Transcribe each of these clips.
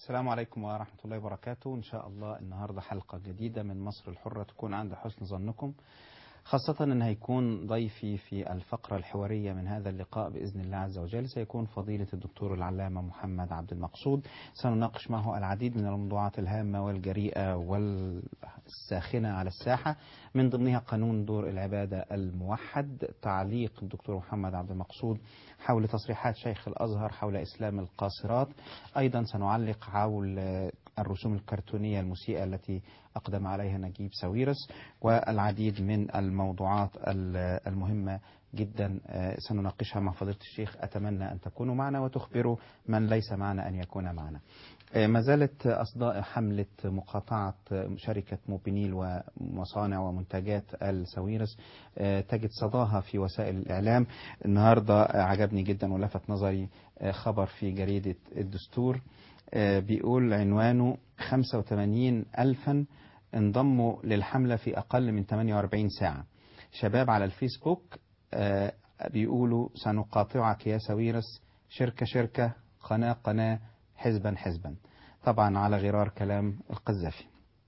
السلام عليكم ورحمة الله وبركاته إن شاء الله النهاردة حلقة جديدة من مصر الحرة تكون عند حسن ظنكم خاصة أن هيكون ضيفي في الفقرة الحوارية من هذا اللقاء بإذن الله عز وجل سيكون فضيلة الدكتور العلامة محمد عبد المقصود سنناقش معه العديد من الموضوعات الهامة والجريئة والساخنة على الساحة من ضمنها قانون دور العبادة الموحد تعليق الدكتور محمد عبد المقصود حول تصريحات شيخ الأزهر حول إسلام القاصرات أيضا سنعلق حول الرسوم الكرتونية المسيئة التي أقدم عليها نجيب ساويرس والعديد من الموضوعات المهمة جدا سنناقشها مع فضيلة الشيخ أتمنى أن تكونوا معنا وتخبروا من ليس معنا أن يكون معنا ما زالت أصداء حملة مقاطعة شركة موبينيل ومصانع ومنتجات الساويرس تجد صداها في وسائل الإعلام النهاردة عجبني جدا ولفت نظري خبر في جريدة الدستور بيقول عنوانه 85 ألفا انضموا للحملة في أقل من 48 ساعة شباب على الفيسبوك بيقولوا سنقاطعك يا ساويرس شركة شركة قناة قناة حزبا حزبا طبعا على غرار كلام القذافي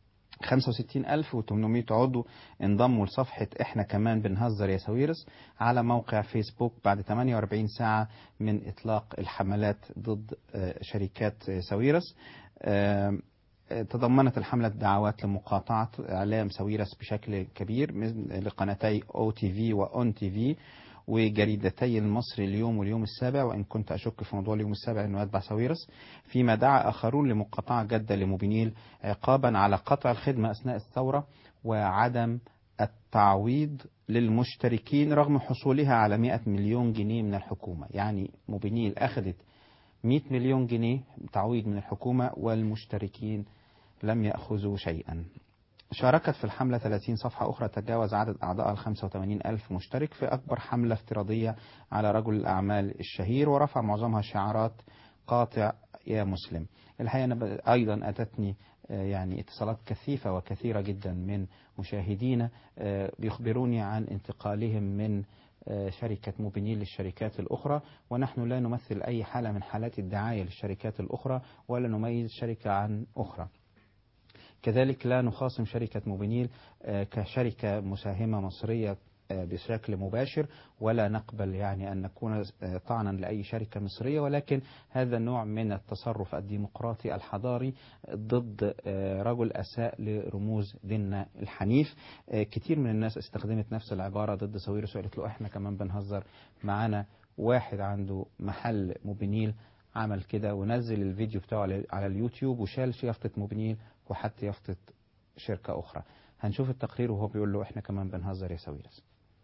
65800 عضو انضموا لصفحة احنا كمان بنهزر يا ساويرس على موقع فيسبوك بعد 48 ساعة من اطلاق الحملات ضد شركات ساويرس تضمنت الحملة دعوات لمقاطعة إعلام ساويرس بشكل كبير لقناتي أو تي في وأون تي في وجريدتي المصري اليوم واليوم السابع وإن كنت أشك في موضوع اليوم السابع أنه يتبع ساويرس فيما دعا آخرون لمقاطعة جدة لموبينيل عقابا على قطع الخدمة أثناء الثورة وعدم التعويض للمشتركين رغم حصولها على 100 مليون جنيه من الحكومة يعني موبينيل أخذت 100 مليون جنيه تعويض من الحكومة والمشتركين لم يأخذوا شيئا شاركت في الحملة 30 صفحة أخرى تجاوز عدد أعضائها ال 85 ألف مشترك في أكبر حملة افتراضية على رجل الأعمال الشهير ورفع معظمها شعارات قاطع يا مسلم الحقيقة أنا أيضا أتتني يعني اتصالات كثيفة وكثيرة جدا من مشاهدين بيخبروني عن انتقالهم من شركة موبينيل للشركات الأخرى ونحن لا نمثل أي حالة من حالات الدعاية للشركات الأخرى ولا نميز شركة عن أخرى كذلك لا نخاصم شركة موبينيل كشركة مساهمة مصرية بشكل مباشر ولا نقبل يعني أن نكون طعنا لأي شركة مصرية ولكن هذا النوع من التصرف الديمقراطي الحضاري ضد رجل أساء لرموز ديننا الحنيف كتير من الناس استخدمت نفس العبارة ضد ساويرس وقالت له احنا كمان بنهزر معانا واحد عنده محل موبينيل عمل كده ونزل الفيديو بتاعه على اليوتيوب وشال يافطة موبينيل وحط يافطة شركة أخرى هنشوف التقرير وهو بيقول له احنا كمان بنهزر يا ساويرس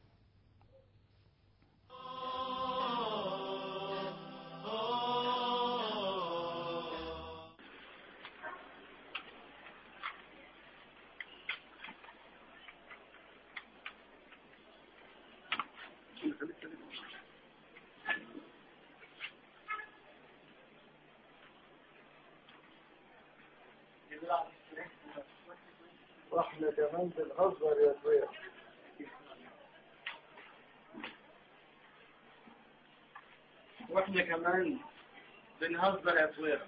واحنا كمان بنهزر يا اخويا واحنا كمان بنهزر يا اخويا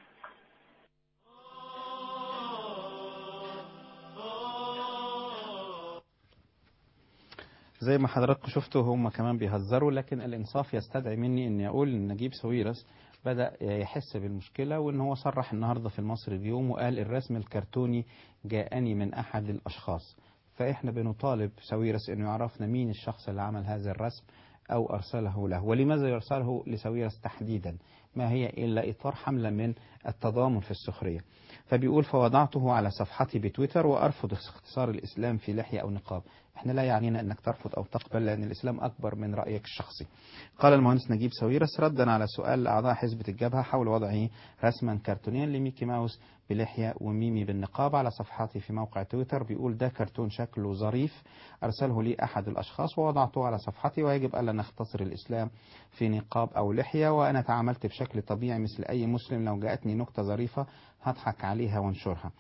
زي ما حضراتكم شفتوا هم كمان بيهزروا لكن الانصاف يستدعي مني اني اقول ان نجيب ساويرس بدأ يحس بالمشكلة وان هو صرح النهاردة في المصري اليوم وقال الرسم الكرتوني جاءني من احد الاشخاص فاحنا بنطالب ساويرس انه يعرفنا مين الشخص اللي عمل هذا الرسم او ارسله له ولماذا يرسله لساويرس تحديدا ما هي الا اطار حملة من التضامن في السخرية فبيقول فوضعته على صفحتي بتويتر وارفض اختصار الاسلام في لحية او نقاب احنا لا يعنينا انك ترفض او تقبل لان الاسلام اكبر من رايك الشخصي. قال المهندس نجيب ساويرس ردا على سؤال اعضاء حزب الجبهه حول وضعه رسما كرتونيا لميكي ماوس بلحيه وميمي بالنقاب على صفحتي في موقع تويتر بيقول ده كرتون شكله ظريف ارسله لي احد الاشخاص ووضعته على صفحتي ويجب الا نختصر الاسلام في نقاب او لحيه وانا تعاملت بشكل طبيعي مثل اي مسلم لو جاءتني نكته ظريفه هضحك عليها وانشرها.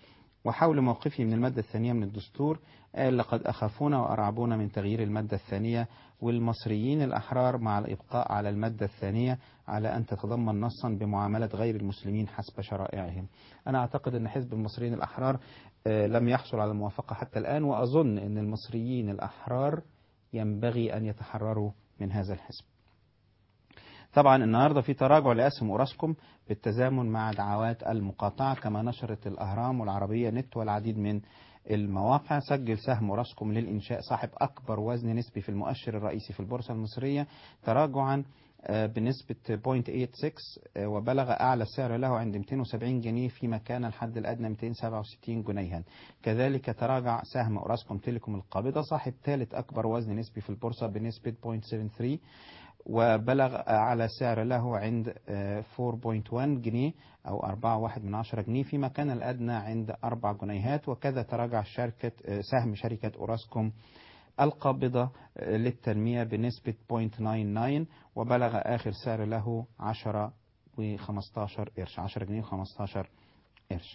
وحول موقفه من المادة الثانية من الدستور قال لقد أخافونا وأرعبونا من تغيير المادة الثانية والمصريين الأحرار مع الإبقاء على المادة الثانية على أن تتضمن نصا بمعاملة غير المسلمين حسب شرائعهم أنا أعتقد أن حزب المصريين الأحرار آه، لم يحصل على الموافقة حتى الآن وأظن أن المصريين الأحرار ينبغي أن يتحرروا من هذا الحزب طبعا النهاردة في تراجع لأسهم أوراسكوم بالتزامن مع دعوات المقاطعة كما نشرت الأهرام والعربية نت والعديد من المواقع سجل سهم أوراسكوم للإنشاء صاحب أكبر وزن نسبي في المؤشر الرئيسي في البورصة المصرية تراجعا آه، بنسبة 0.86 آه، وبلغ أعلى سعر له عند 270 جنيه فيما كان الحد الأدنى 267 جنيها كذلك تراجع سهم أوراسكوم تيليكوم القابضة صاحب ثالث أكبر وزن نسبي في البورصة بنسبة 0.73 وبلغ أعلى سعر له عند آه، 4.1 جنيه أو 4.1 من عشرة جنيه فيما كان الأدنى عند 4 جنيهات وكذا تراجع شركة آه، سهم شركة أوراسكوم القابضة آه، للتنمية بنسبة 0.99 وبلغ آخر سعر له 10 و15 قرش 10 جنيه و15 قرش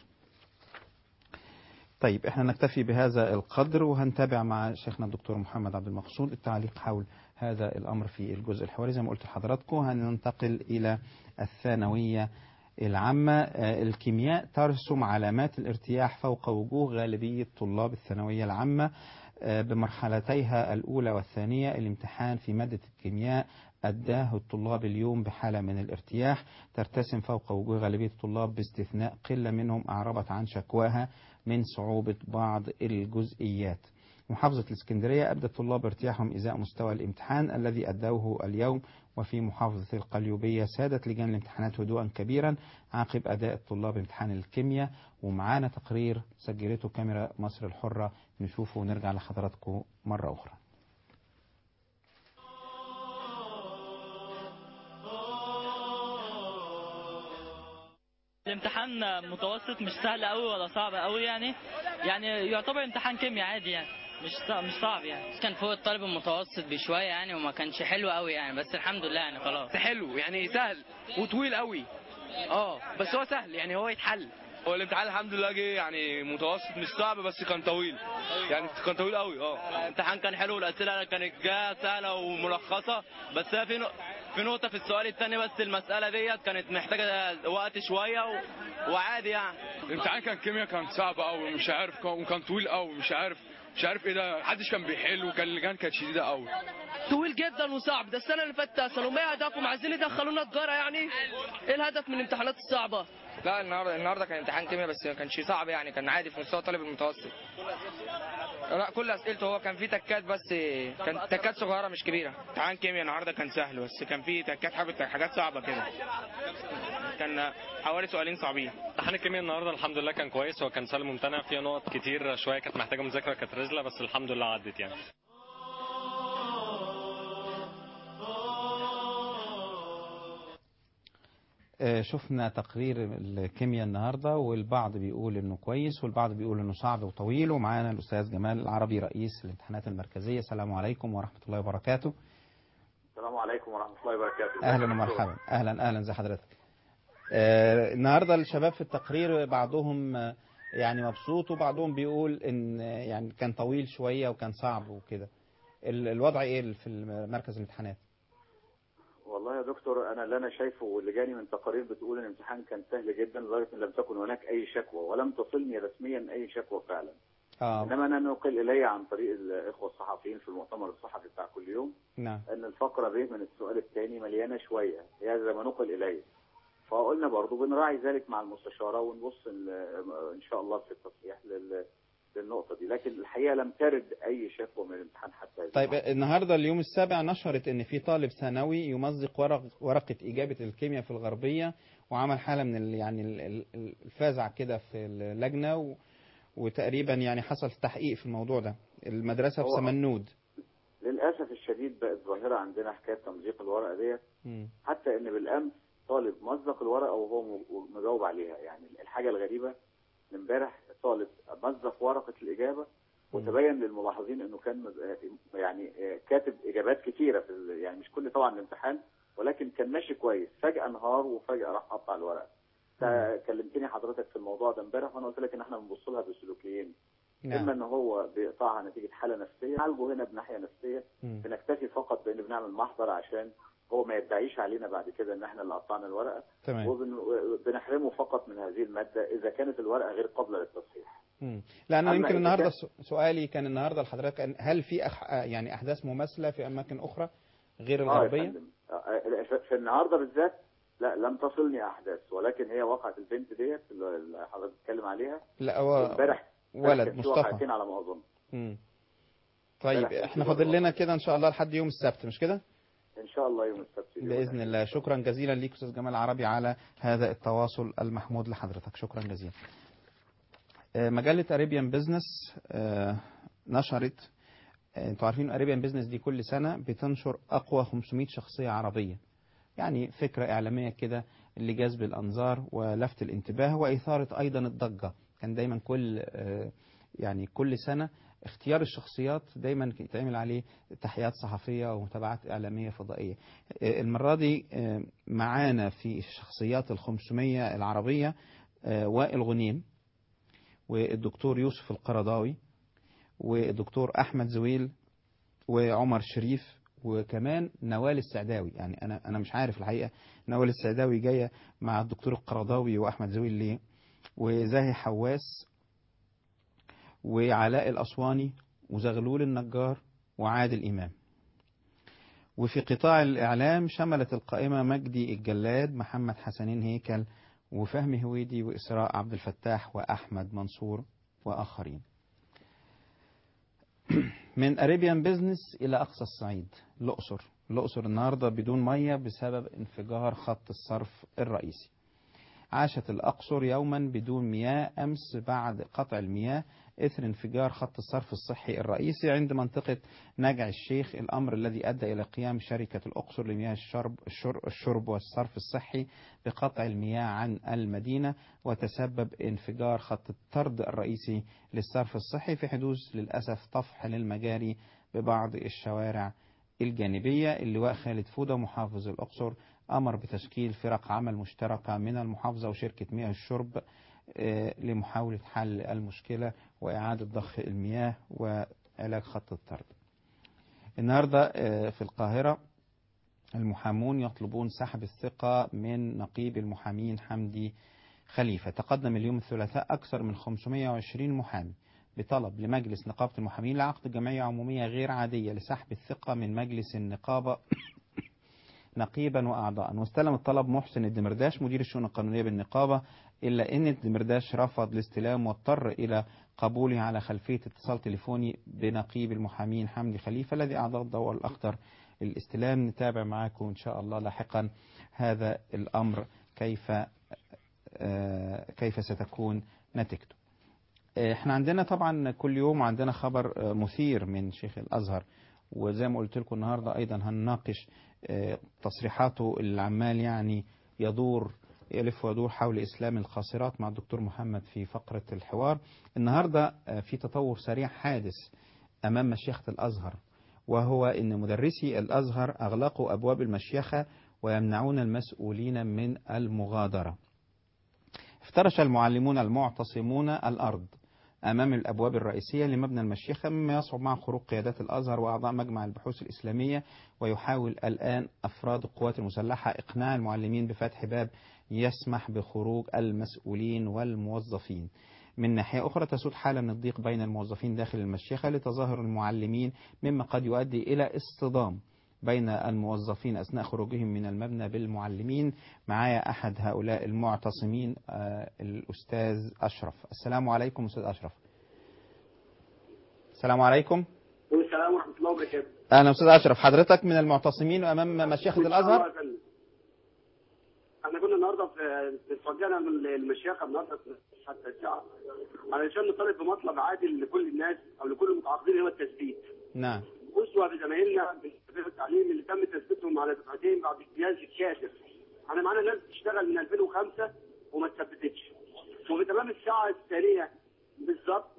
طيب احنا نكتفي بهذا القدر وهنتابع مع شيخنا الدكتور محمد عبد المقصود التعليق حول هذا الامر في الجزء الحواري زي ما قلت لحضراتكم هننتقل الى الثانويه العامه آه، الكيمياء ترسم علامات الارتياح فوق وجوه غالبيه طلاب الثانويه العامه آه، بمرحلتيها الاولى والثانيه الامتحان في ماده الكيمياء أداه الطلاب اليوم بحالة من الارتياح ترتسم فوق وجوه غالبية الطلاب باستثناء قلة منهم أعربت عن شكواها من صعوبة بعض الجزئيات محافظة الإسكندرية أبدى الطلاب ارتياحهم إزاء مستوى الامتحان الذي أدوه اليوم وفي محافظة القليوبية سادت لجان الامتحانات هدوءا كبيرا عقب أداء الطلاب امتحان الكيمياء ومعانا تقرير سجلته كاميرا مصر الحرة نشوفه ونرجع لحضراتكم مرة أخرى الامتحان متوسط مش سهل قوي ولا صعب قوي يعني يعني يعتبر امتحان كيمياء عادي يعني مش صعب مش صعب يعني كان فوق الطالب المتوسط بشويه يعني وما كانش حلو قوي يعني بس الحمد لله يعني خلاص حلو يعني سهل وطويل قوي اه بس هو سهل يعني هو يتحل هو الامتحان الحمد لله جه يعني متوسط مش صعب بس كان طويل يعني كان طويل قوي اه الامتحان كان حلو والاسئله كانت جايه سهله وملخصه بس هي في نق- في نقطه في السؤال الثاني بس المساله ديت كانت محتاجه وقت شويه و... وعادي يعني الامتحان كان كيمياء كان صعب قوي مش عارف كان وكان طويل قوي مش عارف مش عارف ايه ده محدش كان بيحل وكان اللجان كانت شديده قوي طويل جدا وصعب ده السنه اللي فاتت اصلا وما هدفهم عايزين يدخلونا تجاره يعني ايه الهدف من الامتحانات الصعبه لا النهارده النهارده كان امتحان كيمياء بس ما كانش صعب يعني كان عادي في مستوى الطالب المتوسط لا كل اسئلته هو كان فيه تكات بس كان تكات صغيره مش كبيره امتحان كيمياء النهارده كان سهل بس كان فيه تكات حاجات حاجات صعبه كده كان حوالي سؤالين صعبين امتحان الكيمياء النهارده الحمد لله كان كويس هو كان سهل ممتنع فيه نقط كتير شويه كانت محتاجه مذاكره كانت رزله بس الحمد لله عدت يعني آه، شفنا تقرير الكيمياء النهارده والبعض بيقول انه كويس والبعض بيقول انه صعب وطويل ومعانا الاستاذ جمال العربي رئيس الامتحانات المركزيه السلام عليكم ورحمه الله وبركاته السلام عليكم ورحمة الله وبركاته اهلا ومرحبا اهلا اهلا زي حضرتك آه، النهارده الشباب في التقرير بعضهم آه، يعني مبسوط وبعضهم بيقول ان آه، يعني كان طويل شويه وكان صعب وكده ال- الوضع ايه في مركز الامتحانات والله يا دكتور أنا اللي أنا شايفه واللي جاني من تقارير بتقول إن الامتحان كان سهل جدا لدرجة إن لم تكن هناك أي شكوى ولم تصلني رسميا أي شكوى فعلا اه إنما أنا نقل إلي عن طريق الإخوة الصحفيين في المؤتمر الصحفي بتاع كل يوم نعم ان الفقره ب من السؤال الثاني مليانه شويه هي زي ما نقل الي فقلنا برضو بنراعي ذلك مع المستشاره ونبص ال- ان شاء الله في التصحيح لل- للنقطه دي لكن الحقيقه لم ترد اي شكوى من الامتحان حتى هذه طيب اللحظة. النهارده اليوم السابع نشرت ان في طالب ثانوي يمزق ورق ورقه اجابه الكيمياء في الغربيه وعمل حاله من ال يعني ال- ال- الفزع كده في اللجنه و وتقريبا يعني حصل تحقيق في الموضوع ده المدرسه في هو- سمنود للاسف الشديد بقت ظاهره عندنا حكايه تمزيق الورقه ديت مم. حتى ان بالامس طالب مزق الورقه وهو م- مجاوب عليها يعني الحاجه الغريبه إن امبارح طالب مزق ورقه الاجابه وتبين للملاحظين انه كان مز- يعني كاتب اجابات كتيره في ال- يعني مش كل طبعا الامتحان ولكن كان ماشي كويس فجاه انهار وفجاه راح قطع الورقه تا- كلمتني حضرتك في الموضوع ده امبارح وانا قلت لك ان احنا بنبص لها بسلوكيين اما نعم ان هو بيقطعها نتيجه حاله نفسيه نعالجه هنا بناحيه نفسيه مم. بنكتفي فقط بان بنعمل محضر عشان هو ما يدعيش علينا بعد كده ان احنا اللي قطعنا الورقه تمام وبنحرمه فقط من هذه الماده اذا كانت الورقه غير قابله للتصحيح مم. لانه أما يمكن إذا النهارده كان- س- سؤالي كان النهارده لحضرتك أن- هل في أح... يعني احداث مماثله في اماكن اخرى غير اه يا الغربيه؟ فندم آه، آه، في- في النهارده بالذات لا لم تصلني احداث ولكن هي وقعت البنت ديت اللي حضرتك بتتكلم عليها لا هو امبارح ولد كان في مصطفى وقعتين على ما اظن مم. طيب امبارح احنا كان في فاضل لنا وقعة. كده ان شاء الله لحد يوم السبت مش كده؟ ان شاء الله يوم السبت باذن الله شكرا جزيلا ليك استاذ جمال عربي على هذا التواصل المحمود لحضرتك شكرا جزيلا آه، مجله اريبيان بزنس نشرت آه، انتوا عارفين اريبيان بزنس دي كل سنه بتنشر اقوى 500 شخصيه عربيه يعني فكره اعلاميه كده لجذب الانظار ولفت الانتباه واثاره ايضا الضجه كان دايما كل آه، يعني كل سنه اختيار الشخصيات دايما يتعمل عليه تحيات صحفيه ومتابعات اعلاميه فضائيه آه، المره دي آه، معانا في الشخصيات ال 500 العربيه آه، وائل غنيم والدكتور يوسف القرضاوي والدكتور احمد زويل وعمر شريف وكمان نوال السعداوي يعني انا انا مش عارف الحقيقه نوال السعداوي جايه مع الدكتور القرضاوي واحمد زويل ليه وزاهي حواس وعلاء الاسواني وزغلول النجار وعادل امام وفي قطاع الاعلام شملت القائمه مجدي الجلاد محمد حسنين هيكل وفهمي هويدي واسراء عبد الفتاح واحمد منصور واخرين من اريبيان بيزنس الى اقصى الصعيد الاقصر الاقصر النهارده بدون ميه بسبب انفجار خط الصرف الرئيسي عاشت الأقصر يوما بدون مياه أمس بعد قطع المياه إثر انفجار خط الصرف الصحي الرئيسي عند منطقة نجع الشيخ الأمر الذي أدى إلى قيام شركة الأقصر لمياه الشرب, الشرب, الشرب والصرف الصحي بقطع المياه عن المدينة وتسبب انفجار خط الطرد الرئيسي للصرف الصحي في حدوث للأسف طفح للمجاري ببعض الشوارع الجانبية اللواء خالد فودة محافظ الأقصر أمر بتشكيل فرق عمل مشتركة من المحافظة وشركة مياه الشرب لمحاولة حل المشكلة وإعادة ضخ المياه وعلاج خط الطرد النهاردة في القاهرة المحامون يطلبون سحب الثقة من نقيب المحامين حمدي خليفة تقدم اليوم الثلاثاء أكثر من 520 محامي بطلب لمجلس نقابة المحامين لعقد جمعية عمومية غير عادية لسحب الثقة من مجلس النقابة نقيبا وأعضاء واستلم الطلب محسن الدمرداش مدير الشؤون القانونية بالنقابة إلا أن الدمرداش رفض الاستلام واضطر إلى قبوله على خلفية اتصال تليفوني بنقيب المحامين حمدي خليفة الذي أعضاء الضوء الأخضر للاستلام نتابع معكم إن شاء الله لاحقا هذا الأمر كيف كيف ستكون نتيجته احنا عندنا طبعا كل يوم عندنا خبر مثير من شيخ الأزهر وزي ما قلت لكم النهاردة أيضا هنناقش تصريحاته اللي عمال يعني يدور يلف ويدور حول إسلام الخاسرات مع الدكتور محمد في فقرة الحوار النهاردة في تطور سريع حادث أمام مشيخة الأزهر وهو أن مدرسي الأزهر أغلقوا أبواب المشيخة ويمنعون المسؤولين من المغادرة افترش المعلمون المعتصمون الأرض أمام الأبواب الرئيسية لمبنى المشيخة مما يصعب مع خروج قيادات الأزهر وأعضاء مجمع البحوث الإسلامية ويحاول الآن أفراد القوات المسلحة إقناع المعلمين بفتح باب يسمح بخروج المسؤولين والموظفين من ناحية أخرى تسود حالة من الضيق بين الموظفين داخل المشيخة لتظاهر المعلمين مما قد يؤدي إلى اصطدام بين الموظفين أثناء خروجهم من المبنى بالمعلمين معايا أحد هؤلاء المعتصمين آه الأستاذ أشرف السلام عليكم أستاذ أشرف السلام عليكم والسلام ورحمة الله وبركاته أهلا أستاذ أشرف حضرتك من المعتصمين أمام مشيخة الأزهر احنا كنا النهارده في اتوجهنا من المشيخه النهارده حتى الساعه علشان نطالب بمطلب عادل لكل الناس او لكل المتعاقدين هو التثبيت. نعم. اسوه بزمايلنا في التعليم اللي تم تثبيتهم على دفعتين بعد اجتياز الكاتب. احنا معانا ناس بتشتغل من 2005 وما اتثبتتش. وفي تمام الساعه الثانيه بالظبط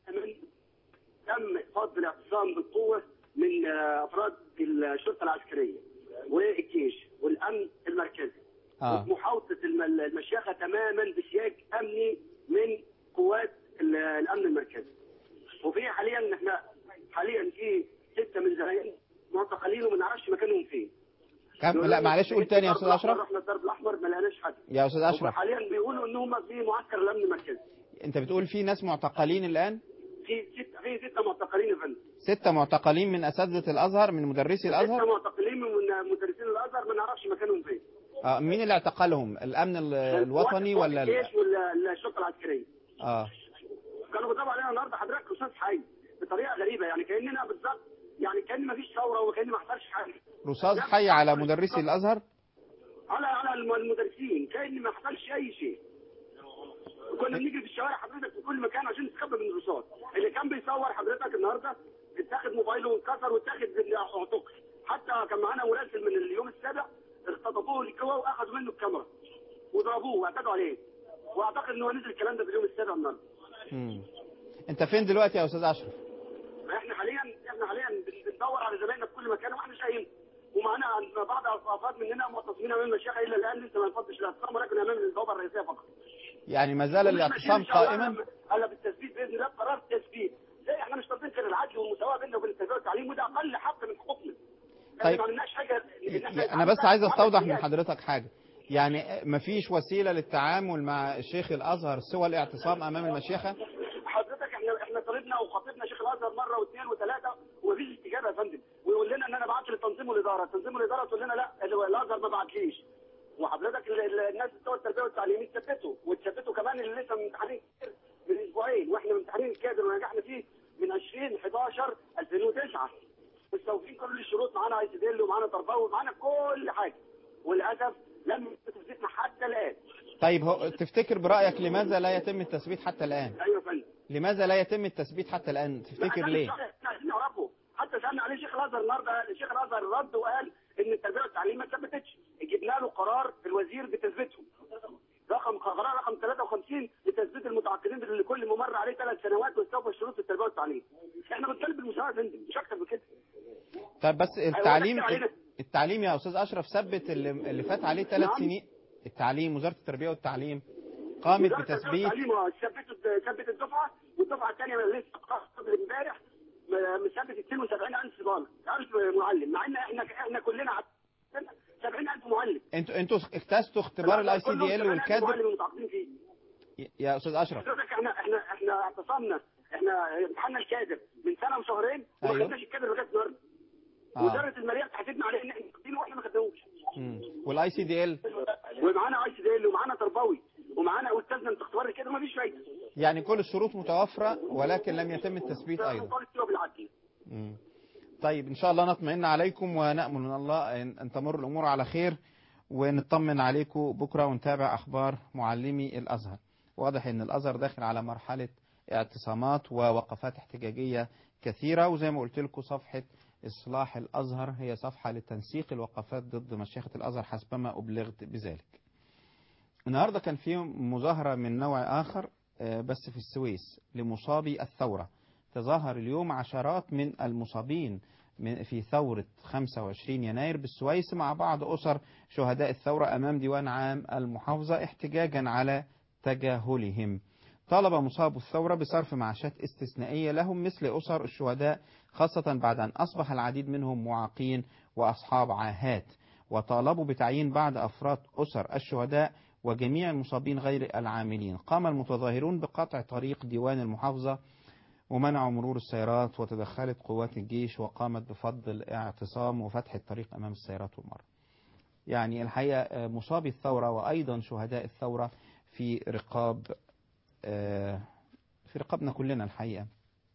تم فض الاعتصام بالقوه من افراد الشرطه العسكريه والجيش والامن المركزي. آه. محاوطه الم- المشيخه تماما بسياج امني من قوات ال- الامن المركزي وفي حاليا احنا حاليا في سته من زمايلنا معتقلين وما نعرفش مكانهم فين كم لا معلش قول تاني يا استاذ اشرف رحنا الدرب الاحمر ما لقيناش حد يا استاذ اشرف حاليا بيقولوا ان هم في معسكر الامن المركزي انت بتقول في ناس معتقلين الان في ست في سته معتقلين يا فندم ستة معتقلين من اساتذه الازهر من مدرسي سته الازهر معتقلين من مدرسين الازهر ما نعرفش مكانهم فين آه مين اللي اعتقلهم الامن ال- الوطني قوات ولا ال- الجيش ولا الشرطه العسكريه اه كانوا بيضربوا علينا النهارده حضرتك رصاص حي بطريقه غريبه يعني كاننا بالظبط يعني كان ما فيش ثوره وكان ما حصلش حاجه رصاص حي على مدرسي الازهر على على الم- المدرسين كان ما حصلش اي شيء كنا بنيجي في الشوارع حضرتك في كل مكان عشان نستخبى من الرصاص اللي كان بيصور حضرتك النهارده اتاخد موبايله وانكسر واتاخد اعتقل حتى كان معانا مراسل من اليوم السابع اختطفوه الكوا واخذوا منه الكاميرا وضربوه واعتدوا عليه واعتقد ان هو نزل الكلام ده في اليوم السابع النهارده مم. انت فين دلوقتي يا استاذ اشرف احنا حاليا احنا حاليا بن- بندور على زمايلنا في كل مكان واحنا شايفين ومعانا عند بعض افراد مننا معتصمين امام المشيخه الا الان لسه ما نفضش الاعتصام ولكن امام البوابه الرئيسيه فقط. يعني ما زال الاعتصام قائما هلا بالتثبيت باذن الله قرار تثبيت زي احنا مش طالبين غير العدل والمساواه بيننا وبين التربيه والتعليم وده اقل حق من حقوقنا. احنا طيب. ما عملناش حاجه إن إحنا انا بس عايز استوضح من عمل حضرتك حاجه يعني مفيش وسيله للتعامل مع شيخ الازهر سوى الاعتصام امام المشيخه حضرتك احنا احنا طالبنا وخاطبنا شيخ الازهر مره واثنين وثلاثه ومفيش استجابه يا فندم ويقول لنا ان انا بعت لتنظيم الاداره، تنظيم الاداره تقول لنا لا ال- الازهر ما بعتليش وحضرتك ال- ال- الناس بتوع التربيه والتعليم اتثبتوا واتثبتوا كمان اللي لسه ممتحنين كتير من اسبوعين واحنا ممتحنين الكادر ونجحنا فيه من 20 11 2009 مستوفين كل الشروط معانا اي سي دي ومعانا تربوي ومعانا كل حاجه وللاسف لم تثبتنا حتى الان طيب هو تفتكر برايك لماذا لا يتم التثبيت حتى الان ايوه يا فندم لماذا لا يتم التثبيت حتى الان تفتكر لا، ليه احنا عايزين نعرفه حتى سالنا عليه شيخ الازهر النهارده شيخ الازهر رد وقال ان التربيه والتعليم ما ثبتتش جبنا له قرار الوزير بتثبيته رقم قرار رقم 53 لتثبيت المتعاقدين اللي كل ممر عليه ثلاث سنوات واستوفى شروط التربيه والتعليم احنا بنطالب بالمساواه يا فندم مش اكتر من كده طيب بس التعليم أيوة، علينا. التعليم يا استاذ اشرف ثبت اللي, اللي فات عليه ثلاث نعم. سنين التعليم وزاره التربيه والتعليم قامت وزارة التربية بتثبيت والتعليم اه ثبتت ثبت الدفعه والدفعه الثانيه لسه قبل امبارح م- مثبت 72000 طالب 1000 معلم مع ان احنا احنا كلنا عندنا 70000 معلم انتوا انتوا اجتزتوا اختبار الاي سي دي ال والكادر معلم متعاقدين فيه يا استاذ اشرف حضرتك احنا احنا احنا اعتصمنا احنا امتحنا الكادر من سنه وشهرين وما أيوه. خدناش الكادر لغايه النهارده آه. وزاره الماليه بتحاسبنا عليه ان احنا واخدينه واحنا ما خدناهوش والاي سي دي ال ومعانا اي سي دي ومعانا تربوي ومعانا استاذنا في اختبار الكادر ما فيش فايده يعني كل الشروط متوفره ولكن لم يتم التثبيت ايضا طالب سوى بالعدل مم. طيب ان شاء الله نطمئن عليكم ونامل من الله ان أن تمر الامور على خير ونطمن عليكم بكره ونتابع اخبار معلمي الازهر واضح ان الازهر داخل على مرحله اعتصامات ووقفات احتجاجيه كثيره وزي ما قلت لكم صفحه اصلاح الازهر هي صفحه لتنسيق الوقفات ضد مشيخه الازهر حسبما ابلغت بذلك النهارده كان في مظاهره من نوع اخر آه، بس في السويس لمصابي الثوره تظاهر اليوم عشرات من المصابين من- في ثورة 25 يناير بالسويس مع بعض أسر شهداء الثورة أمام ديوان عام المحافظة احتجاجا على تجاهلهم طالب مصاب الثورة بصرف معاشات استثنائية لهم مثل أسر الشهداء خاصة بعد أن أصبح العديد منهم معاقين وأصحاب عاهات وطالبوا بتعيين بعض أفراد أسر الشهداء وجميع المصابين غير العاملين قام المتظاهرون بقطع طريق ديوان المحافظة ومنعوا مرور السيارات وتدخلت قوات الجيش وقامت بفض الاعتصام وفتح الطريق أمام السيارات والمرة يعني الحقيقة آه، مصابي الثورة وأيضا شهداء الثورة في رقاب آه، في رقابنا كلنا الحقيقة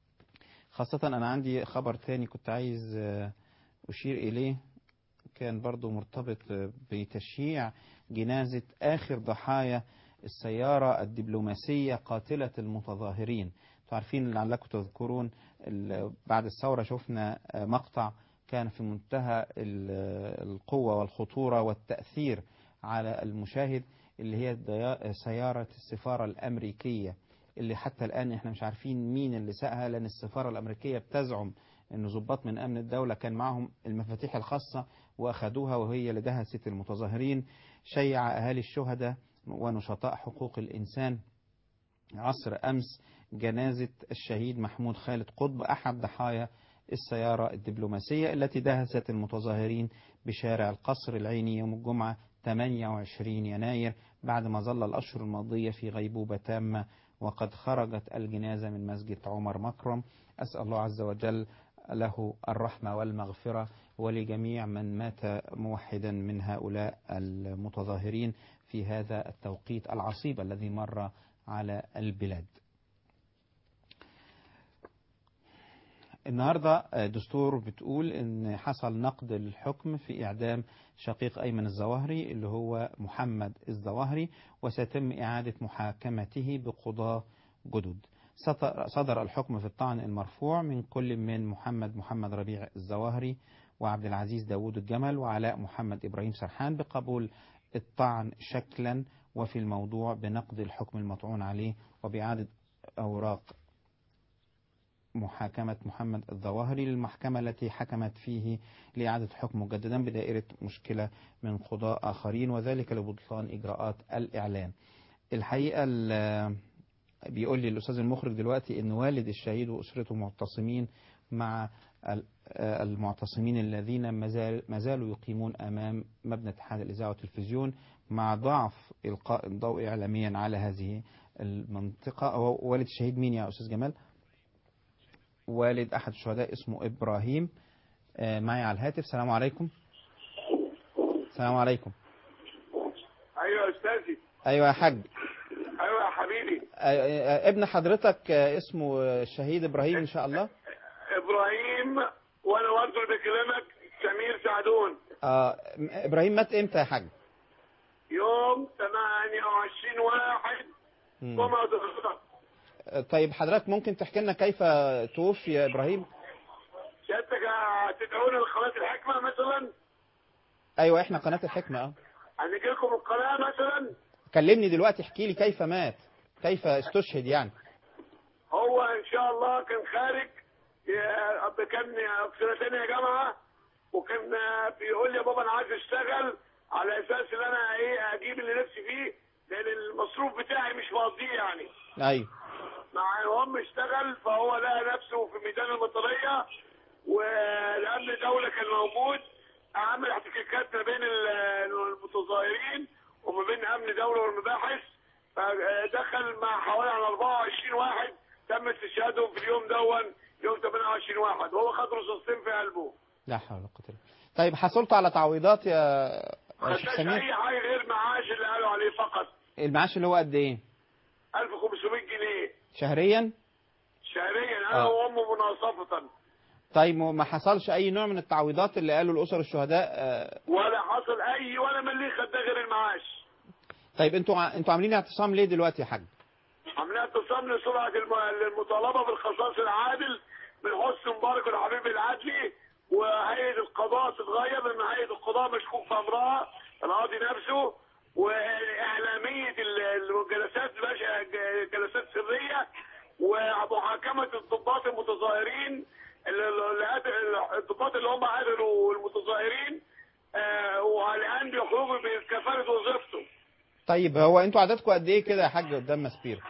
خاصة أنا عندي خبر تاني كنت عايز آه، أشير إليه كان برضو مرتبط آه، بتشييع جنازة آخر ضحايا السيارة الدبلوماسية قاتلة المتظاهرين انتوا عارفين لعلكم تذكرون ال- بعد الثورة شفنا آه، مقطع كان في منتهى ال- القوة والخطورة والتأثير على المشاهد اللي هي الضيا- سيارة السفارة الأمريكية اللي حتى الآن احنا مش عارفين مين اللي ساقها لأن السفارة الأمريكية بتزعم ان ضباط من امن الدولة كان معهم المفاتيح الخاصة واخدوها وهي اللي دهست المتظاهرين شيع اهالي الشهداء ونشطاء حقوق الانسان عصر امس جنازة الشهيد محمود خالد قطب احد ضحايا السيارة الدبلوماسية التي دهست المتظاهرين بشارع القصر العيني يوم الجمعة 28 يناير بعد ما ظل الأشهر الماضية في غيبوبة تامة وقد خرجت الجنازة من مسجد عمر مكرم أسأل الله عز وجل له الرحمة والمغفرة ولجميع من مات موحدا من هؤلاء المتظاهرين في هذا التوقيت العصيب الذي مر على البلاد النهاردة دستور بتقول ان حصل نقد الحكم في اعدام شقيق ايمن الظواهري اللي هو محمد الظواهري وسيتم اعادة محاكمته بقضاة جدد صدر الحكم في الطعن المرفوع من كل من محمد محمد ربيع الظواهري وعبد العزيز داوود الجمل وعلاء محمد إبراهيم سرحان بقبول الطعن شكلا وفي الموضوع بنقد الحكم المطعون عليه وبإعادة أوراق محاكمة محمد الظواهري للمحكمة التي حكمت فيه لإعادة حكم مجددا بدائرة مشكلة من قضاء آخرين وذلك لبطلان إجراءات الإعلام الحقيقة بيقول لي الأستاذ المخرج دلوقتي أن والد الشهيد وأسرته معتصمين مع المعتصمين الذين ما زالوا يقيمون أمام مبنى اتحاد الإذاعة والتلفزيون مع ضعف إلقاء الضوء إعلاميا على هذه المنطقة والد الشهيد مين يا أستاذ جمال؟ والد أحد الشهداء اسمه إبراهيم معي على الهاتف السلام عليكم السلام عليكم ايوه يا استاذي أيوة يا حاج ايوه يا حبيبي ابن حضرتك اسمه الشهيد إبراهيم إن شاء الله ابراهيم وانا برضه اللي بكلمك سمير سعدون آه إبراهيم مات إمتى يا حاج يوم 28 واحد جمعة الظهر طيب حضرتك ممكن تحكي لنا كيف توفي يا إبراهيم سيادتك هتدعونا لقناة الحكمة مثلا أيوة إحنا قناة الحكمة أه هنجي لكم القناة مثلا كلمني دلوقتي احكي لي كيف مات كيف استشهد يعني هو ان شاء الله كان خارج كان في سنه ثانيه جامعه وكان بيقول لي يا بابا انا عايز اشتغل على اساس ان انا ايه اجيب اللي نفسي فيه لان المصروف بتاعي مش مقضيه يعني ايوه مع المهم اشتغل فهو لقى نفسه في ميدان المطريه والامن الدوله كان موجود عمل احتكاكات ما بين المتظاهرين وما بين امن دوله والمباحث فدخل مع حوالي على 24 واحد تم استشهادهم في اليوم دون يوم 28 واحد وهو خد رصاصتين في قلبه لا حول ولا قوه الا طيب حصلت على تعويضات يا ما شيخ خدناش سمير اي حاجه غير معاش اللي قالوا عليه فقط المعاش اللي هو قد ايه 1500 جنيه شهريا شهريا انا آه. وامه مناصفه طيب ما حصلش اي نوع من التعويضات اللي قالوا الاسر الشهداء آه، ولا حصل اي ولا ملي خد ده غير المعاش طيب انتوا ع- انتوا عاملين اعتصام ليه دلوقتي يا حاج عاملين اعتصام لسرعه الم- المطالبه بالقصاص العادل من حسن مبارك والحبيب العدلي وهيئه القضاء تتغير لان هيئه القضاء مشكوك في امرها القاضي نفسه واعلاميه ال- الجلسات باشا جلسات سريه ومحاكمه الضباط المتظاهرين ال- ال- ال- الضباط اللي هم قتلوا المتظاهرين آه، والان بيخرجوا بكفاله وظيفته طيب هو انتوا عددكم قد ايه كده يا حاج قدام مسبير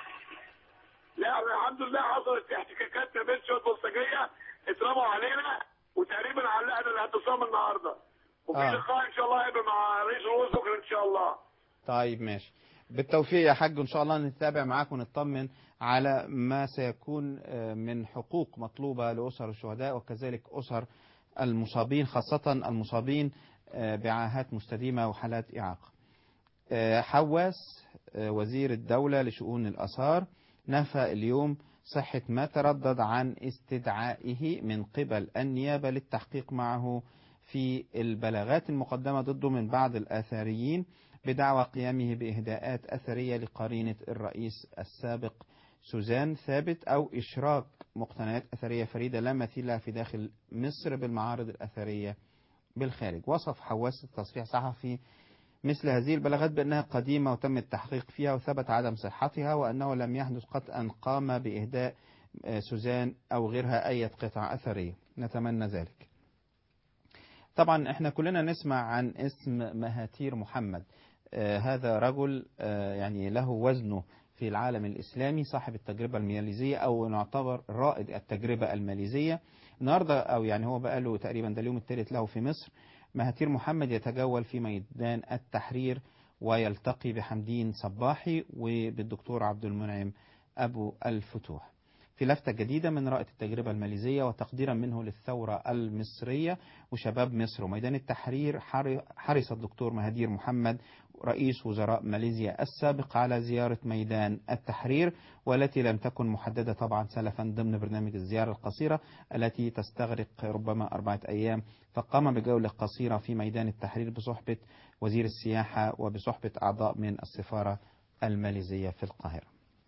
لا الحمد لله حصلت احتكاكات ما بين شويه بلطجيه اترموا علينا وتقريبا علقنا الاعتصام النهارده وفي آه. لقاء ان شاء الله هيبقى مع رئيس الوزراء بكره ان شاء الله طيب ماشي بالتوفيق يا حاج وان شاء الله نتابع معاك ونطمن على ما سيكون آه، من حقوق مطلوبة لأسر الشهداء وكذلك أسر المصابين خاصة المصابين آه، بعاهات مستديمة وحالات إعاقة آه، حواس آه، وزير الدولة لشؤون الآثار نفى اليوم صحة ما تردد عن استدعائه من قبل النيابة للتحقيق معه في البلاغات المقدمة ضده من بعض الآثاريين بدعوى قيامه بإهداءات أثرية لقرينة الرئيس السابق سوزان ثابت أو إشراك مقتنيات أثرية فريدة لا مثيل لها في داخل مصر بالمعارض الأثرية بالخارج وصف حواس التصريح صحفي مثل هذه البلاغات بأنها قديمة وتم التحقيق فيها وثبت عدم صحتها وأنه لم يحدث قط أن قام بإهداء آه، سوزان أو غيرها أي قطع أثرية نتمنى ذلك طبعا احنا كلنا نسمع عن اسم مهاتير محمد آه هذا رجل آه يعني له وزنه في العالم الإسلامي صاحب التجربة الماليزية أو نعتبر رائد التجربة الماليزية النهاردة أو يعني هو بقى له تقريبا ده اليوم الثالث له في مصر مهاتير محمد يتجول في ميدان التحرير ويلتقي بحمدين صباحي وبالدكتور عبد المنعم أبو الفتوح في لفتة جديدة من رائد التجربة الماليزية وتقديرا منه للثورة المصرية وشباب مصر وميدان التحرير حرص الدكتور مهدير محمد رئيس وزراء ماليزيا السابق على زيارة ميدان التحرير والتي لم تكن محددة طبعا سلفا ضمن برنامج الزيارة القصيرة التي تستغرق ربما أربعة أيام فقام بجولة قصيرة في ميدان التحرير بصحبة وزير السياحة وبصحبة أعضاء من السفارة الماليزية في القاهرة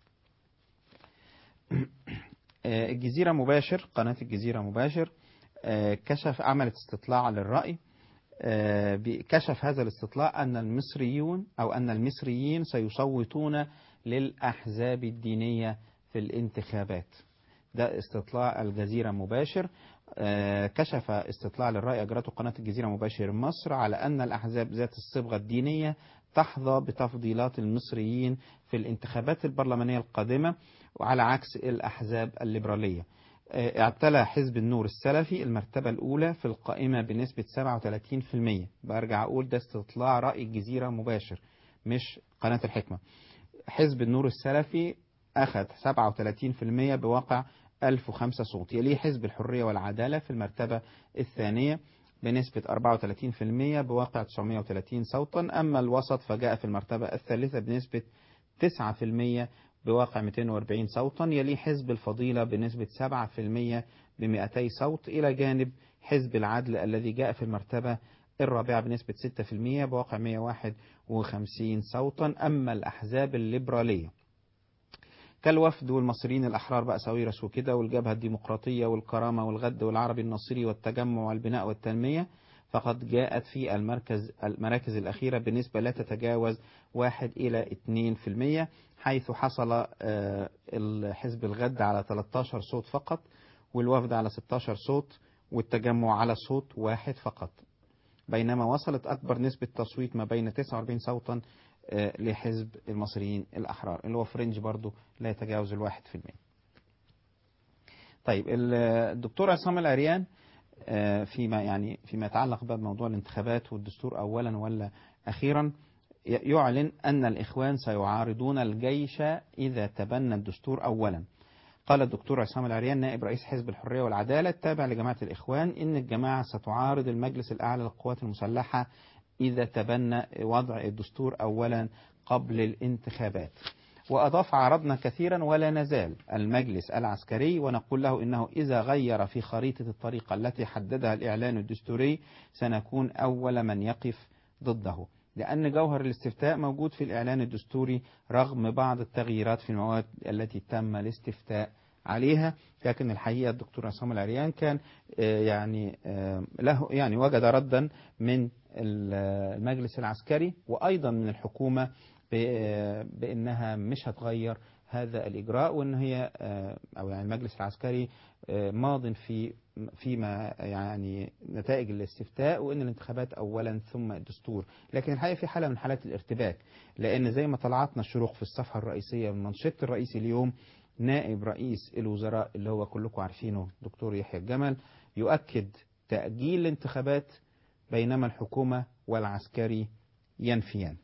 الجزيرة مباشر قناة الجزيرة مباشر كشف عملت استطلاع للرأي كشف هذا الاستطلاع أن المصريون أو أن المصريين سيصوتون للأحزاب الدينية في الانتخابات ده استطلاع الجزيرة مباشر كشف استطلاع للرأي أجرته قناة الجزيرة مباشر مصر على أن الأحزاب ذات الصبغة الدينية تحظى بتفضيلات المصريين في الانتخابات البرلمانية القادمة وعلى عكس الأحزاب الليبرالية اعتلى حزب النور السلفي المرتبة الأولى في القائمة بنسبة 37% برجع أقول ده استطلاع رأي الجزيرة مباشر مش قناة الحكمة حزب النور السلفي أخذ 37% بواقع 1005 صوت يليه حزب الحرية والعدالة في المرتبة الثانية بنسبة 34% بواقع 930 صوتا أما الوسط فجاء في المرتبة الثالثة بنسبة 9% بواقع 240 صوتا يليه حزب الفضيلة بنسبة 7% ب 200 صوت إلى جانب حزب العدل الذي جاء في المرتبة الرابعة بنسبة 6% بواقع 151 صوتا أما الأحزاب الليبرالية كالوفد والمصريين الأحرار بقى ساويرس وكده والجبهة الديمقراطية والكرامة والغد والعربي النصري والتجمع والبناء والتنمية فقد جاءت في المركز المراكز الأخيرة بنسبة لا تتجاوز 1 إلى 2% حيث حصل الحزب الغد على 13 صوت فقط والوفد على 16 صوت والتجمع على صوت واحد فقط بينما وصلت أكبر نسبة تصويت ما بين 49 صوتا لحزب المصريين الأحرار اللي هو فرنج برضو لا يتجاوز الواحد في المية طيب الدكتور عصام العريان فيما يعني فيما يتعلق بموضوع الانتخابات والدستور أولا ولا أخيرا يعلن أن الإخوان سيعارضون الجيش إذا تبنى الدستور أولا قال الدكتور عصام العريان نائب رئيس حزب الحرية والعدالة التابع لجماعة الإخوان إن الجماعة ستعارض المجلس الأعلى للقوات المسلحة إذا تبنى وضع الدستور أولا قبل الانتخابات وأضاف عرضنا كثيرا ولا نزال المجلس العسكري ونقول له إنه إذا غير في خريطة الطريقة التي حددها الإعلان الدستوري سنكون أول من يقف ضده لأن جوهر الاستفتاء موجود في الإعلان الدستوري رغم بعض التغييرات في المواد التي تم الاستفتاء عليها لكن الحقيقة الدكتور عصام العريان كان يعني له يعني وجد ردا من المجلس العسكري وأيضا من الحكومة بأنها مش هتغير هذا الإجراء وأن هي أو يعني المجلس العسكري ماض في فيما يعني نتائج الاستفتاء وأن الانتخابات أولا ثم الدستور لكن الحقيقة في حالة من حالات الارتباك لأن زي ما طلعتنا الشروق في الصفحة الرئيسية من منشط الرئيسي اليوم نائب رئيس الوزراء اللي هو كلكم عارفينه دكتور يحيى الجمل يؤكد تأجيل الانتخابات بينما الحكومة والعسكري ينفيان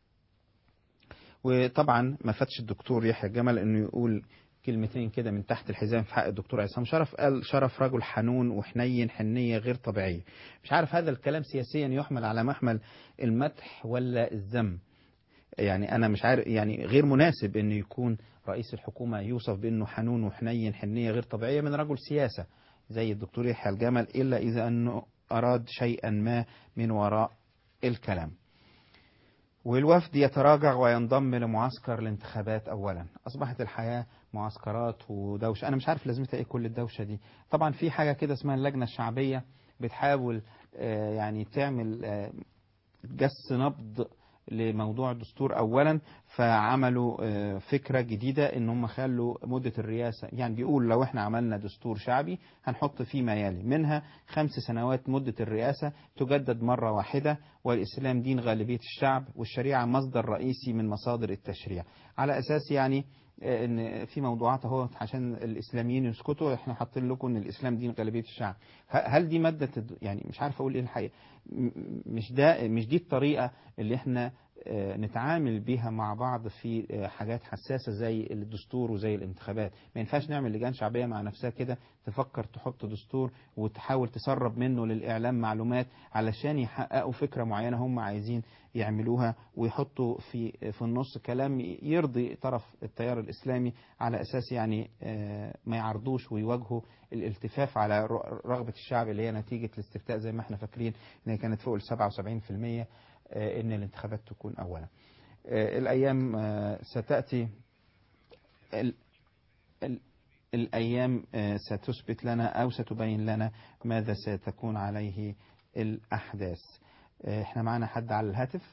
وطبعا ما فاتش الدكتور يحيى الجمل انه يقول كلمتين كده من تحت الحزام في حق الدكتور عصام شرف قال شرف رجل حنون وحنين حنية غير طبيعية مش عارف هذا الكلام سياسيا يحمل على محمل المدح ولا الذم يعني أنا مش عارف يعني غير مناسب أن يكون رئيس الحكومة يوصف بأنه حنون وحنين حنية غير طبيعية من رجل سياسة زي الدكتور يحيى الجمل إلا إذا أنه أراد شيئا ما من وراء الكلام والوفد يتراجع وينضم لمعسكر الانتخابات أولا أصبحت الحياة معسكرات ودوشة أنا مش عارف لازمتها إيه كل الدوشة دي طبعا في حاجة كده اسمها اللجنة الشعبية بتحاول يعني تعمل جس نبض لموضوع الدستور اولا فعملوا آه، فكره جديده ان هم خلوا مده الرئاسه يعني بيقول لو احنا عملنا دستور شعبي هنحط فيه ما يلي منها خمس سنوات مده الرئاسه تجدد مره واحده والاسلام دين غالبيه الشعب والشريعه مصدر رئيسي من مصادر التشريع على اساس يعني آه، ان في موضوعات اهو عشان الاسلاميين يسكتوا احنا حاطين لكم ان الاسلام دين غالبيه الشعب ه- هل دي ماده تد- يعني مش عارف اقول ايه الحقيقه م- مش ده مش دي الطريقه اللي احنا آه، نتعامل بيها مع بعض في آه، حاجات حساسه زي الدستور وزي الانتخابات ما ينفعش نعمل لجان شعبيه مع نفسها كده تفكر تحط دستور وتحاول تسرب منه للاعلام معلومات علشان يحققوا فكره معينه هم عايزين يعملوها ويحطوا في في النص كلام يرضي طرف التيار الاسلامي على اساس يعني آه، ما يعرضوش ويواجهوا الالتفاف على ر- رغبه الشعب اللي هي نتيجه الاستفتاء زي ما احنا فاكرين ان هي كانت فوق ال 77% آه، ان الانتخابات تكون اولا. آه، الايام آه، ستاتي ال- ال- الايام آه، ستثبت لنا او ستبين لنا ماذا ستكون عليه الاحداث. آه، احنا معنا حد على الهاتف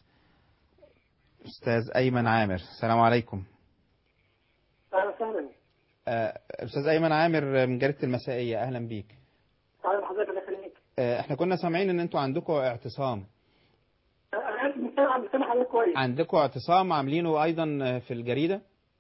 استاذ ايمن عامر السلام عليكم اهلا وسهلا آه، استاذ ايمن عامر من جريده المسائيه اهلا بيك اهلا حضرتك الله يخليك آه، احنا كنا سامعين ان انتوا عندكم اعتصام انا عارف مستمع مستمع حضرتك كويس عندكم اعتصام عاملينه ايضا في الجريده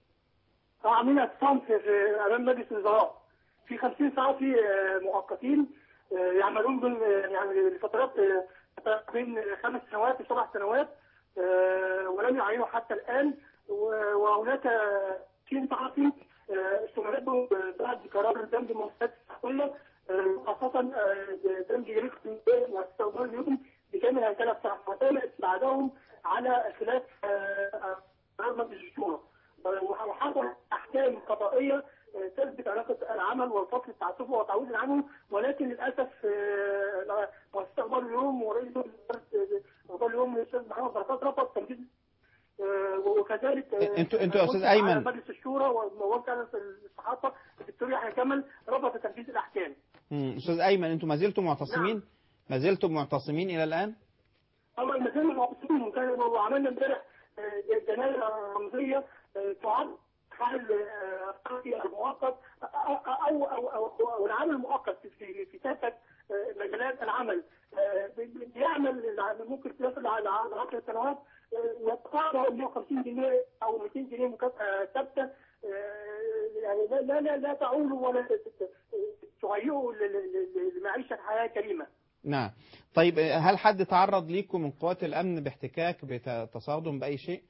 اه عاملين اعتصام في في امام مجلس الوزراء في 50 صحفي آه، مؤقتين آه، يعملون بال يعني لفترات آه، بين خمس سنوات وسبع سنوات آه، ولم يعينوا حتى الان و- وهناك 60 صحفي آه، استمروا بعد قرار دمج مؤسسات الحكومه آه، خاصه آه، دمج جريده واستخدام اليوم بكامل هيكله الصحفي وتم استبعادهم على خلاف آه، آه، قرار مجلس الشورى وحصل احكام قضائيه آه، تثبت علاقه العمل والفصل التعسفي وتعويض عنه ولكن للاسف آه، مؤسسه اخبار اليوم ورئيس اخبار اليوم الاستاذ محمد بركات رفض تنفيذ آه، وكذلك آه، انتوا- انتوا يا أستاذ على أيمن. مجلس الشورى وموكل الصحافه الدكتور يحيى كمال رفض تنفيذ الاحكام مم. استاذ ايمن انتوا ما زلتم معتصمين ما زلتم معتصمين الى الان اما المكان المعتصمين وكان وعملنا امبارح آه، جنازه رمزيه آه، تعد حل آه، قضي المؤقت او او او, أو, أو العمل المؤقت في في في كافه آه، مجالات العمل آه، بي- بي- بيعمل الع- ممكن يصل على على 10 سنوات آه، يتقاضى 150 جنيه او 200 جنيه مكافاه ثابته آه، يعني لا لا لا, لا تعولوا ولا ت- ت- تهيئوا ل- ل- ل- لمعيشه حياه كريمه نعم طيب آه، هل حد تعرض ليكم من قوات الامن باحتكاك بتصادم باي شيء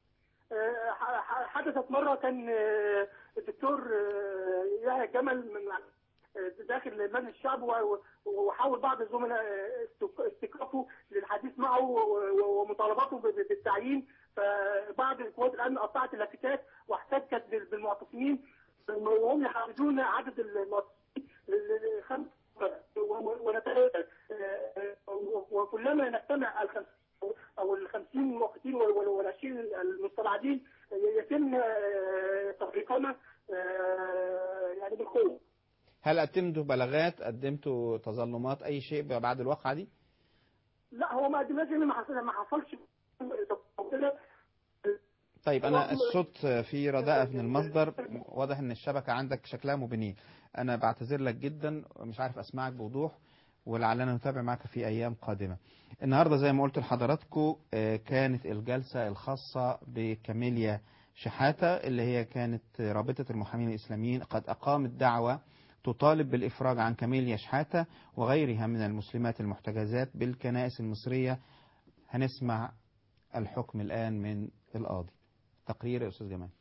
آه، ح- ح- حدثت مرة كان آه، الدكتور آه، يحيى جمل من آه، داخل مجلس الشعب و- وحاول بعض الزملاء آه، استك- استكافه للحديث معه و- و- ومطالبته ب- ب- بالتعيين فبعض قوات الامن قطعت الافتكاك واحتكت بال- بالمعتصمين وهم يحددون عدد المعتصمين لخمس ونتأكد وكلما نجتمع الخمس او ال 50 مؤقتين وال 20 المستبعدين يتم آه، تفريقنا آه، يعني بالقوه. هل قدمتوا بلاغات قدمتوا تظلمات اي شيء بعد الواقعه دي لا هو ما قدمناش لأن ما حصل ما حصلش كده طيب انا الصوت في رداءة من المصدر واضح ان الشبكه عندك شكلها مبنيه انا بعتذر لك جدا مش عارف اسمعك بوضوح ولعلنا نتابع معك في ايام قادمه النهارده زي ما قلت لحضراتكم آه، كانت الجلسه الخاصه بكاميليا شحاته اللي هي كانت رابطه المحامين الاسلاميين قد اقامت دعوه تطالب بالافراج عن كاميليا شحاته وغيرها من المسلمات المحتجزات بالكنائس المصريه هنسمع الحكم الان من القاضي تقرير يا استاذ جمال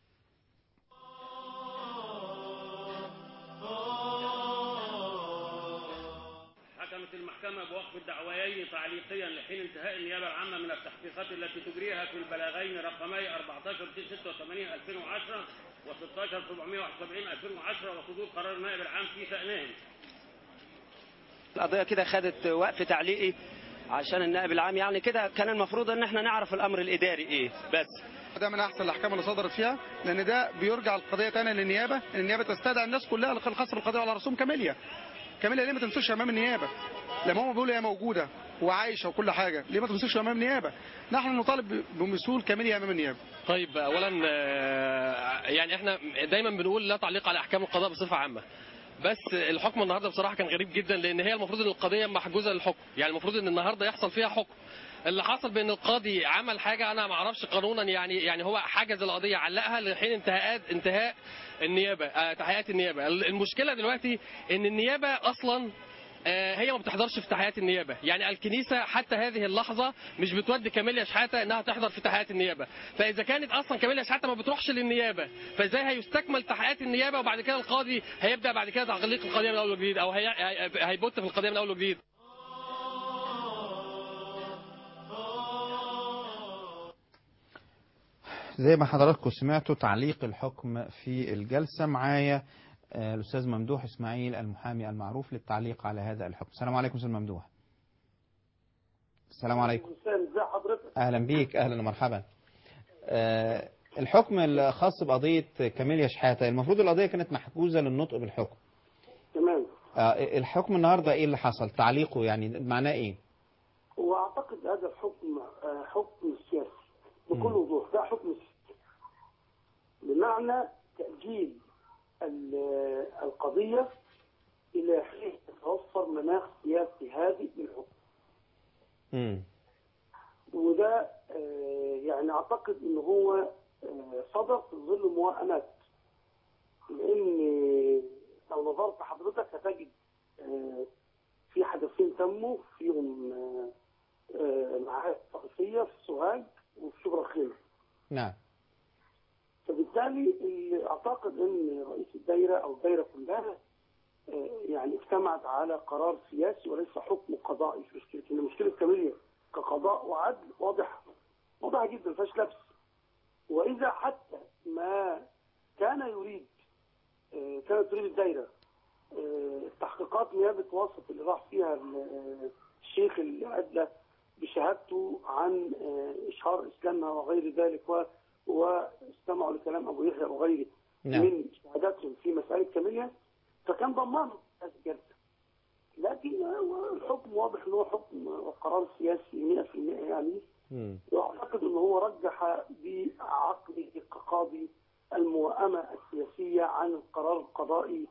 حكمت المحكمة بوقف الدعويين تعليقيا لحين انتهاء النيابة العامة من التحقيقات التي تجريها في البلاغين رقمي 14 86 2010 و 16 771 2010 وصدور قرار النائب العام في شأنهم. القضية كده خدت وقف تعليقي عشان النائب العام يعني كده كان المفروض ان احنا نعرف الامر الاداري ايه بس ده من احسن الاحكام اللي صدرت فيها لان ده بيرجع القضيه تاني للنيابه النيابه تستدعي الناس كلها الخاصه بالقضيه على رسوم كاميليا كاميليا ليه ما تنسوش امام النيابه لما هم بيقولوا هي موجوده وعايشه وكل حاجه ليه ما تمسكش امام النيابه نحن نطالب بمثول كامل امام النيابه طيب اولا آه، يعني احنا دايما بنقول لا تعليق على احكام القضاء بصفه عامه بس الحكم النهارده بصراحه كان غريب جدا لان هي المفروض ان القضيه محجوزه للحكم يعني المفروض ان النهارده يحصل فيها حكم اللي حصل بان القاضي عمل حاجه انا ما اعرفش قانونا يعني يعني هو حجز القضيه علقها لحين انتهاءات انتهاء النيابه آه، تحقيقات النيابه المشكله دلوقتي ان النيابه اصلا آه، هي ما بتحضرش في تحيات النيابه يعني الكنيسه حتى هذه اللحظه مش بتودي كاميليا شحاته انها تحضر في تحيات النيابه فاذا كانت اصلا كاميليا شحاته ما بتروحش للنيابه فازاي هيستكمل تحقيقات النيابه وبعد كده القاضي هيبدا بعد كده تعليق القضيه من اول وجديد او هي هي- هيبت في القضيه من اول وجديد زي ما حضراتكم سمعتوا تعليق الحكم في الجلسة معايا آه، الأستاذ ممدوح إسماعيل المحامي المعروف للتعليق على هذا الحكم السلام عليكم أستاذ ممدوح السلام عليكم ازي حضرتك أهلا بيك أهلا ومرحبا آه، الحكم الخاص بقضية كاميليا شحاتة المفروض القضية كانت محجوزة للنطق بالحكم تمام آه، الحكم النهاردة إيه اللي حصل تعليقه يعني معناه إيه واعتقد هذا الحكم آه، حكم سياسي بكل وضوح ده حكم سياسي بمعنى تأجيل ال- القضية إلى حين يتوفر مناخ سياسي هادئ للحكم مم. وده آه، يعني أعتقد إن هو آه، صدر في ظل موائمات لأن لو نظرت حضرتك هتجد آه، في حدثين تموا فيهم آه، آه، معاهد طائفية في سوهاج وفي شبرا الخيمة نعم فبالتالي اللي اعتقد ان رئيس الدايره او الدايره كلها آه، يعني اجتمعت على قرار سياسي وليس حكم قضائي في مشكله ان مشكله كاميليا كقضاء وعدل واضحه واضحه جدا ما فيهاش لبس واذا حتى ما كان يريد آه، كانت تريد الدايره آه، تحقيقات نيابه وسط اللي راح فيها ال- الشيخ اللي ادلى بشهادته عن آه، اشهار اسلامها وغير ذلك و واستمعوا لكلام ابو يحيى وغيره نعم. من شهاداتهم في مساله كاميليا فكان ضمان هذه الجلسه لكن هو الحكم واضح ان هو حكم وقرار سياسي 100% يعني مم. واعتقد ان هو رجح بعقله كقاضي الموائمه السياسيه عن القرار القضائي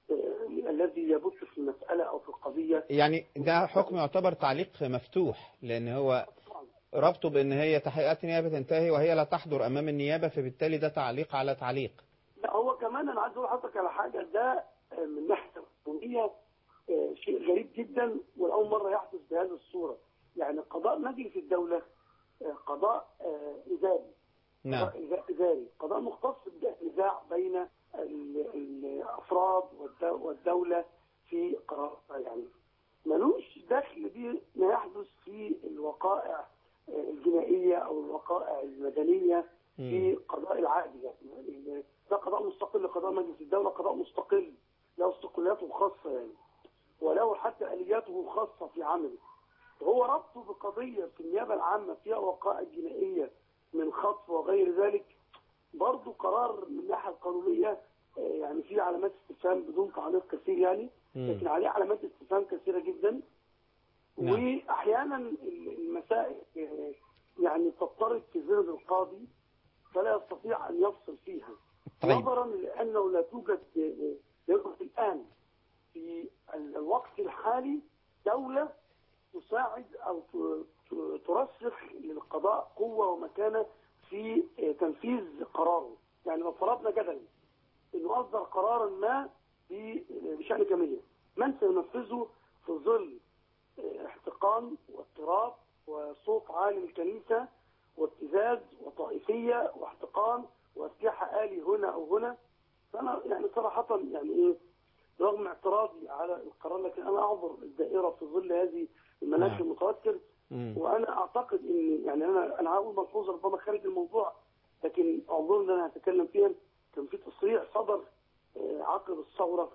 آه، الذي يبث في المساله او في القضيه يعني ده حكم يعتبر تعليق مفتوح لأن هو ربطه بأن هي تحقيقات النيابة تنتهي وهي لا تحضر أمام النيابة فبالتالي ده تعليق على تعليق لا هو كمان انا عايز اقول لحضرتك على حاجه ده آه، من ناحيه القانونيه آه، شيء غريب جدا والاول مره يحدث بهذه الصوره يعني قضاء مجلس الدوله آه، قضاء آه، اداري نعم قضاء إذا- اداري قضاء مختص بالنزاع بين ال- الافراد والد- والدوله في قرار يعني ملوش دخل بما يحدث في الوقائع آه، الجنائيه او الوقائع المدنيه في قضاء العادي يعني ده قضاء مستقل قضاء مجلس الدولة قضاء مستقل له استقلاته الخاصة يعني وله حتى آلياته الخاصة في عمله هو ربطه بقضية في النيابة العامة فيها وقائع جنائية من خطف وغير ذلك برضه قرار من الناحية القانونية آه، يعني فيه علامات استفهام بدون تعليق كثير يعني مم. لكن عليه علامات استفهام كثيرة جدا نعم. واحيانا المسائل آه، يعني تضطرب في ذهن القاضي فلا يستطيع ان يفصل فيها طيب. نظرا لانه لا توجد آه، لا يوجد الان في ال- الوقت الحالي دوله تساعد او ت- ت- ترسخ للقضاء قوه ومكانه في آه، تنفيذ قراره يعني لو فرضنا جدلا انه اصدر قرارا ما ب- بشان كاميليا من سينفذه في ظل آه، احتقان واضطراب وصوت عالي من الكنيسه وابتزاز وطائفيه واحتقان واسلحه الي هنا او هنا فانا يعني صراحه يعني ايه رغم اعتراضي على القرار لكن انا اعذر الدائره في ظل هذه المناخ نعم. المتوتر مم. وانا اعتقد ان يعني انا انا هقول ملحوظه ربما خارج الموضوع لكن اعذرني ان انا هتكلم فيها كان في تصريح صدر آه، عقب الثوره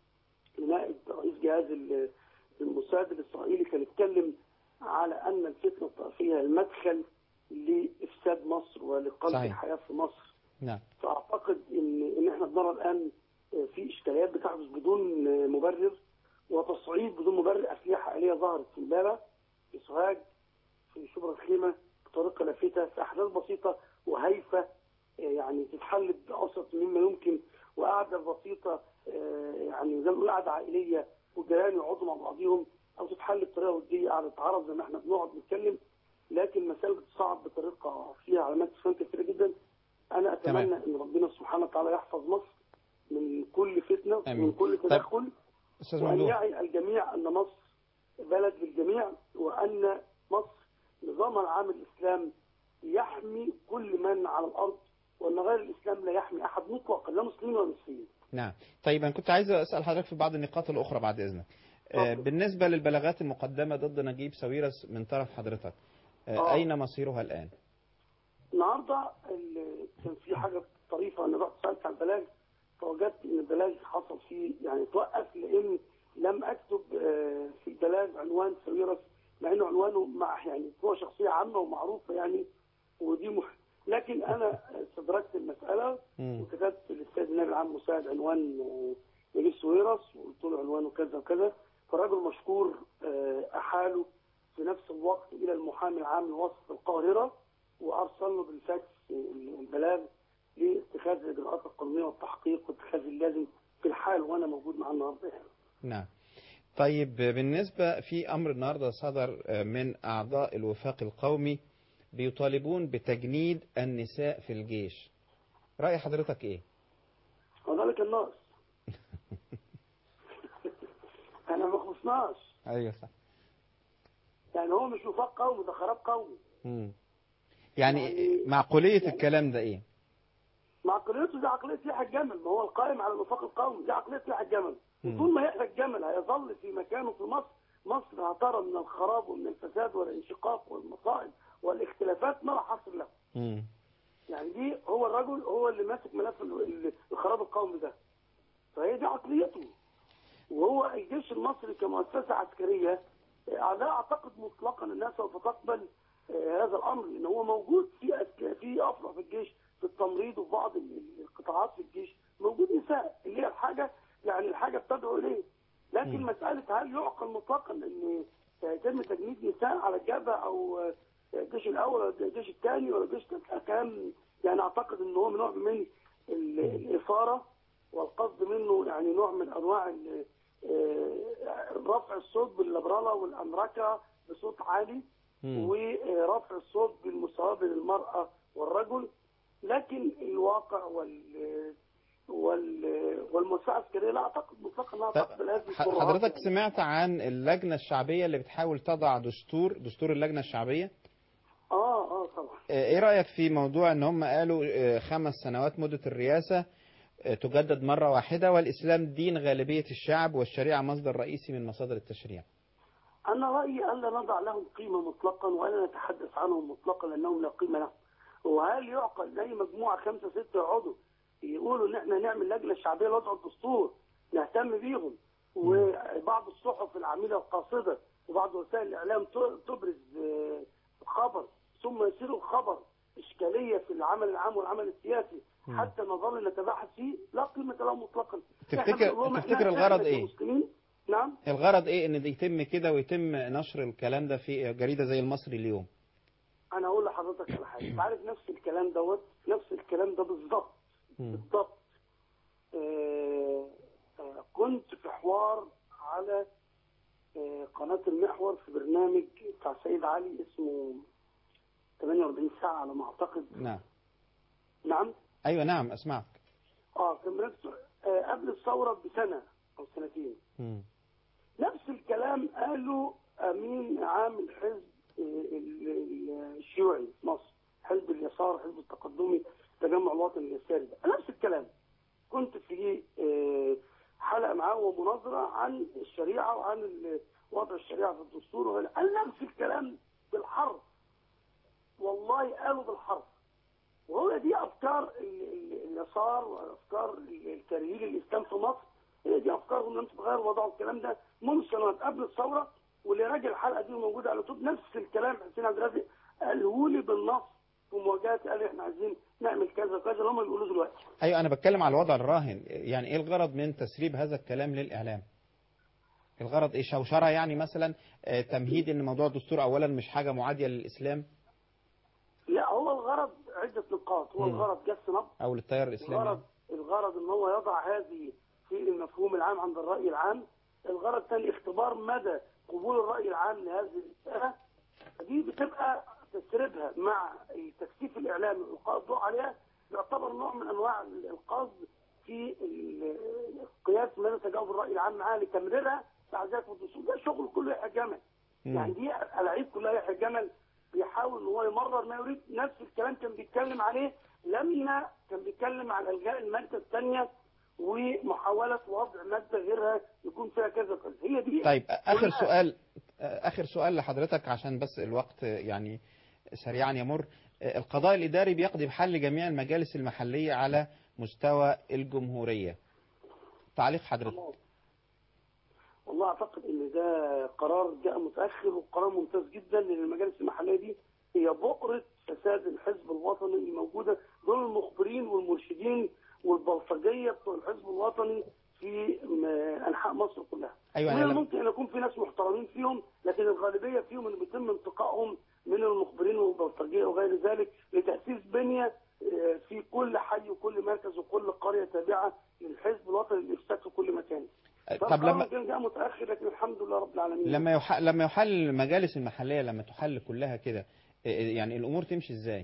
لنائب رئيس جهاز ال- الموساد الاسرائيلي كان اتكلم على ان الفتنه الطائفيه المدخل لافساد مصر ولقلب صحيح. الحياه في مصر نعم فاعتقد ان ان احنا بنرى الان في اشكاليات بتحدث بدون مبرر وتصعيد بدون مبرر اسلحه اليه ظهرت في امبابه في سوهاج في شبرا الخيمه بطريقه لافته في احداث بسيطه وهايفه آه، يعني تتحل بأبسط مما يمكن وقعده بسيطه آه، يعني زي ما بنقول قعده عائليه والجيران يقعدوا مع بعضهم او تتحل بطريقه وديه قعده عرب زي ما احنا بنقعد نتكلم لكن المسائل بتصعب بطريقه فيها علامات استفهام كثيره جدا انا اتمنى تمام. ان ربنا سبحانه وتعالى يحفظ مصر من كل فتنه آمين. ومن كل طيب، تدخل أستاذ وأن ممدوح يعي الجميع أن مصر بلد للجميع وأن مصر نظامها العام الإسلام يحمي كل من على الأرض وأن غير الإسلام لا يحمي أحد مطلقا لا مسلمين ولا مسيحيين نعم طيب أنا كنت عايز أسأل حضرتك في بعض النقاط الأخرى بعد إذنك آه، بالنسبة للبلاغات المقدمة ضد نجيب ساويرس من طرف حضرتك آه، آه. أين مصيرها الآن؟ النهارده ال- كان في حاجة طريفة أنا رحت سألت عن البلاغ فوجدت إن البلاغ حصل فيه يعني توقف لأن لم أكتب آه، في البلاغ عنوان ساويرس مع إنه عنوانه مع يعني هو شخصية عامة ومعروفة يعني ودي مح... لكن أنا استدركت المسألة وكتبت للسيد النائب العام مساعد عنوان آه، نجيب سويرس وقلت له عنوانه كذا وكذا فالراجل مشكور آه، أحاله في نفس الوقت إلى المحامي العام لوسط القاهرة وأرسل له بالفاكس البلاغ لاتخاذ الإجراءات القانونية والتحقيق واتخاذ اللازم في الحال وأنا موجود معاه النهارده يعني. نعم طيب بالنسبة في أمر النهاردة صدر من أعضاء الوفاق القومي بيطالبون بتجنيد النساء في الجيش رأي حضرتك إيه؟ وذلك الناقص احنا ما خلصناش أيوة صح يعني هو مش وفاق قومي ده خراب قومي مم. يعني معقولية الكلام ده إيه؟ مع عقليته دي عقلية يحيى الجمل ما هو القائم على الوفاق القومي دي عقلية يحيى الجمل وطول ما يحيى الجمل هيظل في مكانه في مصر مصر هترى من الخراب ومن الفساد والانشقاق والمصائب والاختلافات ما لا حصر له مم. يعني دي هو الرجل هو اللي ماسك ملف ال- ال- الخراب القومي ده فهي دي عقليته وهو الجيش المصري كمؤسسة عسكرية آه، لا أعتقد مطلقا الناس سوف تقبل آه، هذا الأمر لأن هو موجود في أسك- في أفرع في الجيش في التمريض وفي بعض ال- ال- القطاعات في الجيش موجود نساء اللي هي الحاجة يعني الحاجة بتدعو إليه لكن مسألة هل يعقل مطلقا أن يتم تجنيد نساء على الجبهة أو آه، الجيش الأول ولا الجيش الثاني ولا الجيش الثالث كلام يعني أعتقد أن هو نوع من ال- الإثارة والقصد منه يعني نوع من انواع ال- آه، رفع الصوت باللبرالة والامركه بصوت عالي ورفع الصوت بالمساواه بين المراه والرجل لكن الواقع وال وال والمؤسسه العسكريه لا اعتقد مطلقا انها تقبل هذه ح- السرعات حضرتك سمعت عن اللجنة الشعبية اللي بتحاول تضع دستور دستور اللجنة الشعبية اه اه طبعا آه، ايه رأيك في موضوع ان هم قالوا آه، خمس سنوات مدة الرئاسة آه، تجدد مرة واحدة والإسلام دين غالبية الشعب والشريعة مصدر رئيسي من مصادر التشريع أنا رأيي ألا نضع لهم قيمة مطلقا ولا نتحدث عنهم مطلقا لأنهم لا قيمة لهم وهل يعقل أن أي مجموعة خمسة ستة يقعدوا يقولوا إن إحنا نعمل لجنة شعبية لوضع الدستور نهتم بيهم وبعض الصحف العميلة القاصدة وبعض وسائل الإعلام ت- تبرز آه، خبر ثم يصير الخبر إشكالية في العمل العام والعمل السياسي حتى نظل نتباحث فيه لا قيمة له مطلقا إحنا تفتكر بنقول لهم إحنا تفتكر الغرض إحنا ايه كمسلمين نعم الغرض ايه ان ده يتم كده ويتم نشر الكلام ده في جريدة زي المصري اليوم انا اقول لحضرتك على حاجه انت عارف نفس الكلام دوت نفس الكلام ده بالظبط بالظبط آه، آه، كنت في حوار على آه، قناه المحور في برنامج بتاع سيد علي اسمه 48 ساعه على ما اعتقد نعم نعم ايوه نعم اسمعك اه كان بنفس آه، قبل الثوره بسنه او سنتين مم. نفس الكلام قاله امين عام الحزب آه، ال- ال- الشيوعي في مصر حزب اليسار حزب التقدمي التجمع الوطني اليساري ده نفس الكلام كنت في آه، حلقه معاه ومناظره عن الشريعه وعن ال- وضع الشريعه في الدستور وغيره. قال نفس الكلام بالحرف والله قالوا بالحرف وهو دي افكار ال- ال- اليسار وافكار ال- الكارهين الاسلام في مصر هي دي افكارهم لم تتغير وضعوا الكلام ده منذ سنوات قبل الثوره واللي راجع الحلقه دي موجوده على اليوتيوب نفس الكلام حسين عبد الرازق قاله لي بالنص في مواجهات قال احنا عايزين نعمل كذا وكذا اللي هم بيقولوه دلوقتي ايوه انا بتكلم على الوضع الراهن يعني ايه الغرض من تسريب هذا الكلام للاعلام الغرض ايه شوشره يعني مثلا آه، تمهيد ان موضوع الدستور اولا مش حاجه معاديه للاسلام لا هو الغرض عدة نقاط هو مم. الغرض جس نبض او للتيار الاسلامي الغرض الغرض ان هو يضع هذه في المفهوم العام عند الرأي العام الغرض الثاني اختبار مدى قبول الرأي العام لهذه المسألة دي بتبقى تسريبها مع التكثيف الإعلامي وإلقاء الضوء عليها يعتبر نوع من أنواع القصد في ال- القياس مدى تجاوب الرأي العام معاها لتمريرها بعد ذلك في الدستور ده شغل كله يحيى جمل يعني دي ألاعيب كلها يحيى جمل بيحاول ان هو يمرر ما يريد نفس الكلام كان بيتكلم عليه لما كان بيتكلم عن الغاء الماده الثانيه ومحاوله وضع ماده غيرها يكون فيها كذا كذا هي دي طيب اخر كلها. سؤال اخر سؤال لحضرتك عشان بس الوقت يعني سريعا يمر القضاء الاداري بيقضي بحل جميع المجالس المحليه على مستوى الجمهوريه تعليق حضرتك والله اعتقد ان ده قرار جاء متاخر وقرار ممتاز جدا لان المجالس المحليه دي هي بؤره فساد الحزب الوطني الموجوده دول المخبرين والمرشدين والبلطجيه بتوع الحزب الوطني في م- انحاء مصر كلها. أيوة، وهنا أنا لم- ممكن ان يكون في ناس محترمين فيهم لكن الغالبيه فيهم اللي بيتم انتقائهم من المخبرين والبلطجيه وغير ذلك لتاسيس بنيه آه، في كل حي وكل مركز وكل قريه تابعه للحزب الوطني للافساد في كل مكان. طب لما كان جاء متاخر لكن الحمد لله رب العالمين لما يح... لما يحل المجالس المحليه لما تحل كلها كده إيه- يعني الامور تمشي ازاي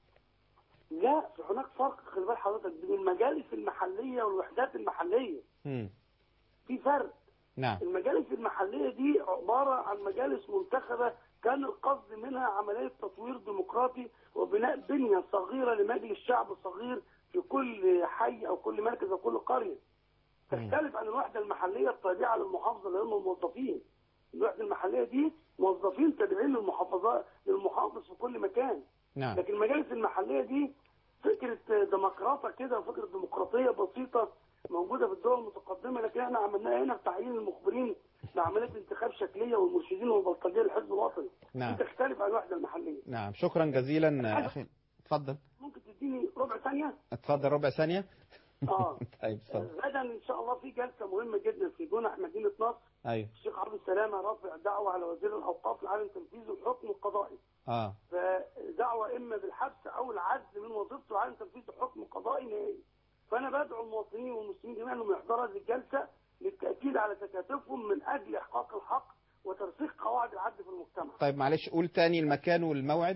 لا في هناك فرق خلي بال حضرتك بين المجالس المحليه والوحدات المحليه مم. في فرق نعم المجالس المحليه دي عباره عن مجالس منتخبه كان القصد منها عمليه تطوير ديمقراطي وبناء بنيه صغيره لمجلس شعب صغير في كل حي او كل مركز او كل قريه تختلف عن الوحده المحليه التابعه للمحافظه اللي هم الموظفين الوحده المحليه دي موظفين تابعين للمحافظات للمحافظ في كل مكان نعم لكن المجالس المحليه دي فكره ديمقراطه كده وفكره ديمقراطيه بسيطه موجوده في الدول المتقدمه لكن احنا عملناها هنا في تعيين المخبرين بعمليه انتخاب شكليه والمرشدين والبلطجيه للحزب الوطني نعم. دي تختلف عن الوحده المحليه نعم شكرا جزيلا اخي اتفضل ممكن تديني ربع ثانيه اتفضل ربع ثانيه اه طيب اتفضل غدا ان شاء الله في جلسه مهمه جدا في جنح مدينه نصر ايوه الشيخ عبد السلامه رافع دعوه على وزير الاوقاف لعدم تنفيذ الحكم القضائي اه فدعوة إما بالحبس أو العزل من وظيفته عن تنفيذ حكم قضائي نهائي فأنا بدعو المواطنين والمسلمين جميعا أنهم يحضروا هذه الجلسة للتأكيد على تكاتفهم من أجل إحقاق الحق وترسيخ قواعد العدل في المجتمع طيب معلش قول تاني المكان والموعد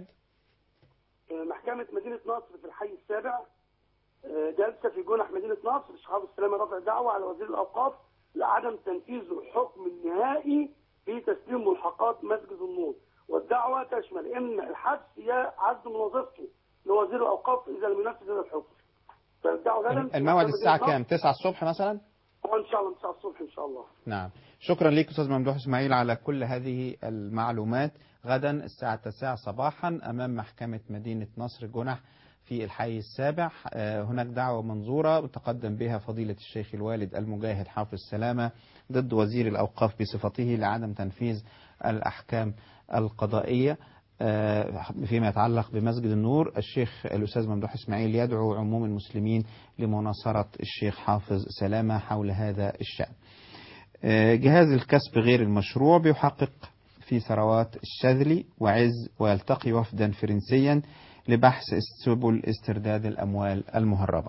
آه، محكمة مدينة نصر في الحي السابع آه، جلسة في جنح مدينة نصر الشيخ عبد السلام رافع دعوة على وزير الأوقاف لعدم تنفيذ الحكم النهائي في تسليم ملحقات مسجد النور والدعوة تشمل إما الحبس يا عزل من وظيفته لوزير الأوقاف إذا لم ينفذ هذا الحكم فالدعوة غدا في الموعد محكمة الساعه مدينة كام 9 الصبح مثلا نصر. إن شاء الله 9 الصبح إن شاء الله نعم شكرا لك أستاذ ممدوح إسماعيل على كل هذه المعلومات غدا الساعة 9 صباحا أمام محكمة مدينة نصر جنح في الحي السابع آه، هناك دعوة منظورة تقدم بها فضيلة الشيخ الوالد المجاهد حافظ سلامة ضد وزير الأوقاف بصفته لعدم تنفيذ الأحكام القضائية آه، فيما يتعلق بمسجد النور الشيخ الأستاذ ممدوح إسماعيل يدعو عموم المسلمين لمناصرة الشيخ حافظ سلامة حول هذا الشأن آه، جهاز الكسب غير المشروع بيحقق في ثروات الشاذلي وعز ويلتقي وفدا فرنسيا لبحث سبل استرداد الأموال المهربة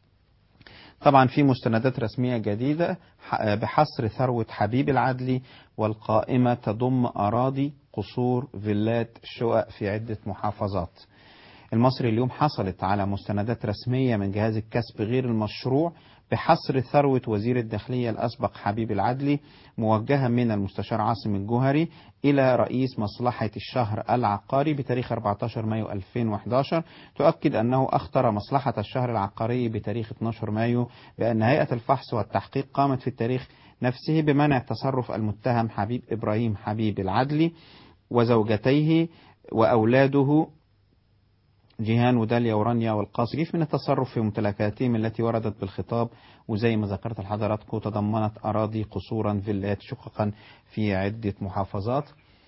طبعا في مستندات رسمية جديدة ح- بحصر ثروة حبيب العدلي والقائمة تضم أراضي قصور فيلات شقق في عدة محافظات المصري اليوم حصلت على مستندات رسمية من جهاز الكسب غير المشروع بحصر ثروة وزير الداخلية الأسبق حبيب العدلي موجهة من المستشار عاصم الجوهري إلى رئيس مصلحة الشهر العقاري بتاريخ 14 مايو 2011 تؤكد أنه أخطر مصلحة الشهر العقاري بتاريخ 12 مايو بأن هيئة الفحص والتحقيق قامت في التاريخ نفسه بمنع تصرف المتهم حبيب إبراهيم حبيب العدلي وزوجتيه وأولاده جيهان وداليا ورانيا والقاسجيف من التصرف في ممتلكاتهم التي وردت بالخطاب وزي ما ذكرت لحضراتكم تضمنت أراضي قصورا فيلات شققا في عدة محافظات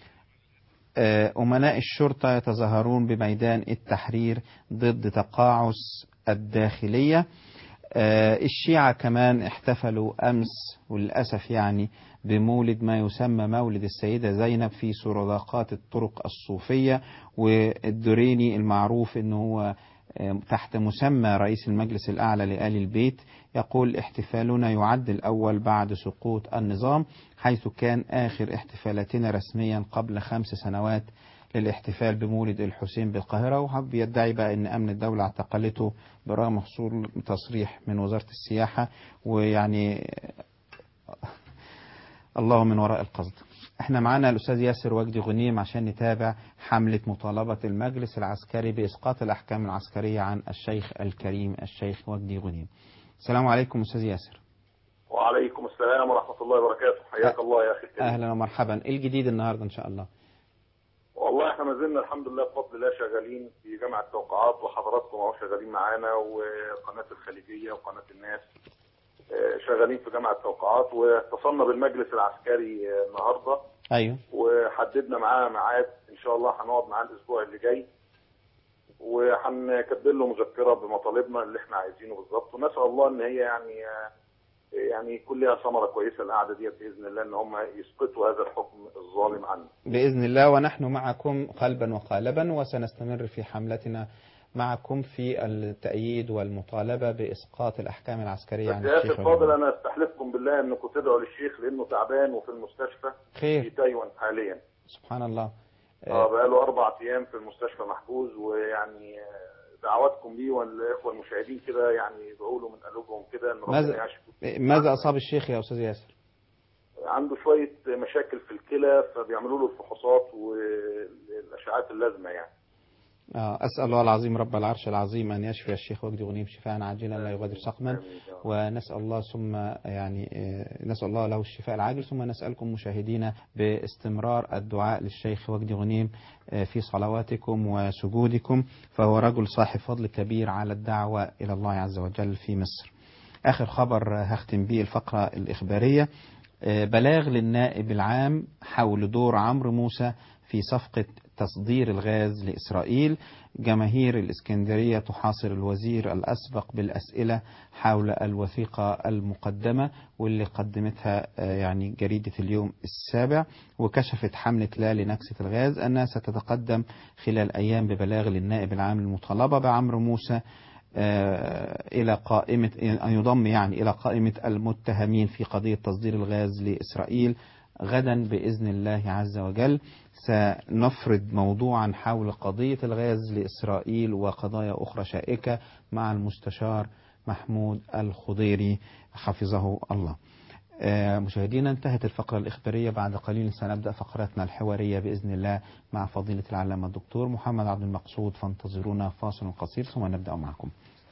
آه، أمناء الشرطة يتظاهرون بميدان التحرير ضد تقاعس الداخلية آه، الشيعة كمان احتفلوا أمس وللأسف يعني بمولد ما يسمى مولد السيدة زينب في سرادقات الطرق الصوفية والدريني المعروف أنه هو تحت مسمى رئيس المجلس الأعلى لآل البيت يقول احتفالنا يعد الأول بعد سقوط النظام حيث كان آخر احتفالاتنا رسميا قبل خمس سنوات للاحتفال بمولد الحسين بالقاهرة وحب يدعي بقى أن أمن الدولة اعتقلته برغم حصول تصريح من وزارة السياحة ويعني الله من وراء القصد احنا معانا الأستاذ ياسر وجدي غنيم عشان نتابع حملة مطالبة المجلس العسكري بإسقاط الأحكام العسكرية عن الشيخ الكريم الشيخ وجدي غنيم السلام عليكم أستاذ ياسر وعليكم السلام ورحمة الله وبركاته حياك الله يا أخي الكريم. أهلا ومرحبا إيه الجديد النهاردة إن شاء الله والله احنا ما زلنا الحمد لله بفضل الله شغالين في جامعة التوقعات وحضراتكم اهو شغالين معانا وقناة الخليجية وقناة الناس آه، شغالين في جامعة التوقعات واتصلنا بالمجلس العسكري آه، النهارده أيوه وحددنا معاه ميعاد ان شاء الله هنقعد معاه الاسبوع اللي جاي وهنكتب له مذكره بمطالبنا اللي احنا عايزينه بالظبط ونسال الله ان هي يعني آه، يعني يكون لها ثمره كويسه القعده ديت باذن الله ان هم يسقطوا هذا الحكم الظالم عنا. بإذن الله ونحن معكم قلبا وقالبا وسنستمر في حملتنا معكم في التأييد والمطالبة بإسقاط الأحكام العسكرية عن بس يا اخي الشيخ الفاضل انا استحلفكم بالله انكم تدعوا للشيخ لانه تعبان وفي المستشفى في خير تايوان حاليا. سبحان الله اه بقاله اربع ايام في المستشفى محجوز ويعني آه، دعواتكم ليه والاخوه المشاهدين كده يعني ادعوا له من قلوبهم كده ان ربنا ماذا يعشفه ماذا أصاب الشيخ يا أستاذ ياسر عنده شويه مشاكل في الكلى فبيعملوا له الفحوصات والاشعاعات اللازمه يعني آه، أسأل الله العظيم رب العرش العظيم أن يشفي الشيخ وجدي غنيم شفاء عاجلا لا يغادر سقما ونسأل الله ثم يعني آه، نسأل الله له الشفاء العاجل ثم نسألكم مشاهدينا باستمرار الدعاء للشيخ وجدي غنيم آه، في صلواتكم وسجودكم فهو رجل صاحب فضل كبير على الدعوة إلى الله عز وجل في مصر آخر خبر آه، هختم به الفقرة الإخبارية آه، بلاغ للنائب العام حول دور عمرو موسى في صفقة تصدير الغاز لإسرائيل جماهير الإسكندرية تحاصر الوزير الأسبق بالأسئلة حول الوثيقة المقدمة واللي قدمتها آه، يعني جريدة اليوم السابع وكشفت حملة لا لنكسة الغاز أنها ستتقدم خلال أيام ببلاغ للنائب العام المطالبة بعمرو موسى آه، إلى قائمة أن يضم يعني إلى قائمة المتهمين في قضية تصدير الغاز لإسرائيل غدا بإذن الله عز وجل سنفرد موضوعا حول قضية الغاز لإسرائيل وقضايا أخرى شائكة مع المستشار محمود الخضيري حفظه الله آه، مشاهدينا انتهت الفقرة الإخبارية بعد قليل سنبدأ فقرتنا الحوارية بإذن الله مع فضيلة العلامة الدكتور محمد عبد المقصود فانتظرونا فاصل قصير ثم نبدأ معكم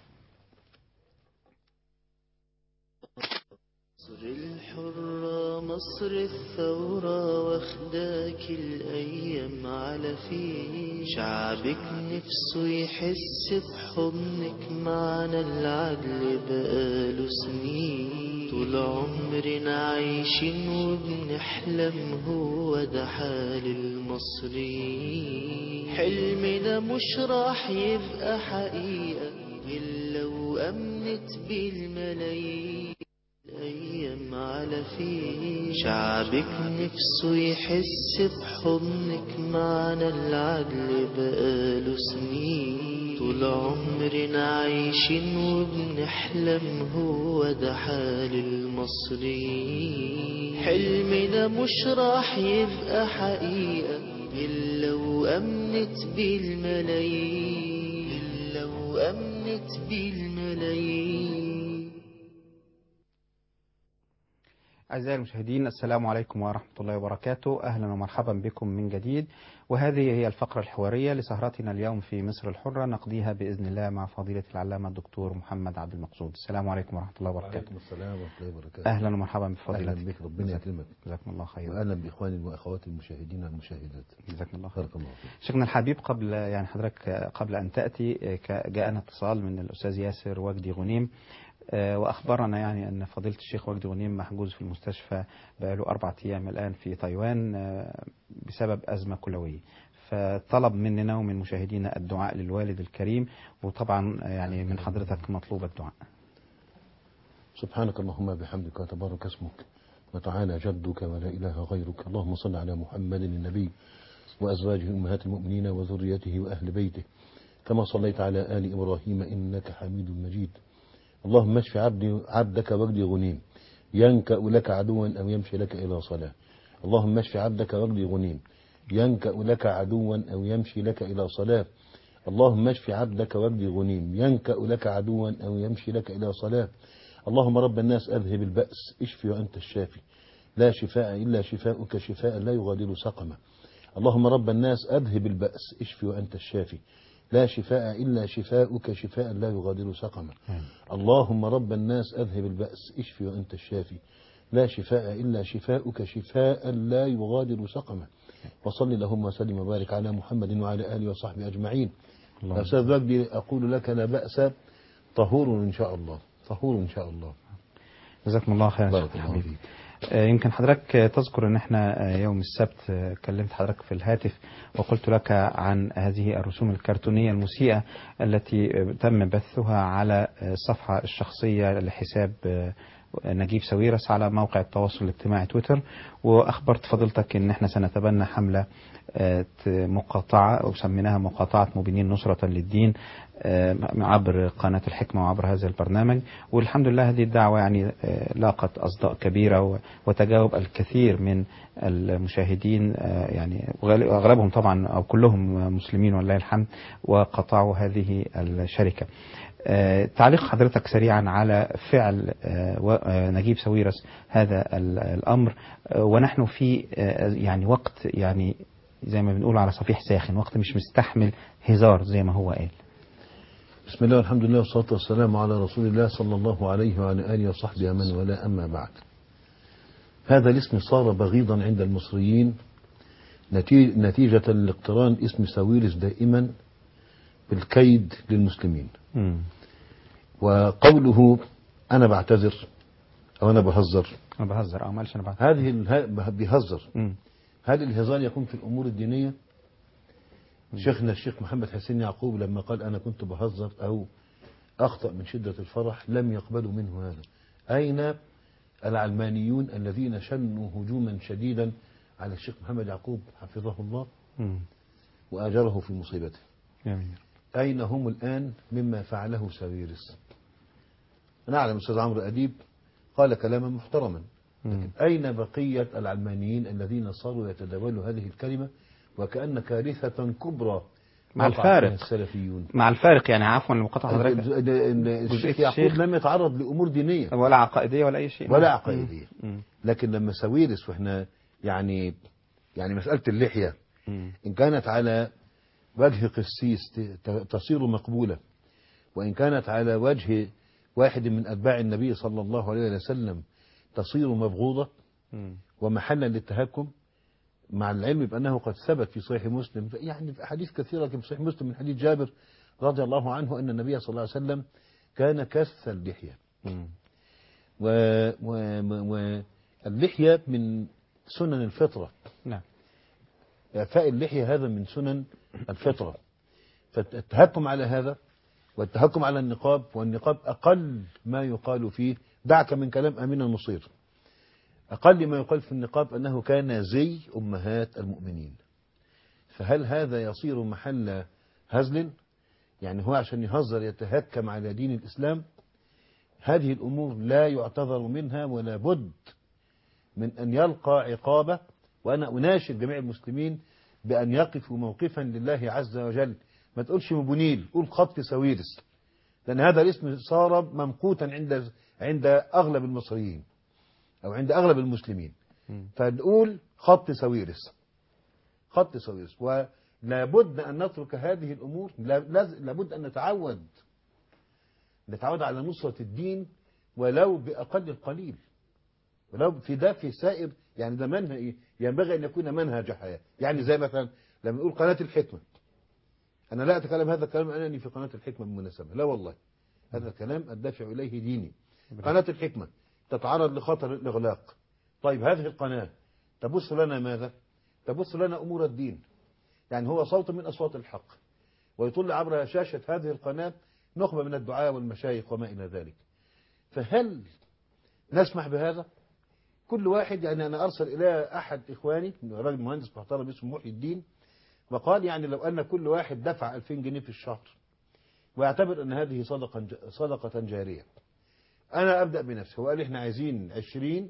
مصر الحرة مصر الثورة واخداك الأيام على فيه شعبك نفسه يحس بحضنك معنا العدل بقاله سنين طول عمرنا عايشين وبنحلم هو ده حال المصريين حلمنا مش راح يبقى حقيقة إلا وأمنت بالملايين الأيام على فيه شعبك نفسه يحس بحضنك معنا العدل بقاله سنين طول عمرنا عايشين وبنحلم هو ده حال المصريين حلمنا مش راح يبقى حقيقة إلا وأمنت بالملايين إلا وأمنت بالملايين أعزائي المشاهدين السلام عليكم ورحمة الله وبركاته أهلا ومرحبا بكم من جديد وهذه هي الفقرة الحوارية لسهرتنا اليوم في مصر الحرة نقضيها بإذن الله مع فضيلة العلامة الدكتور محمد عبد المقصود السلام عليكم ورحمة الله وبركاته وعليكم السلام ورحمة الله وبركاته أهلا ومرحبا بفضيلتك أهلا بك ربنا يكرمك جزاكم الله خيرا وأهلا بإخواني وأخواتي المشاهدين والمشاهدات جزاكم الله خير بارك الله فيك شيخنا الحبيب قبل يعني حضرتك قبل أن تأتي جاءنا اتصال من الأستاذ ياسر وجدي غنيم آه، وأخبرنا يعني أن فضيلة الشيخ وجدي غنيم محجوز في المستشفى بقاله أربعة أيام الآن في تايوان آه، بسبب أزمة كلوية فطلب مننا ومن مشاهدينا الدعاء للوالد الكريم وطبعا آه، يعني من حضرتك مطلوب الدعاء سبحانك اللهم بحمدك وتبارك اسمك وتعالى جدك ولا إله غيرك اللهم صل على محمد النبي وأزواجه أمهات المؤمنين وذريته وأهل بيته كما صليت على آل إبراهيم إنك حميد مجيد اللهم اشف عبدي عبدك وجدي غنيم ينكأ لك عدوا أو يمشي لك إلى صلاة اللهم اشف عبدك وجدي غنيم ينكأ لك عدوا أو يمشي لك إلى صلاة اللهم اشف عبدك وجدي غنيم ينكأ لك عدوا أو يمشي لك إلى صلاة اللهم رب الناس أذهب البأس اشفي وأنت الشافي لا شفاء إلا شفاؤك شفاء لا يغادر سقما اللهم رب الناس أذهب البأس اشفي وأنت الشافي لا شفاء إلا شفاؤك شفاء لا يغادر سقما اللهم رب الناس أذهب البأس اشفي وأنت الشافي لا شفاء إلا شفاؤك شفاء لا يغادر سقما وصل اللهم وسلم وبارك على محمد وعلى آله وصحبه أجمعين اللهم أستاذ وجدي أقول لك لا بأس طهور إن شاء الله طهور إن شاء الله جزاكم الله خيرا بارك شيخ الله حبيبي فيك. آه، يمكن حضرتك آه، تذكر ان احنا آه، يوم السبت آه، كلمت حضرتك في الهاتف وقلت لك عن هذه الرسوم الكرتونية المسيئة التي آه، تم بثها على آه، الصفحة الشخصية لحساب آه، نجيب ساويرس على موقع التواصل الاجتماعي تويتر واخبرت فضيلتك ان احنا سنتبنى حملة آه، ت- مقاطعة وسميناها مقاطعة مبينين نصرة للدين آه، عبر قناة الحكمة وعبر هذا البرنامج والحمد لله هذه الدعوة يعني آه، لاقت أصداء كبيرة و- وتجاوب الكثير من المشاهدين آه، يعني وغال- أغلبهم طبعا أو كلهم مسلمين ولله الحمد وقطعوا هذه الشركة آه، تعليق حضرتك سريعا على فعل آه، و- آه، نجيب ساويرس هذا ال- الأمر آه، ونحن في آه، يعني وقت يعني زي ما بنقول على صفيح ساخن وقت مش مستحمل هزار زي ما هو قال بسم الله والحمد لله والصلاة والسلام على رسول الله صلى الله عليه وعلى آله وصحبه من ولا أما بعد هذا الاسم صار بغيضا عند المصريين نتي- نتيجة لاقتران اسم ساويرس دائما بالكيد للمسلمين وقوله أنا بعتذر أو أنا بهزر أنا بهزر أو مالش أنا بعتذر هذه اله- بيهزر هل الهزار يكون في الأمور الدينية شيخنا الشيخ محمد حسين يعقوب لما قال أنا كنت بهزر أو أخطأ من شدة الفرح لم يقبلوا منه هذا أين العلمانيون الذين شنوا هجوما شديدا على الشيخ محمد يعقوب حفظه الله مم. وآجره في مصيبته جميل أين هم الآن مما فعله ساويرس نعلم أستاذ عمرو أديب قال كلاما محترما مم. أين بقية العلمانيين الذين صاروا يتداولوا هذه الكلمة وكأن كارثة كبرى مع وقعت الفارق. من السلفيون مع الفارق يعني عفوا لمقاطعة حضرتك ال- ال- ال- الشيخ يعقوب لم يتعرض لأمور دينية ولا عقائدية ولا أي شيء ولا عقائدية مم. لكن لما ساويرس واحنا يعني يعني مسألة اللحية مم. إن كانت على وجه قسيس ت- ت- تصير مقبولة وإن كانت على وجه واحد من أتباع النبي صلى الله عليه وسلم تصير مبغوضة مم. ومحلا للتهكم مع العلم بأنه قد ثبت في صحيح مسلم يعني في أحاديث كثيرة في صحيح مسلم من حديث جابر رضي الله عنه أن النبي صلى الله عليه وسلم كان كث اللحية مم. و... و... و... واللحية من سنن الفطرة نعم إعفاء اللحية هذا من سنن الفطرة فالتهكم على هذا والتهكم على النقاب والنقاب أقل ما يقال فيه دعك من كلام أمين المصير أقل ما يقال في النقاب أنه كان زي أمهات المؤمنين فهل هذا يصير محل هزل يعني هو عشان يهزر يتهكم على دين الإسلام هذه الأمور لا يعتذر منها ولا بد من أن يلقى عقابة وأنا أناشد جميع المسلمين بأن يقفوا موقفا لله عز وجل ما تقولش مبنيل قول خط سويرس لأن هذا الاسم صار ممقوتا عند عند أغلب المصريين أو عند أغلب المسلمين فنقول خط سويرس خط سويرس ولابد أن نترك هذه الأمور لا- لاز- لابد أن نتعود نتعود على نصرة الدين ولو بأقل القليل ولو في ده في سائر يعني ده منهج ينبغي أن يكون منهج حياة يعني زي مثلا لما نقول قناة الحكمة أنا لا أتكلم هذا الكلام أنني في قناة الحكمة بالمناسبة لا والله هذا الكلام أدفع إليه ديني قناة الحكمة تتعرض لخطر الإغلاق طيب هذه القناة تبث لنا ماذا تبث لنا أمور الدين يعني هو صوت من أصوات الحق ويطل عبر شاشة هذه القناة نخبة من الدعاء والمشايخ وما إلى ذلك فهل نسمح بهذا كل واحد يعني أنا أرسل إلى أحد إخواني راجل مهندس محترم اسمه محي الدين وقال يعني لو أن كل واحد دفع 2000 جنيه في الشهر ويعتبر أن هذه صدقة صدقة جارية أنا أبدأ بنفسي هو قال إحنا عايزين 20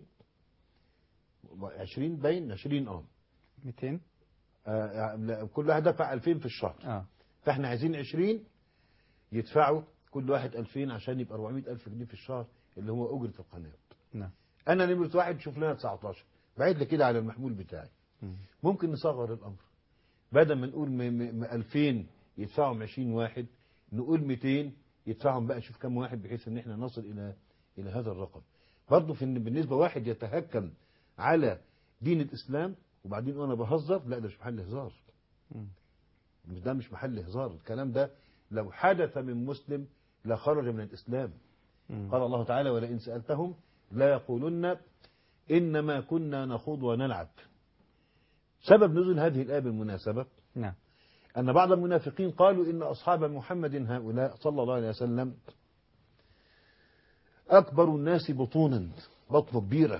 20 باين 20 اه 200 آه، لا، كل واحد دفع 2000 في الشهر اه فاحنا عايزين 20 يدفعوا كل واحد 2000 عشان يبقى 400 ألف جنيه في الشهر اللي هو أجرة القناة نعم أنا نمرة واحد شوف لنا 19 بعيد لي كده على المحمول بتاعي مم. ممكن نصغر الأمر بدل ما نقول م- م- م- 2000 يدفعهم 20 واحد نقول 200 يدفعهم بقى شوف كم واحد بحيث ان احنا نصل الى الى هذا الرقم برضه في إن بالنسبه واحد يتهكم على دين الاسلام وبعدين انا بهزر لا ده مش محل هزار مم. مش ده مش محل هزار الكلام ده لو حدث من مسلم لخرج من الاسلام مم. قال الله تعالى ولئن سالتهم لا يقولن انما كنا نخوض ونلعب سبب نزول هذه الايه بالمناسبه نعم أن بعض المنافقين قالوا إن أصحاب محمد هؤلاء صلى الله عليه وسلم أكبر الناس بطونا بطن كبيرة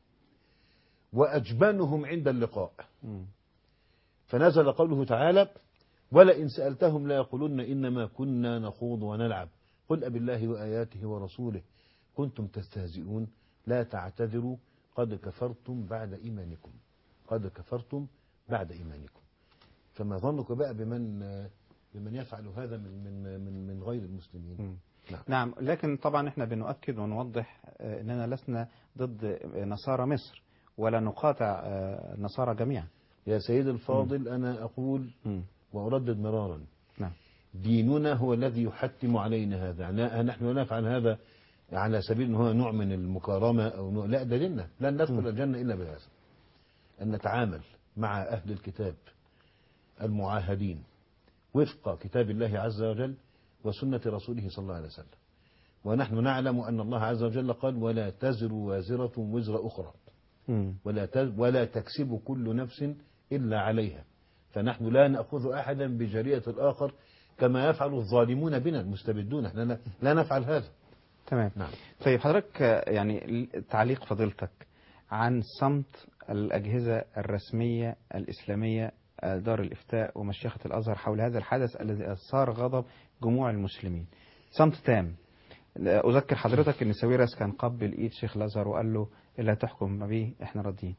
وأجبنهم عند اللقاء مم. فنزل قوله تعالى ولئن سألتهم لا يقولون إنما كنا نخوض ونلعب قل أب الله وآياته ورسوله كنتم تستهزئون لا تعتذروا قد كفرتم بعد إيمانكم قد كفرتم بعد إيمانكم فما ظنك بقى بمن بمن يفعل هذا من من من, من غير المسلمين مم. نعم. نعم لكن طبعا احنا بنؤكد ونوضح آه، اننا لسنا ضد نصارى مصر ولا نقاطع آه، النصارى جميعا يا سيد الفاضل أنا أقول مم. وأردد مرارا نعم ديننا هو الذي يحتم علينا هذا يعني نحن لا نفعل هذا على سبيل أنه هو نوع من المكارمة أو نوع لا ده ديننا لن ندخل الجنة إلا بهذا أن نتعامل مع أهل الكتاب المعاهدين وفق كتاب الله عز وجل وسنة رسوله صلى الله عليه وسلم ونحن نعلم أن الله عز وجل قال ولا تزر وازرة وزر أخرى مم. ولا تز- ولا تكسب كل نفس إلا عليها فنحن لا نأخذ أحدا بجريئة الآخر كما يفعل الظالمون بنا المستبدون احنا لا, لا نفعل هذا تمام نعم طيب حضرتك آه، يعني تعليق فضيلتك عن صمت الأجهزة الرسمية الإسلامية آه، دار الإفتاء ومشيخة الأزهر حول هذا الحدث الذي أثار غضب جموع المسلمين صمت تام آه، أذكر حضرتك أن ساويرس كان قبل إيد شيخ الأزهر وقال له إلا تحكم به إحنا راضيين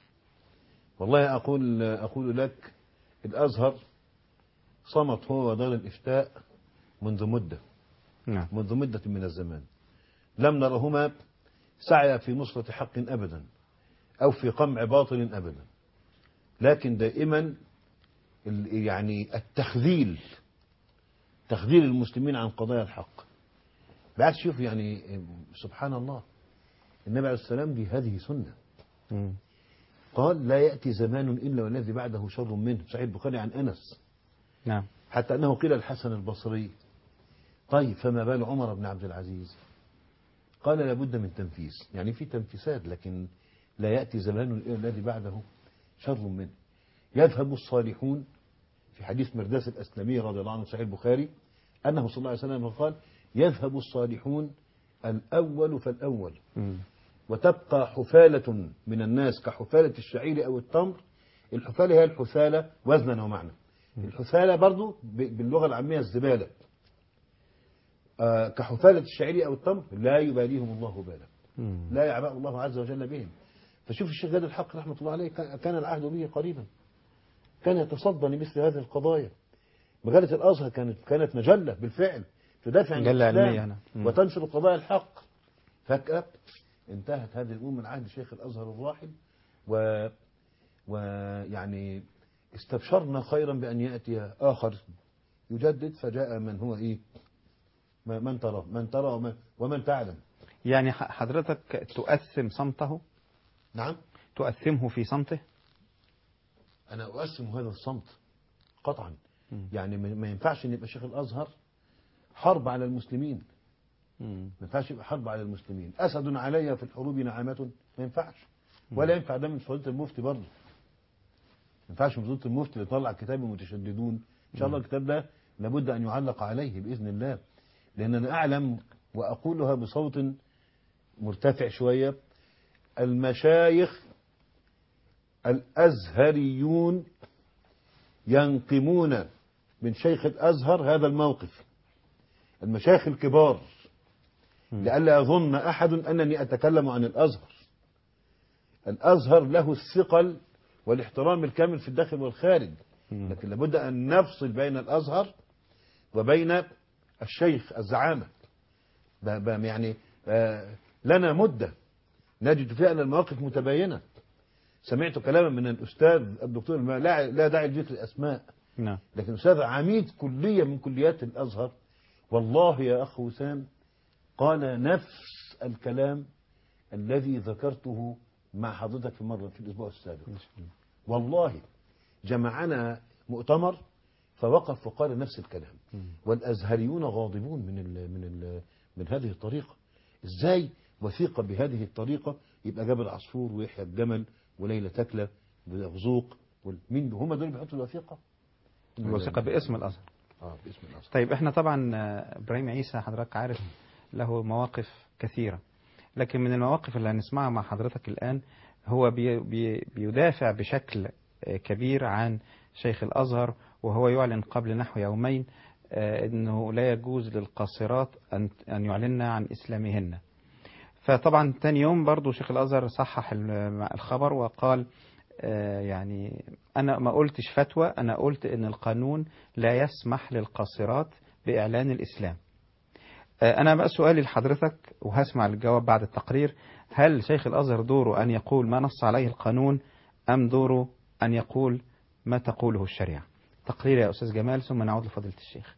والله أقول أقول لك الأزهر صمت هو ودار الإفتاء منذ مدة نعم منذ مدة من الزمان لم نرهما سعيا في نصرة حق أبدا أو في قمع باطل أبدا لكن دائما ال- يعني التخذيل تخذيل المسلمين عن قضايا الحق بعد شوف يعني سبحان الله النبي عليه السلام دي هذه سنة مم. قال لا يأتي زمان إلا والذي بعده شر منه صحيح البخاري عن أنس نعم حتى أنه قيل الحسن البصري طيب فما بال عمر بن عبد العزيز قال لابد من تنفيس يعني في تنفيسات لكن لا يأتي زمان إلا الذي بعده شر منه يذهب الصالحون في حديث مرداس الأسلمي رضي الله عنه صحيح البخاري أنه صلى الله عليه وسلم قال يذهب الصالحون الأول فالأول مم. وتبقى حفالة من الناس كحفالة الشعير أو التمر الحفالة هي الحفالة وزنا ومعنى الحفالة برضو ب- باللغة العامية الزبالة آه، كحفالة الشعير أو التمر لا يباليهم الله بالا مم. لا يعبأ الله عز وجل بهم فشوف الشيخ جاد الحق رحمة الله عليه كان كان العهد به قريبا كان يتصدى لمثل هذه القضايا مجلة الأزهر كانت كانت مجلة بالفعل تدافع عن مجلة الإسلام علمية، نعم. مم. وتنشر قضايا الحق فجأة انتهت هذه الأمة من عهد شيخ الأزهر الراحل و ويعني استبشرنا خيرا بأن يأتي آخر يجدد فجاء من هو إيه ما- من ترى من ترى ومن, ومن تعلم يعني ح- حضرتك تؤثم صمته نعم تؤثمه في صمته أنا أقسم هذا الصمت قطعا مم. يعني ما ما ينفعش أن يبقى شيخ الأزهر حرب على المسلمين مم. ما ينفعش يبقى حرب على المسلمين أسد علي في الحروب نعامة ما ينفعش ولا ينفع ده من فضيلة المفتي برضه ما ينفعش من فضيلة المفتي اللي طلع كتاب المتشددون إن شاء الله الكتاب ده لابد أن يعلق عليه بإذن الله لأن أنا أعلم وأقولها بصوت مرتفع شوية المشايخ الأزهريون ينقمون من شيخ الأزهر هذا الموقف المشايخ الكبار لئلا يظن أحد أنني أتكلم عن الأزهر الأزهر له الثقل والاحترام الكامل في الداخل والخارج لكن لابد أن نفصل بين الأزهر وبين الشيخ الزعامة ب- ب- يعني آه، لنا مدة نجد فيها أن المواقف متباينة سمعت كلاما من الأستاذ الدكتور الم- لا لا داعي لذكر أسماء نعم لكن أستاذ عميد كلية من كليات الأزهر والله يا أخ وسام قال نفس الكلام الذي ذكرته مع حضرتك في مرة في الأسبوع السابق والله جمعنا مؤتمر فوقف وقال نفس الكلام والأزهريون غاضبون من ال من ال من هذه الطريقة إزاي وثيقة بهذه الطريقة يبقى جابر عصفور ويحيى الجمل وليلى تكلة وغزوق وال- مين هم دول اللي بيحطوا الوثيقة؟ الوثيقة باسم الأزهر اه باسم الأزهر طيب احنا طبعا آه، ابراهيم عيسى حضرتك عارف له مواقف كثيرة لكن من المواقف اللي هنسمعها مع حضرتك الآن هو بي بي بيدافع بشكل آه، كبير عن شيخ الأزهر وهو يعلن قبل نحو يومين آه، أنه لا يجوز للقاصرات أن أن يعلن عن إسلامهن فطبعا تاني يوم برضو شيخ الأزهر صحح ال- الخبر وقال آه، يعني أنا ما قلتش فتوى أنا قلت أن القانون لا يسمح للقاصرات بإعلان الإسلام آه، أنا بقى سؤالي لحضرتك وهسمع الجواب بعد التقرير هل شيخ الأزهر دوره أن يقول ما نص عليه القانون أم دوره أن يقول ما تقوله الشريعة تقرير يا أستاذ جمال ثم نعود لفضيلة الشيخ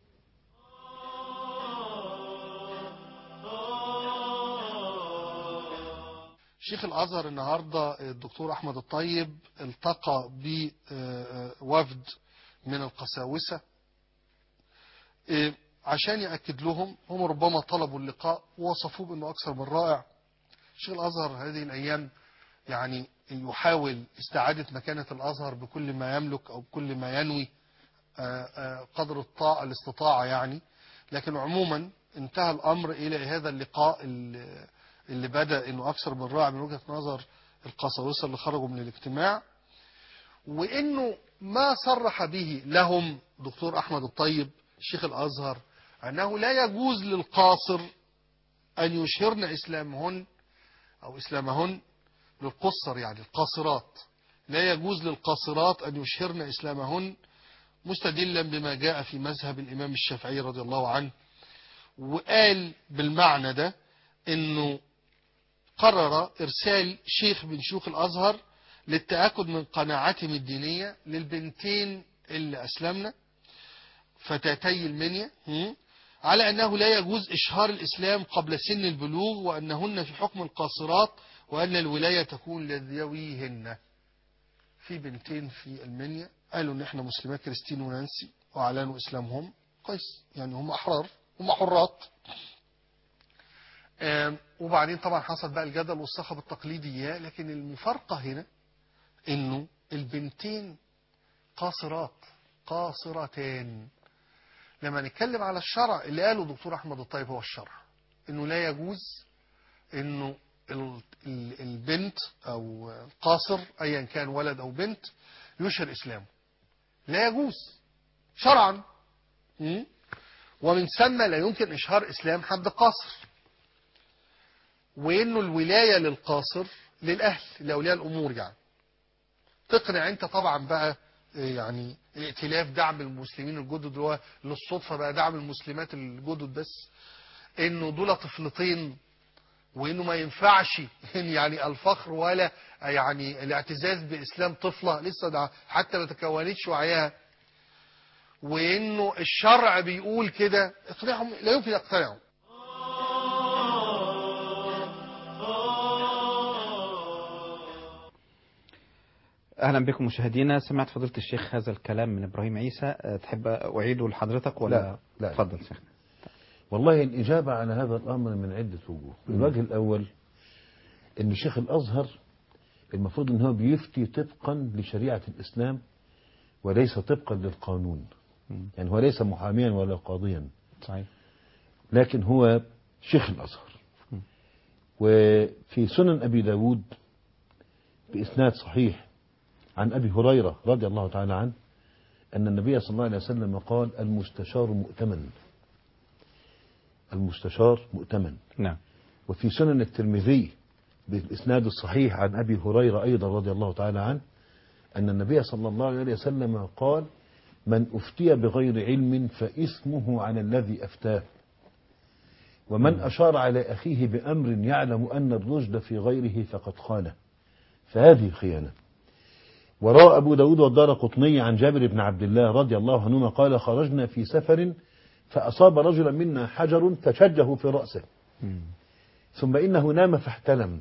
شيخ الازهر النهارده الدكتور احمد الطيب التقى بوفد من القساوسه إيه، عشان ياكد لهم هم ربما طلبوا اللقاء ووصفوه بانه اكثر من رائع شيخ الازهر هذه الايام يعني يحاول استعاده مكانه الازهر بكل ما يملك او بكل ما ينوي آه، آه، قدر الطاعة الاستطاعة يعني لكن عموما انتهى الأمر إلى هذا اللقاء اللي اللي بدأ أنه أكثر من رائع من وجهة نظر القساوسة اللي خرجوا من الاجتماع وأنه ما صرح به لهم دكتور أحمد الطيب شيخ الأزهر أنه لا يجوز للقاصر أن يشهرن إسلامهن أو إسلامهن للقصر يعني القاصرات لا يجوز للقاصرات أن يشهرن إسلامهن مستدلا بما جاء في مذهب الإمام الشافعي رضي الله عنه وقال بالمعنى ده أنه قرر إرسال شيخ من شيوخ الأزهر للتأكد من قناعتهم الدينية للبنتين اللي أسلمنا فتاتي المنيا هم، على أنه لا يجوز إشهار الإسلام قبل سن البلوغ وأنهن في حكم القاصرات وأن الولاية تكون لذويهن في بنتين في المنيا قالوا ان احنا مسلمات كريستين ونانسي واعلنوا اسلامهم كويس يعني هم احرار هم حرات آم، وبعدين طبعا حصل بقى الجدل والصخب التقليدي لكن المفارقة هنا انه البنتين قاصرات قاصرتان لما نتكلم على الشرع اللي قاله دكتور احمد الطيب هو الشرع انه لا يجوز انه ال- ال- البنت او القاصر ايا كان ولد او بنت يشهر اسلامه لا يجوز شرعا م? ومن ثم لا يمكن اشهار اسلام حد قاصر وانه الولايه للقاصر للاهل لاولياء الامور يعني تقنع انت طبعا بقى إيه يعني ائتلاف دعم المسلمين الجدد اللي هو للصدفه بقى دعم المسلمات الجدد بس انه دول طفلتين وانه ما ينفعش يعني الفخر ولا يعني الاعتزاز باسلام طفله لسه ده حتى ما تكونتش وعيها وانه الشرع بيقول كده اقنعهم لا يمكن يقتنعوا أهلا بكم مشاهدينا سمعت فضيلة الشيخ هذا الكلام من إبراهيم عيسى أه، تحب أعيده لحضرتك ولا لا، لا. تفضل شيخ والله الإجابة على هذا الأمر من عدة وجوه الوجه الأول أن شيخ الأزهر المفروض أن هو بيفتي طبقا لشريعة الإسلام وليس طبقا للقانون يعني هو ليس محاميا ولا قاضيا صحيح لكن هو شيخ الأزهر وفي سنن أبي داود بإسناد صحيح عن أبي هريرة رضي الله تعالى عنه أن النبي صلى الله عليه وسلم قال المستشار مؤتمن المستشار مؤتمن نعم وفي سنن الترمذي بالإسناد الصحيح عن أبي هريرة أيضا رضي الله تعالى عنه أن النبي صلى الله عليه وسلم قال من أفتي بغير علم فإثمه على الذي أفتاه ومن أشار على أخيه بأمر يعلم أن الرشد في غيره فقد خانه فهذه خيانة وراى أبو داود والدار قطني عن جابر بن عبد الله رضي الله عنهما قال خرجنا في سفر فأصاب رجلا منا حجر فشجه في رأسه ثم إنه نام فاحتلم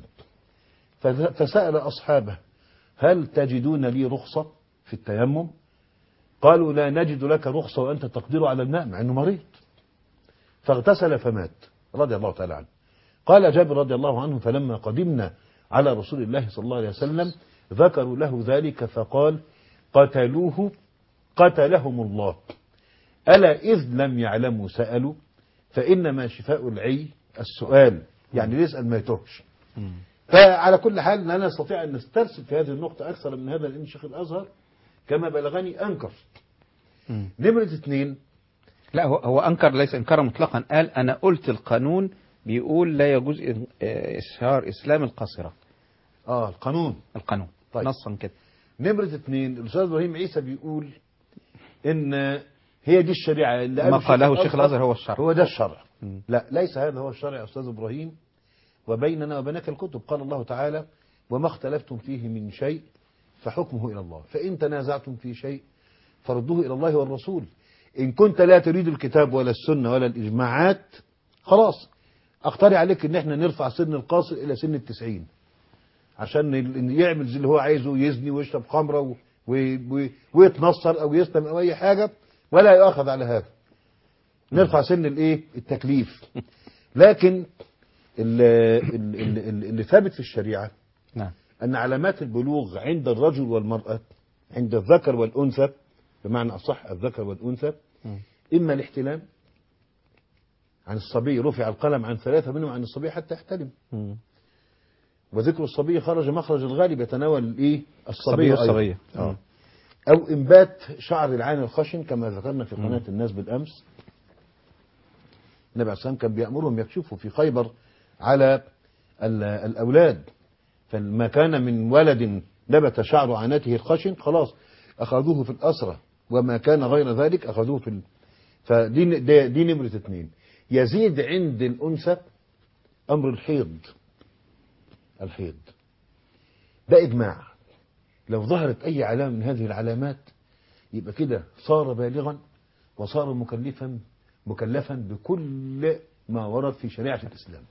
فسأل أصحابه هل تجدون لي رخصة في التيمم قالوا لا نجد لك رخصة وأنت تقدر على الماء مع أنه مريض فاغتسل فمات رضي الله تعالى عنه قال جابر رضي الله عنه فلما قدمنا على رسول الله صلى الله عليه وسلم ذكروا له ذلك فقال قتلوه قتلهم الله ألا إذ لم يعلموا سألوا فإنما شفاء العي السؤال يعني يسأل ما يتوهش فعلى كل حال لا نستطيع أن نسترسل في هذه النقطة أكثر من هذا لأن شيخ الأزهر كما بلغني أنكر نمرة اثنين لا هو, هو أنكر ليس إنكارا مطلقا قال أنا قلت القانون بيقول لا يجوز إ- آه، إشهار إسلام القاصرة آه القانون القانون طيب. نصا كده نمرة اثنين الأستاذ إبراهيم عيسى بيقول إن هي دي الشريعة اللي ما قاله قاله الشيخ الأزهر هو الشرع. هو ده الشرع لا ليس هذا هو الشرع يا أستاذ إبراهيم وبيننا وبينك الكتب قال الله تعالى وما اختلفتم فيه من شيء فحكمه إلى الله فإن تنازعتم في شيء فردوه إلى الله والرسول إن كنت لا تريد الكتاب ولا السنة ولا الإجماعات خلاص أقترح عليك إن احنا نرفع سن القاصر إلى سن التسعين عشان ال- يعمل زي اللي هو عايزه يزني ويشرب خمرة و- و- و- ويتنصر أو يسلم أو أي حاجة ولا يؤاخذ على هذا نرفع سن الايه التكليف لكن اللي, اللي, اللي ثابت في الشريعة نعم أن علامات البلوغ عند الرجل والمرأة عند الذكر والأنثى بمعنى أصح الذكر والأنثى إما الاحتلام عن الصبي رفع القلم عن ثلاثة منهم عن الصبي حتى يحتلم وذكر الصبي خرج مخرج الغالب يتناول الايه الصبي الصبي والصبية. أيضا. آه. أو إنبات شعر العين الخشن كما ذكرنا في قناة الناس بالأمس النبي عليه الصلاة والسلام كان بيأمرهم يكشفوا في خيبر على ال- الأولاد فما كان من ولد نبت شعر عانته الخشن خلاص أخذوه في الأسرة وما كان غير ذلك أخذوه في ال... فدي دي, دي نمرة اثنين يزيد عند الأنثى أمر الحيض الحيض ده إجماع لو ظهرت أي علامة من هذه العلامات يبقى كده صار بالغا وصار مكلفا مكلفا بكل ما ورد في شريعة الإسلام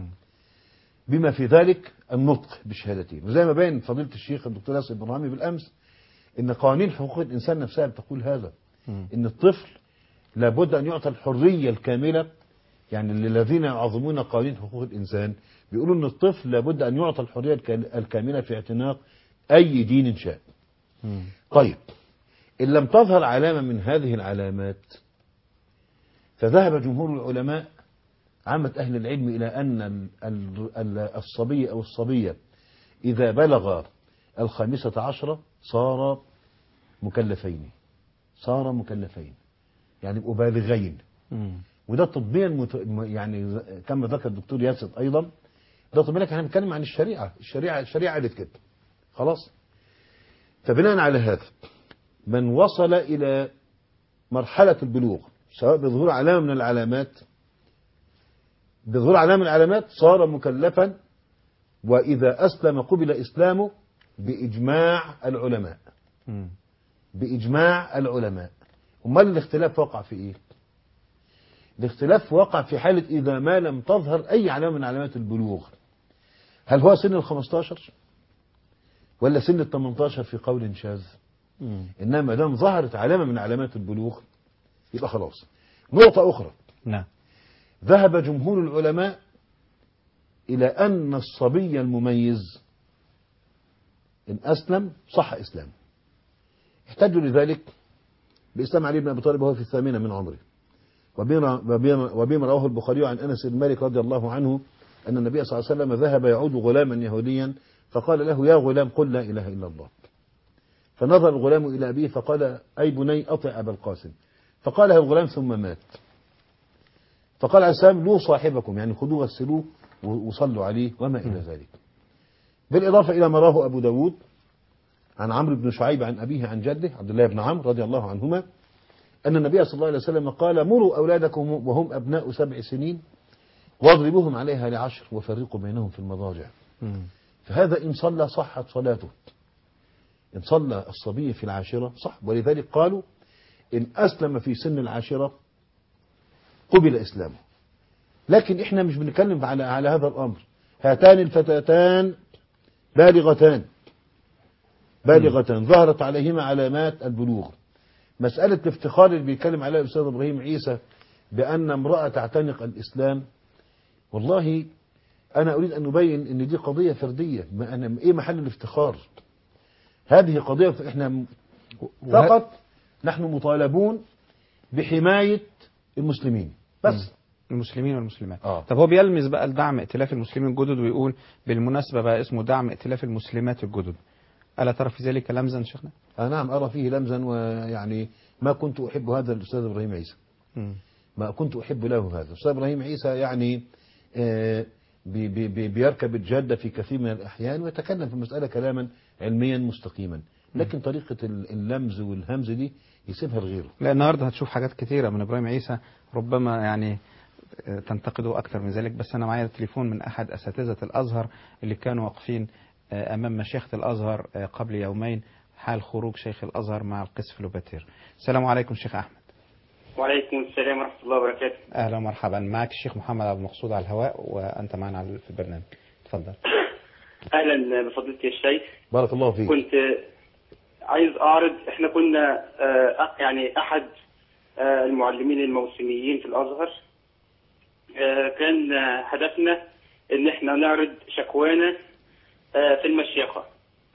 بما في ذلك النطق بالشهادتين وزي ما بين فضيلة الشيخ الدكتور ياسر إبراهيمي بالأمس إن قوانين حقوق الإنسان نفسها بتقول هذا إن الطفل لابد أن يعطى الحرية الكاملة يعني للذين يعظمون قوانين حقوق الإنسان بيقولوا إن الطفل لابد أن يعطى الحرية الكا- الكاملة في اعتناق أي دين شاء طيب إن لم تظهر علامة من هذه العلامات فذهب جمهور العلماء عامة أهل العلم إلى أن ال- ال- ال- الصبي أو الصبية إذا بلغ الخامسة عشرة صار مكلفين صار مكلفين يعني يبقوا بالغين وده طبيا مت... م- يعني ز- كما ذكر الدكتور ياسر أيضا ده طبيا احنا بنتكلم عن الشريعة الشريعة الشريعة قالت كده خلاص فبناء على هذا من وصل إلى مرحلة البلوغ سواء بظهور علامة من العلامات بظهور علامة من العلامات صار مكلفا وإذا أسلم قبل إسلامه بإجماع العلماء بإجماع العلماء أمال الاختلاف وقع في إيه الاختلاف وقع في حالة إذا ما لم تظهر أي علامة من علامات البلوغ هل هو سن ال 15 ولا سن ال 18 في قول شاذ إنما ما دام ظهرت علامة من علامات البلوغ يبقى خلاص نقطة أخرى نعم ذهب جمهور العلماء إلى أن الصبي المميز إن أسلم صح إسلام احتجوا لذلك بإسلام علي بن أبي طالب وهو في الثامنة من عمره وبما, وبما, وبما رواه البخاري عن أنس بن مالك رضي الله عنه أن النبي صلى الله عليه وسلم ذهب يعود غلاما يهوديا فقال له يا غلام قل لا إله إلا الله فنظر الغلام إلى أبيه فقال أي بني أطع أبا القاسم فقالها الغلام ثم مات فقال عليه السلام لو صاحبكم يعني خذوه غسلوه وصلوا عليه وما إلى ذلك بالإضافة إلى ما راه أبو داود عن عمرو بن شعيب عن أبيه عن جده عبد الله بن عمرو رضي الله عنهما أن النبي صلى الله عليه وسلم قال مروا أولادكم وهم أبناء سبع سنين واضربوهم عليها لعشر وفرقوا بينهم في المضاجع فهذا إن صلى صحت صلاته إن صلى الصبي في العاشرة صح ولذلك قالوا إن أسلم في سن العاشرة قبل إسلامه لكن إحنا مش بنتكلم على على هذا الأمر هاتان الفتاتان بالغتان بالغتان ظهرت عليهما علامات البلوغ مسألة الافتخار اللي بيتكلم عليها الأستاذ إبراهيم عيسى بأن امرأة تعتنق الإسلام والله أنا أريد أن نبين أن دي قضية فردية ما أنا إيه محل الافتخار هذه قضية إحنا فقط نحن مطالبون بحماية المسلمين بس المسلمين والمسلمات آه. طب هو بيلمس بقى الدعم ائتلاف المسلمين الجدد ويقول بالمناسبة بقى اسمه دعم ائتلاف المسلمات الجدد ألا ترى في ذلك لمزا شيخنا؟ آه نعم أرى فيه لمزا ويعني ما كنت أحب هذا الأستاذ إبراهيم عيسى مم. ما كنت أحب له هذا الأستاذ إبراهيم عيسى يعني آه بي بي بي بيركب الجادة في كثير من الأحيان ويتكلم في المسألة كلاما علميا مستقيما لكن طريقة اللمز والهمز دي يسيبها لغيره لا النهارده هتشوف حاجات كتيرة من إبراهيم عيسى ربما يعني آه، تنتقده أكتر من ذلك بس أنا معايا تليفون من أحد أساتذة الأزهر اللي كانوا واقفين آه، أمام مشيخة الأزهر آه، قبل يومين حال خروج شيخ الأزهر مع القس فلوباتير السلام عليكم شيخ أحمد وعليكم السلام ورحمة الله وبركاته أهلا ومرحبا معك الشيخ محمد عبد المقصود على الهواء وأنت معنا على- في البرنامج تفضل أهلا بفضيلة الشيخ بارك الله فيك كنت عايز أعرض إحنا كنا آه، يعني أحد آه، المعلمين الموسميين في الأزهر آه، كان آه، هدفنا إن إحنا نعرض شكوانا آه، في المشيخة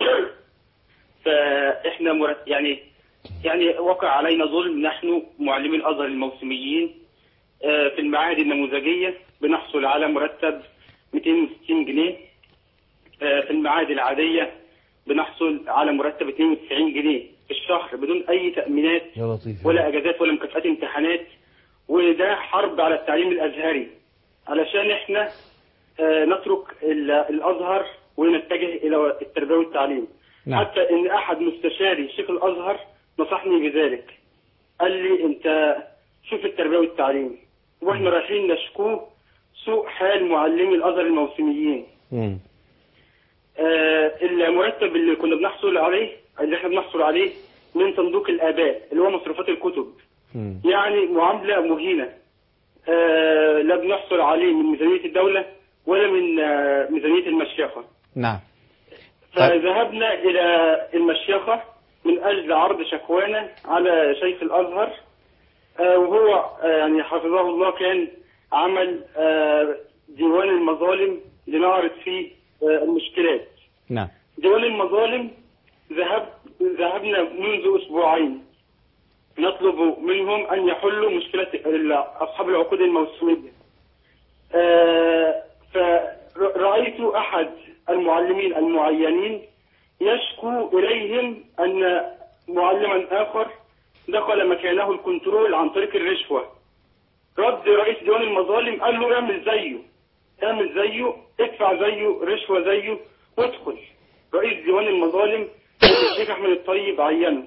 فإحنا مرت- يعني يعني وقع علينا ظلم نحن معلمي الأزهر الموسميين آه، في المعاهد النموذجية بنحصل على مرتب 260 جنيه آه، في المعاهد العادية بنحصل على مرتب 92 جنيه في الشهر بدون أي تأمينات يا لطيف ولا أجازات ولا مكافآت امتحانات وده حرب على التعليم الأزهري علشان احنا آه، نترك ال- الأزهر ونتجه إلى التربية والتعليم نعم. حتى إن أحد مستشاري شيخ الأزهر نصحني بذلك قال لي أنت شوف التربية والتعليم وإحنا رايحين نشكوه سوء حال معلمي الأزهر الموسميين مم. آه، المرتب اللي كنا بنحصل عليه اللي احنا بنحصل عليه من صندوق الآباء اللي هو مصروفات الكتب مم. يعني معاملة مهينة آه، لا بنحصل عليه من ميزانية الدولة ولا من آه، ميزانية المشيخة نعم فذهبنا إلى المشيخة من أجل عرض شكوانا على شيخ الأزهر آه، وهو آه، يعني حفظه الله كان عمل آه، ديوان المظالم لنعرض فيه آه، المشكلات نعم ديوان المظالم ذهب ذهبنا منذ أسبوعين نطلب منهم أن يحلوا مشكلة ال- أصحاب العقود الموسمية آه، فرأيت أحد المعلمين المعينين يشكو إليهم أن معلما آخر دخل مكانه الكنترول عن طريق الرشوة رد رئيس ديوان المظالم قال له اعمل زيه اعمل زيه ادفع زيه رشوة زيه وادخل رئيس ديوان المظالم الشيخ احمد الطيب عينه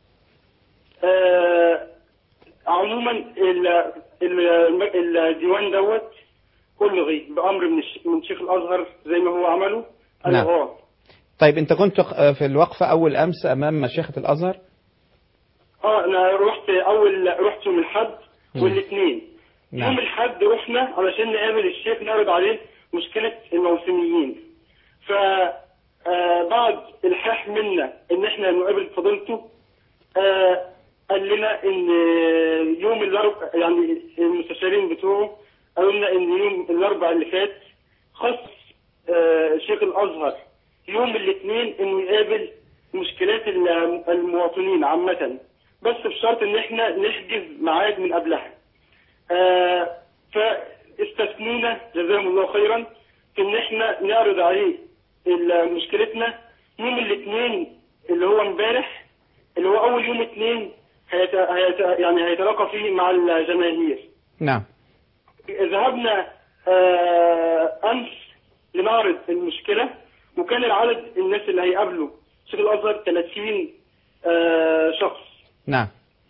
آه عموما ال- ال- الديوان دوت كله غي بامر من الش- من شيخ الازهر زي ما هو عمله قال له نعم. اه طيب أنت كنت آه، في الوقفة أول أمس أمام مشيخة الأزهر اه انا رحت اول رحت يوم الاحد مم. والاثنين نعم. يوم الاحد رحنا علشان نقابل الشيخ نعرض عليه مشكلة الموسميين ف آه، بعد الحاح منا ان احنا نقابل فضيلته آه، قال لنا ان يوم الاربع يعني المستشارين بتوعه قالوا لنا ان يوم الاربع اللي فات خص آه، شيخ الازهر يوم الاثنين انه يقابل مشكلات ال- المواطنين عامة بس بشرط ان احنا نحجز ميعاد من قبلها آه، فاستثنونا جزاهم الله خيرا في ان احنا نعرض عليه ال- مشكلتنا يوم الاثنين اللي هو امبارح اللي هو اول يوم اثنين هيت... هيت... يعني هيتلاقى فيه مع الجماهير نعم ذهبنا آه، امس لنعرض المشكله وكان العدد الناس اللي هيقابلوا شيخ الازهر 30 آه، شخص نعم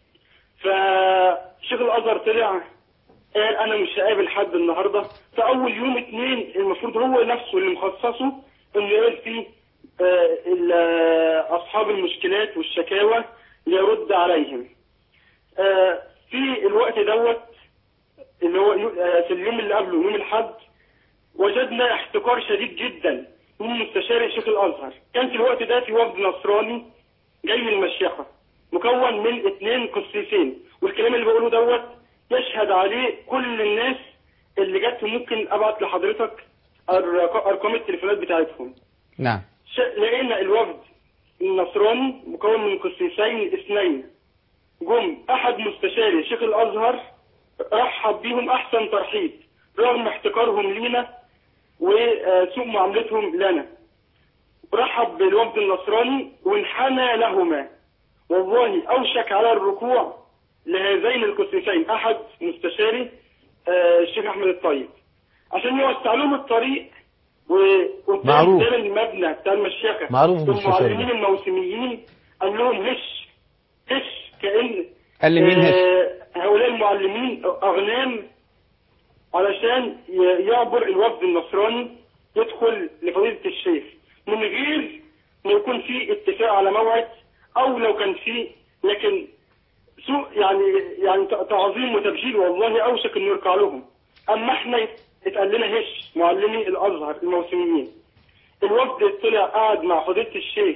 فشيخ الازهر طلع قال انا مش هقابل حد النهارده فاول يوم اتنين المفروض هو نفسه اللي مخصصه انه يقابل فيه آه، ال- آه، اصحاب المشكلات والشكاوى ليرد عليهم آه، في الوقت دوت اللي هو يو- آه، في اليوم اللي قبله يوم الاحد وجدنا احتكار شديد جدا من مستشار شيخ الازهر كان في الوقت ده في وفد نصراني جاي من المشيخه مكون من اثنين قسيسين والكلام اللي بقوله دوت يشهد عليه كل الناس اللي جت ممكن ابعت لحضرتك أرق- ارقام التليفونات بتاعتهم نعم ش- لقينا الوفد النصراني مكون من قسيسين اثنين جم احد مستشاري شيخ الازهر رحب بيهم احسن ترحيب رغم احتكارهم لينا وسوء معاملتهم لنا رحب بالوفد النصراني وانحنى لهما والله اوشك على الركوع لهذين القسيسين احد مستشاري آه، الشيخ احمد الطيب عشان يوسع لهم الطريق وقدام معروف. قدام المبنى بتاع المشيخه معروف المستشار المعلمين ده. الموسميين قال لهم هش هش كأن قال لي مين هش؟ آه، هؤلاء المعلمين أغنام علشان ي- يعبر الوفد النصراني يدخل لفضيلة الشيخ من غير ما يكون في اتفاق على موعد أو لو كان في لكن سوء يعني يعني ت- تعظيم وتبجيل والله أوشك إنه يركع لهم أما إحنا يت- اتقال لنا هش معلمي الأزهر الموسميين الوفد طلع قعد مع فضيلة الشيخ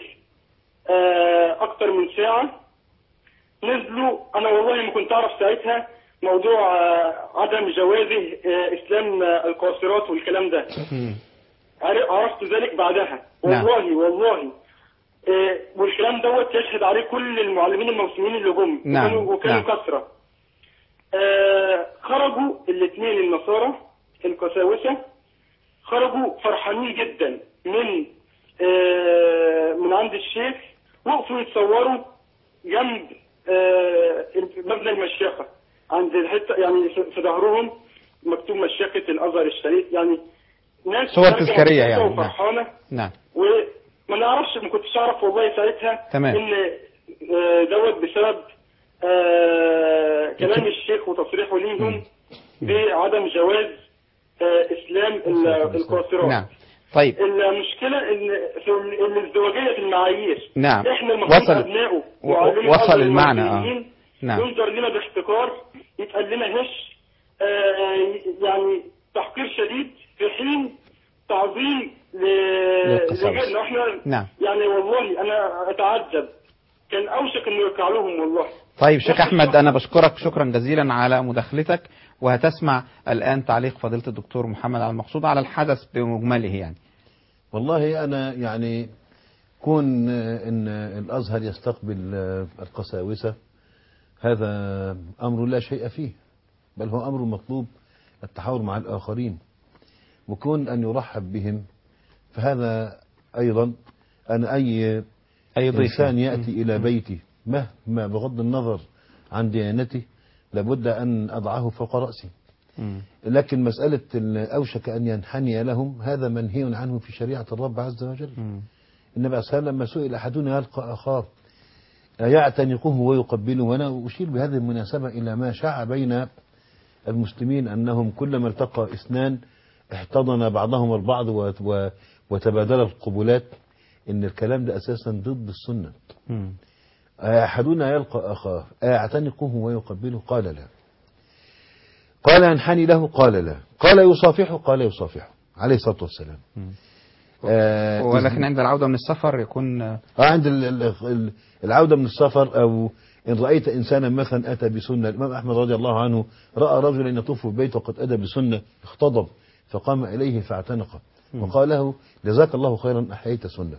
آه، أكتر من ساعة نزلوا أنا والله ما كنت أعرف ساعتها موضوع آه، عدم جوازه آه، إسلام آه، القاصرات والكلام ده عر- عرفت ذلك بعدها نعم. والله والله آه، والكلام دوت يشهد عليه كل المعلمين الموسميين اللي جم نعم، وكانوا, وكانوا نعم. كثرة آه، خرجوا الاثنين النصارى القساوسة خرجوا فرحانين جدا من آه، من عند الشيخ وقفوا يتصوروا جنب آه، مبنى المشيخة عند الحتة يعني في- في ظهرهم مكتوب مشيخة الأزهر الشريف يعني ناس صور خارجة تذكارية مبسوطة يعني، نعم. وفرحانة نعم وما نعرفش ما كنتش اعرف والله ساعتها تمام. ان آه، دوت بسبب آه، كلام الشيخ وتصريحه ليهم بعدم جواز آه، اسلام ال- القاصرات نعم طيب المشكله ان في ال- الازدواجيه في المعايير نعم. احنا المفروض وصل- ابنائه و- وعلماء وصل الأزهر المعنى، آه. الموجودين نعم. ينظر لنا باحتكار يتقال لنا هش آه، يعني تحقير شديد في حين تعظيم ل- للقساوسة. لغيرنا احنا نعم يعني والله انا اتعجب كان اوشك انه يركع لهم والله طيب شيخ أحمد أنا بشكرك شكرا جزيلا على مداخلتك وهتسمع الآن تعليق فضيلة الدكتور محمد على المقصود على الحدث بمجمله يعني والله أنا يعني كون آه، أن الأزهر يستقبل آه، القساوسة هذا أمر لا شيء فيه بل هو أمر مطلوب التحاور مع الآخرين وكون أن يرحب بهم فهذا أيضا أنا أي أي ضيف. إنسان يأتي إلى بيتي مهما بغض النظر عن ديانته لابد أن أضعه فوق رأسي لكن مسألة ال- أوشك أن ينحني لهم هذا منهي عنه في شريعة الرب عز وجل النبي صلى الله عليه وسلم لما سئل أحدنا يلقى أخاه يعتنقه ويقبله وأنا أشير بهذه المناسبة إلى ما شاع بين المسلمين أنهم كلما التقى اثنان احتضن بعضهم البعض وت- و- وتبادل القبلات إن الكلام ده أساسا ضد السنة أحدنا يلقى أخاه أيعتنقه ويقبله قال لا قال ينحني له قال لا قال يصافحه قال يصافحه عليه الصلاة والسلام آه ولكن عند العودة من السفر يكون آه عند ال- ال- ال- العودة من السفر أو إن رأيت إنسانا مثلا أتى بسنة الإمام أحمد رضي الله عنه رأى رجلا يطوف في بيته وقد أتى بسنة اختضب فقام إليه فاعتنقه وقال له جزاك الله خيرا أحييت سنة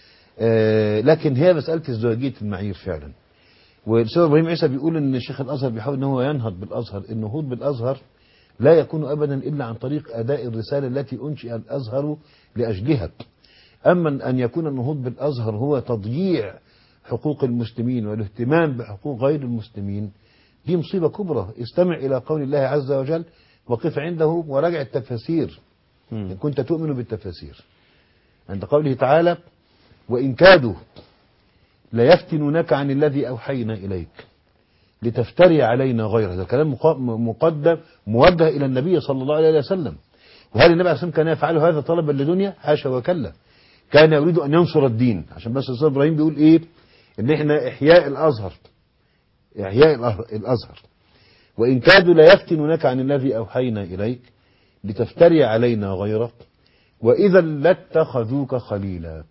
آه لكن هي مسألة ازدواجية المعايير فعلا والأستاذ إبراهيم عيسى بيقول إن الشيخ الأزهر بيحاول إن هو ينهض بالأزهر النهوض بالأزهر لا يكون أبدا إلا عن طريق أداء الرسالة التي أنشئ الأزهر لأجلها أما أن يكون النهوض بالأزهر هو تضييع حقوق المسلمين والاهتمام بحقوق غير المسلمين دي مصيبة كبرى استمع إلى قول الله عز وجل وقف عنده وراجع التفاسير إن كنت تؤمن بالتفاسير عند قوله تعالى وإن كادوا ليفتنونك عن الذي أوحينا إليك لتفتري علينا غيره هذا كلام مقا- مقدم موجه إلى النبي صلى الله عليه وسلم وهل النبي عليه الصلاة والسلام كان يفعل هذا طلبا لدنيا حاشا وكلا كان يريد أن ينصر الدين عشان بس الأستاذ إبراهيم بيقول إيه إن إحنا إحياء الأزهر إحياء الأه- الأزهر وإن كادوا ليفتنونك عن الذي أوحينا إليك لتفتري علينا غيره وإذا لاتخذوك خليلا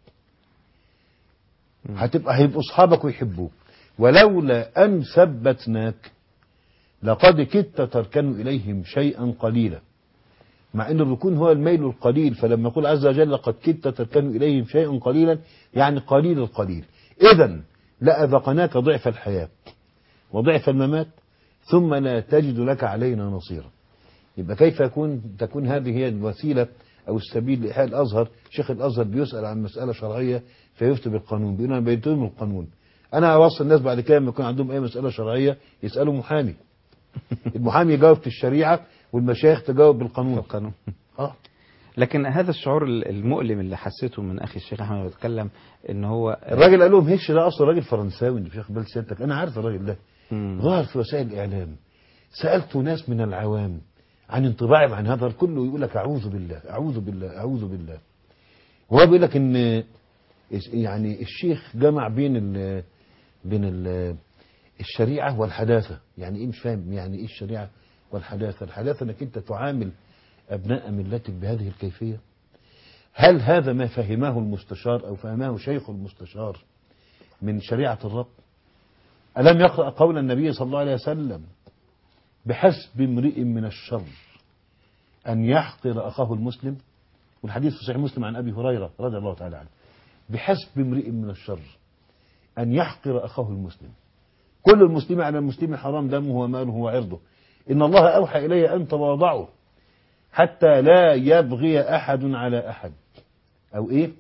هتبقى هيبقوا أصحابك ويحبوك ولولا أن ثبتناك لقد كدت تركن إليهم شيئا قليلا مع أن الركون هو الميل القليل فلما يقول عز وجل لقد كدت تركن إليهم شيئا قليلا يعني قليل القليل إذا لأذقناك ضعف الحياة وضعف الممات ثم لا تجد لك علينا نصيرا يبقى كيف يكون تكون هذه هي الوسيلة أو السبيل لإحياء الأزهر شيخ الأزهر بيسأل عن مسألة شرعية فيفتي بالقانون بيقول أنا بيتهم القانون أنا أوصي الناس بعد كده لما يكون عندهم أي مسألة شرعية يسألوا محامي المحامي يجاوب في الشريعة والمشايخ تجاوب بالقانون القانون اه لكن هذا الشعور المؤلم اللي حسيته من اخي الشيخ احمد بيتكلم ان هو الراجل قال لهم هش ده اصلا راجل فرنساوي مش واخد بال سيادتك انا عارف الراجل ده ظهر في وسائل الاعلام سالت ناس من العوام عن انطباعهم عن هذا كله يقول لك اعوذ بالله اعوذ بالله اعوذ بالله وهو بيقول لك ان يعني الشيخ جمع بين ال بين ال الشريعه والحداثه يعني ايه مش فاهم يعني ايه الشريعه والحداثه الحداثه انك انت تعامل ابناء ملتك بهذه الكيفيه هل هذا ما فهمه المستشار أو فهمه شيخ المستشار من شريعة الرب ألم يقرأ قول النبي صلى الله عليه وسلم بحسب امرئ من الشر أن يحقر أخاه المسلم والحديث في صحيح مسلم عن أبي هريرة رضي الله تعالى عنه بحسب امرئ من الشر أن يحقر أخاه المسلم كل المسلم على المسلم حرام دمه وماله وعرضه إن الله أوحى إلي أن تواضعوا حتى لا يبغي أحد على أحد أو إيه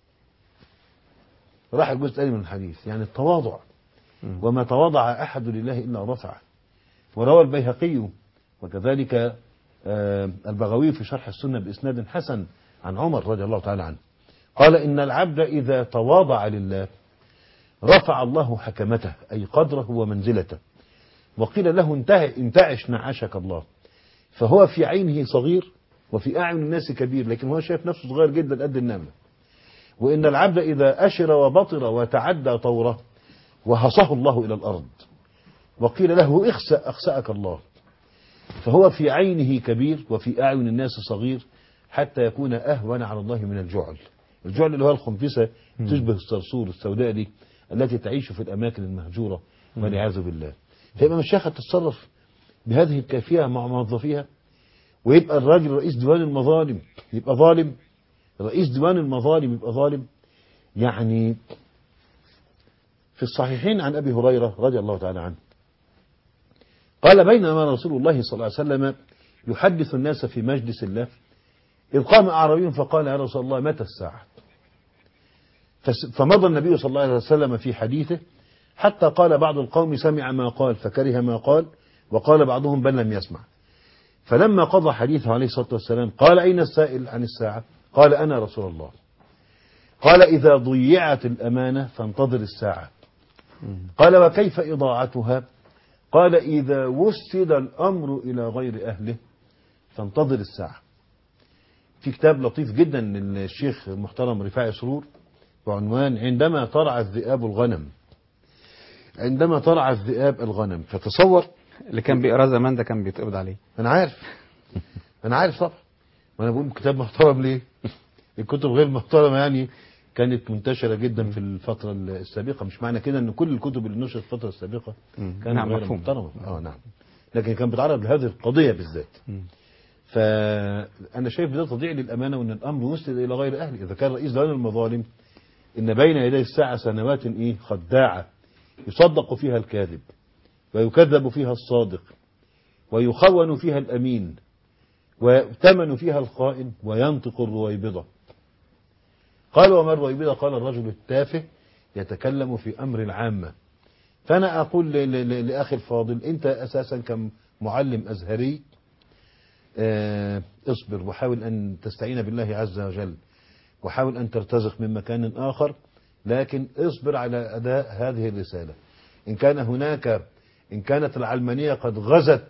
راح الجزء الثاني من الحديث يعني التواضع وما تواضع أحد لله إلا رفعه وروى البيهقي وكذلك آه، البغوي في شرح السنة بإسناد حسن عن عمر رضي الله تعالى عنه قال إن العبد إذا تواضع لله رفع الله حكمته أي قدره ومنزلته وقيل له انتهي انتعش نعشك الله فهو في عينه صغير وفي أعين الناس كبير لكن هو شايف نفسه صغير جدا قد النملة وإن العبد إذا أشر وبطر وتعدى طوره وهصه الله إلى الأرض وقيل له اخسأ أخسأك الله فهو في عينه كبير وفي أعين الناس صغير حتى يكون أهون على الله من الجعل الجعل اللي هو الخنفسة تشبه الصرصور السوداء دي التي تعيش في الأماكن المهجورة والعياذ بالله فيبقى مشايخة تتصرف بهذه الكيفية مع موظفيها ويبقى الراجل رئيس ديوان المظالم يبقى ظالم رئيس ديوان المظالم يبقى ظالم يعني في الصحيحين عن أبي هريرة رضي الله تعالى عنه قال بينما رسول الله صلى الله عليه وسلم يحدث الناس في مجلس الله إذ قام أعرابي فقال يا رسول الله متى الساعة فس- فمضى النبي صلى الله عليه وسلم في حديثه حتى قال بعض القوم سمع ما قال فكره ما قال وقال بعضهم بل لم يسمع فلما قضى حديثه عليه الصلاة والسلام قال أين السائل عن الساعة قال أنا رسول الله قال إذا ضيعت الأمانة فانتظر الساعة قال وكيف إضاعتها قال إذا وسد الأمر إلى غير أهله فانتظر الساعة في كتاب لطيف جدا للشيخ المحترم رفاعي سرور بعنوان عندما ترعى الذئاب الغنم عندما ترعى الذئاب الغنم فتصور اللي كان بيقرا زمان ده كان بيتقبض عليه انا عارف انا عارف طبعا وانا بقول كتاب محترم ليه الكتب غير محترمه يعني كانت منتشره جدا في الفتره السابقه مش معنى كده ان كل الكتب اللي نشرت في الفتره السابقه كانت نعم، غير مفهوم. محترمه اه نعم لكن كان بيتعرض لهذه القضيه بالذات فانا شايف ده تضييع للامانه وان الامر وصل الى غير اهله اذا كان رئيس ديوان المظالم ان بين يدي الساعه سنوات ايه خداعه يصدق فيها الكاذب ويكذب فيها الصادق ويخون فيها الامين وتمن فيها الخائن وينطق الرويبضة قال وما الرويبضة قال الرجل التافه يتكلم في أمر العامة فأنا أقول ل- ل- لأخي الفاضل أنت أساسا كمعلم أزهري آه، اصبر وحاول أن تستعين بالله عز وجل وحاول أن ترتزق من مكان آخر لكن اصبر على أداء هذه الرسالة إن كان هناك إن كانت العلمانية قد غزت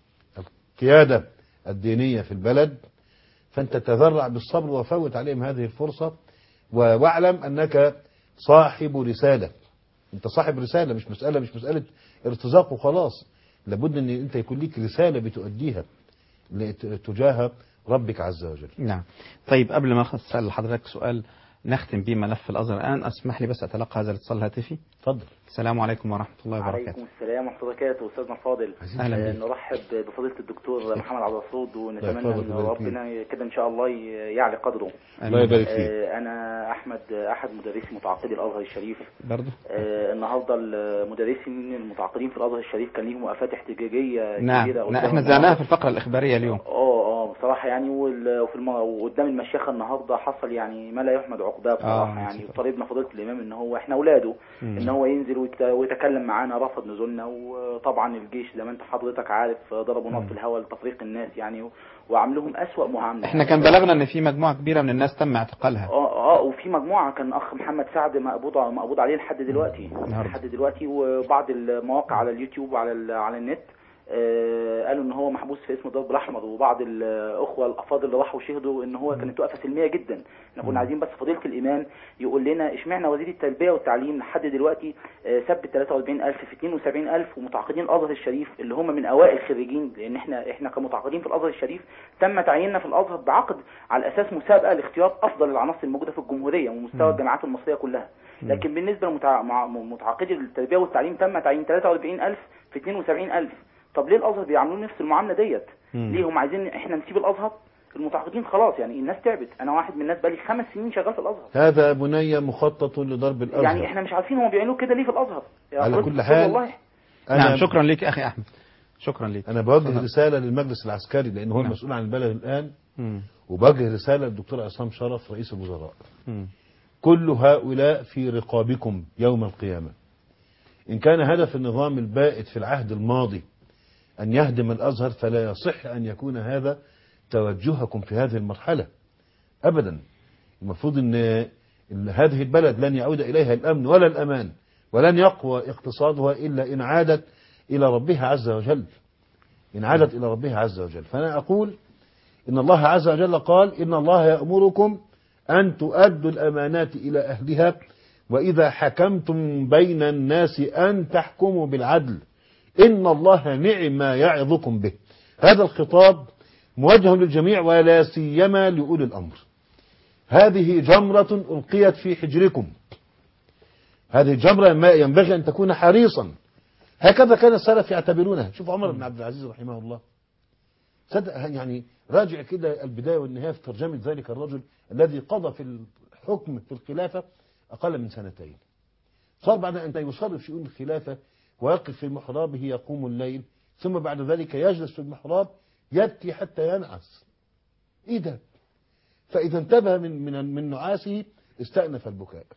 القيادة الدينية في البلد فأنت تذرع بالصبر وفوت عليهم هذه الفرصة و- واعلم أنك صاحب رسالة أنت صاحب رسالة مش مسألة مش مسألة ارتزاق وخلاص لابد أن أنت يكون لك رسالة بتؤديها لت- تجاه ربك عز وجل نعم طيب قبل ما أسأل حضرتك سؤال نختم بيه ملف الأزهر الآن أسمح لي بس أتلقى هذا الاتصال الهاتفي اتفضل السلام عليكم ورحمة الله وبركاته عليكم السلام ورحمة الله وبركاته أستاذنا الفاضل أهلا آه، بك. نرحب بفضيلة الدكتور محمد عبد الرسول الله ونتمنى يحفظك أن ويبارك ربنا كده إن شاء الله ي- يعلي قدره الله يبارك فيك. آه، أنا أحمد أحد مدرسي متعاقدي الأزهر الشريف برضه آه، النهارده المدرسين المتعاقدين في الازهر الشريف كان ليهم وقفات احتجاجيه نعم كبيره نعم، قدام احنا المناطق. زعناها في الفقرة الإخبارية اليوم اه اه بصراحه يعني وال- وفي الم... وقدام المشيخه النهارده حصل يعني ما لا يحمد عقباه بصراحه آه، يعني طالبنا فضيله الامام ان هو احنا اولاده مم. ان هو ينزل ويت- ويتكلم معانا رفض نزولنا وطبعا الجيش زي ما انت حضرتك عارف ضربوا نار في الهواء لتفريق الناس يعني و- وعاملهم اسوأ معامله احنا كان بلغنا ان في مجموعة كبيرة من الناس تم اعتقالها اه اه وفي مجموعه كان اخ محمد سعد مقبوض مقبوض عليه لحد دلوقتي النهاردة. لحد دلوقتي وبعض المواقع على اليوتيوب وعلى ال- على النت آه قالوا ان هو محبوس في اسم الضرب الاحمر وبعض الاخوه الافاضل اللي راحوا شهدوا ان هو كانت وقفه سلميه جدا احنا كنا عايزين بس فضيله الامام يقول لنا اشمعنى وزير التربيه والتعليم لحد دلوقتي آه ثبت 43000 في 72000 ومتعاقدين الازهر الشريف اللي هم من اوائل الخريجين لان احنا احنا كمتعاقدين في الازهر الشريف تم تعييننا في الازهر بعقد على اساس مسابقه لاختيار افضل العناصر الموجوده في الجمهوريه ومستوى الجامعات المصريه كلها لكن بالنسبه لمتعاقدي التربيه والتعليم تم تعيين 43000 في 72000 طب ليه الازهر بيعملوا نفس المعامله ديت مم. ليه هم عايزين احنا نسيب الازهر المتعاقدين خلاص يعني الناس تعبت انا واحد من الناس بقالي خمس سنين شغال في الازهر هذا بني مخطط لضرب الأزهر يعني احنا مش عارفين هم بيعملوا كده ليه في الازهر يا على حضرتك كل أستاذ حال والله نعم شكرا لك أخي أحمد شكرا لك أنا بوجه رسالة للمجلس العسكري لأن هو نعم. المسؤول عن البلد الآن مم. وبوجه رسالة للدكتور عصام شرف رئيس الوزراء مم. كل هؤلاء في رقابكم يوم القيامة إن كان هدف النظام البائد في العهد الماضي أن يهدم الأزهر فلا يصح أن يكون هذا توجهكم في هذه المرحلة أبدا المفروض أن إن هذه البلد لن يعود إليها الأمن ولا الأمان ولن يقوى اقتصادها إلا إن عادت إلى ربها عز وجل إن عادت إلى ربها عز وجل فأنا أقول إن الله عز وجل قال إن الله يأمركم أن تؤدوا الأمانات إلى أهلها وإذا حكمتم بين الناس أن تحكموا بالعدل إن الله نعم ما يعظكم به هذا الخطاب موجه للجميع ولا سيما لأولي الأمر هذه جمرة ألقيت في حجركم هذه الجمرة ما ينبغي أن تكون حريصا هكذا كان السلف يعتبرونها شوف عمر بن عبد العزيز رحمه الله صدق يعني راجع كده البداية والنهاية في ترجمة ذلك الرجل الذي قضى في الحكم في الخلافة أقل من سنتين صار بعد أن يصرف شؤون الخلافة ويقف في محرابه يقوم الليل ثم بعد ذلك يجلس في المحراب يبكي حتى ينعس ايه ده فاذا انتبه من من من نعاسه استأنف البكاء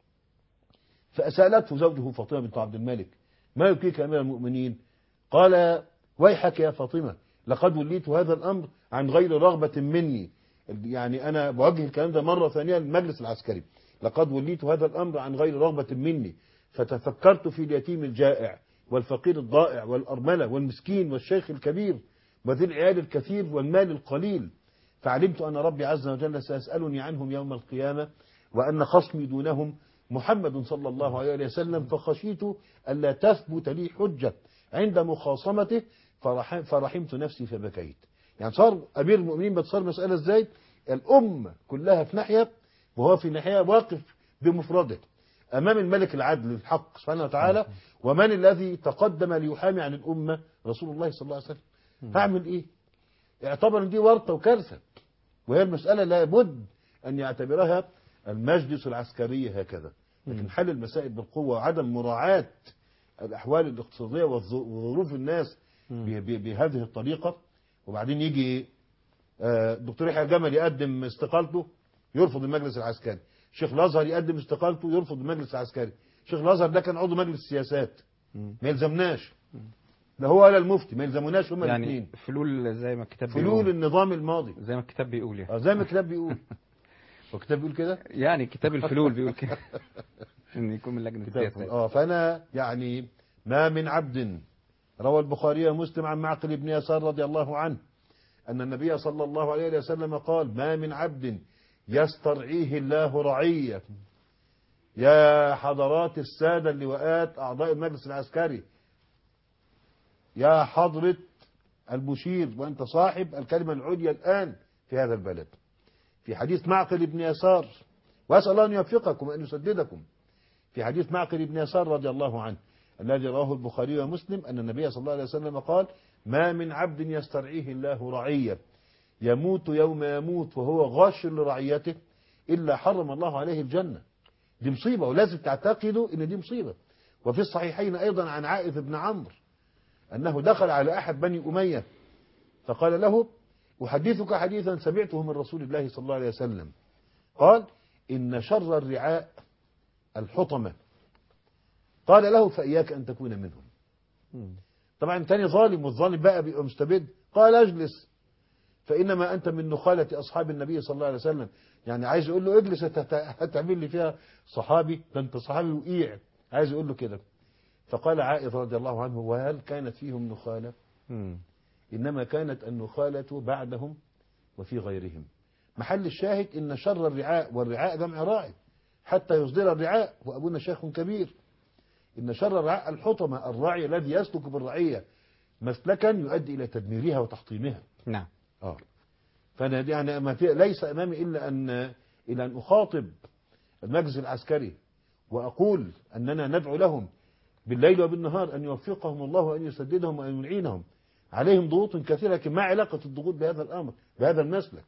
فسألته زوجه فاطمة بنت عبد الملك ما يبكيك يا امير المؤمنين قال ويحك يا فاطمة لقد وليت هذا الامر عن غير رغبة مني يعني انا بوجه الكلام ده مرة ثانية للمجلس العسكري لقد وليت هذا الامر عن غير رغبة مني فتفكرت في اليتيم الجائع والفقير الضائع والأرملة والمسكين والشيخ الكبير وذي العيال الكثير والمال القليل فعلمت أن ربي عز وجل سيسألني عنهم يوم القيامة وأن خصمي دونهم محمد صلى الله عليه وسلم فخشيت ألا تثبت لي حجة عند مخاصمته فرح فرحمت نفسي فبكيت يعني صار أمير المؤمنين بتصار مسألة ازاي الأمة كلها في ناحية وهو في ناحية واقف بمفرده أمام الملك العدل الحق سبحانه وتعالى ومن الذي تقدم ليحامي عن الأمة رسول الله صلى الله عليه وسلم هعمل إيه اعتبر دي ورطة وكارثة وهي المسألة لابد أن يعتبرها المجلس العسكري هكذا لكن حل المسائل بالقوة وعدم مراعاة الأحوال الاقتصادية وظروف الناس ب- ب- بهذه الطريقة وبعدين يجي آه، الدكتور يحيى الجمل يقدم استقالته يرفض المجلس العسكري شيخ الازهر يقدم استقالته يرفض المجلس العسكري شيخ الازهر ده كان عضو مجلس السياسات ما يلزمناش لا هو ولا المفتي ما يلزموناش هما يعني الاثنين فلول زي ما الكتاب فلول بيقول النظام الماضي زي ما الكتاب بيقول يعني اه زي ما الكتاب بيقول هو الكتاب بيقول كده يعني كتاب الفلول بيقول كده ان يكون من لجنه كتاب السياسات اه فانا يعني ما من عبد روى البخاري ومسلم عن معقل بن يسار رضي الله عنه ان النبي صلى الله عليه وسلم قال ما من عبد يسترعيه الله رعيه يا حضرات الساده اللواءات اعضاء المجلس العسكري يا حضره المشير وانت صاحب الكلمه العليا الان في هذا البلد في حديث معقل بن يسار واسال الله ان يوفقكم وان يسددكم في حديث معقل بن يسار رضي الله عنه الذي رواه البخاري ومسلم أن النبي صلى الله عليه وسلم قال ما من عبد يسترعيه الله رعية يموت يوم يموت وهو غاش لرعيته إلا حرم الله عليه الجنة دي مصيبة ولازم تعتقدوا أن دي مصيبة وفي الصحيحين أيضا عن عائذ بن عمرو أنه دخل على أحد بني أمية فقال له أحدثك حديثا سمعته من رسول الله صلى الله عليه وسلم قال إن شر الرعاء الحطمة قال له فإياك أن تكون منهم طبعا تاني ظالم والظالم بقى بيبقى مستبد قال اجلس فإنما أنت من نخالة أصحاب النبي صلى الله عليه وسلم يعني عايز يقول له اجلس هت- هتعمل لي فيها صحابي ده أنت صحابي وقيع عايز يقول له كده فقال عائذ رضي الله عنه وهل كانت فيهم نخالة إنما كانت النخالة بعدهم وفي غيرهم محل الشاهد إن شر الرعاء والرعاء جمع راعي حتى يصدر الرعاء وأبونا شيخ كبير إن شر الرعاء الحطمة الراعي الذي يسلك بالرعية مسلكا يؤدي إلى تدميرها وتحطيمها نعم آه. فأنا دي يعني ما في ليس أمامي إلا أن إلى أن أخاطب المجلس العسكري وأقول أننا ندعو لهم بالليل وبالنهار أن يوفقهم الله وأن يسددهم وأن يعينهم عليهم ضغوط كثيرة لكن ما علاقة الضغوط بهذا الأمر بهذا المسلك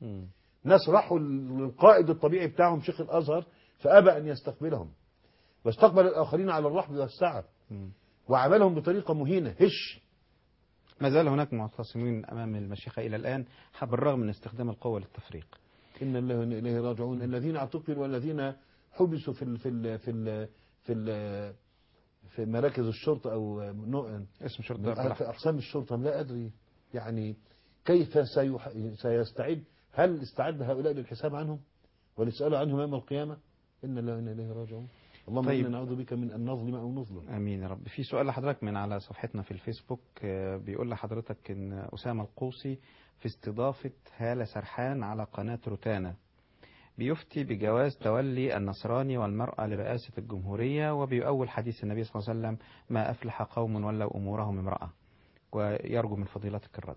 ناس راحوا للقائد الطبيعي بتاعهم شيخ الأزهر فأبى أن يستقبلهم واستقبل الآخرين على الرحب والسعة وعملهم بطريقة مهينة هش ما زال هناك معتصمين أمام المشيخة إلى الآن بالرغم من استخدام القوة للتفريق إن الله وإنا إليه راجعون الذين اعتقلوا والذين حبسوا في ال في ال في ال في ال في مراكز الشرطة أو نوع اسم شرطة دار البلح. في أقسام الشرطة لا أدري يعني كيف سيح سيستعد هل استعد هؤلاء للحساب عنهم وليسألوا عنهم يوم القيامة إن الله وإنا إليه راجعون اللهم طيب. إنا نعوذ بك من أن نظلم أو نظلم امين يا رب في سؤال لحضرتك من على صفحتنا في الفيسبوك آه، بيقول لحضرتك ان اسامه القوسي في استضافه هاله سرحان على قناه روتانا بيفتي بجواز تولي النصراني والمرأة لرئاسة الجمهورية وبيؤول حديث النبي صلى الله عليه وسلم ما أفلح قوم ولوا أمورهم امرأة ويرجو من فضيلتك الرد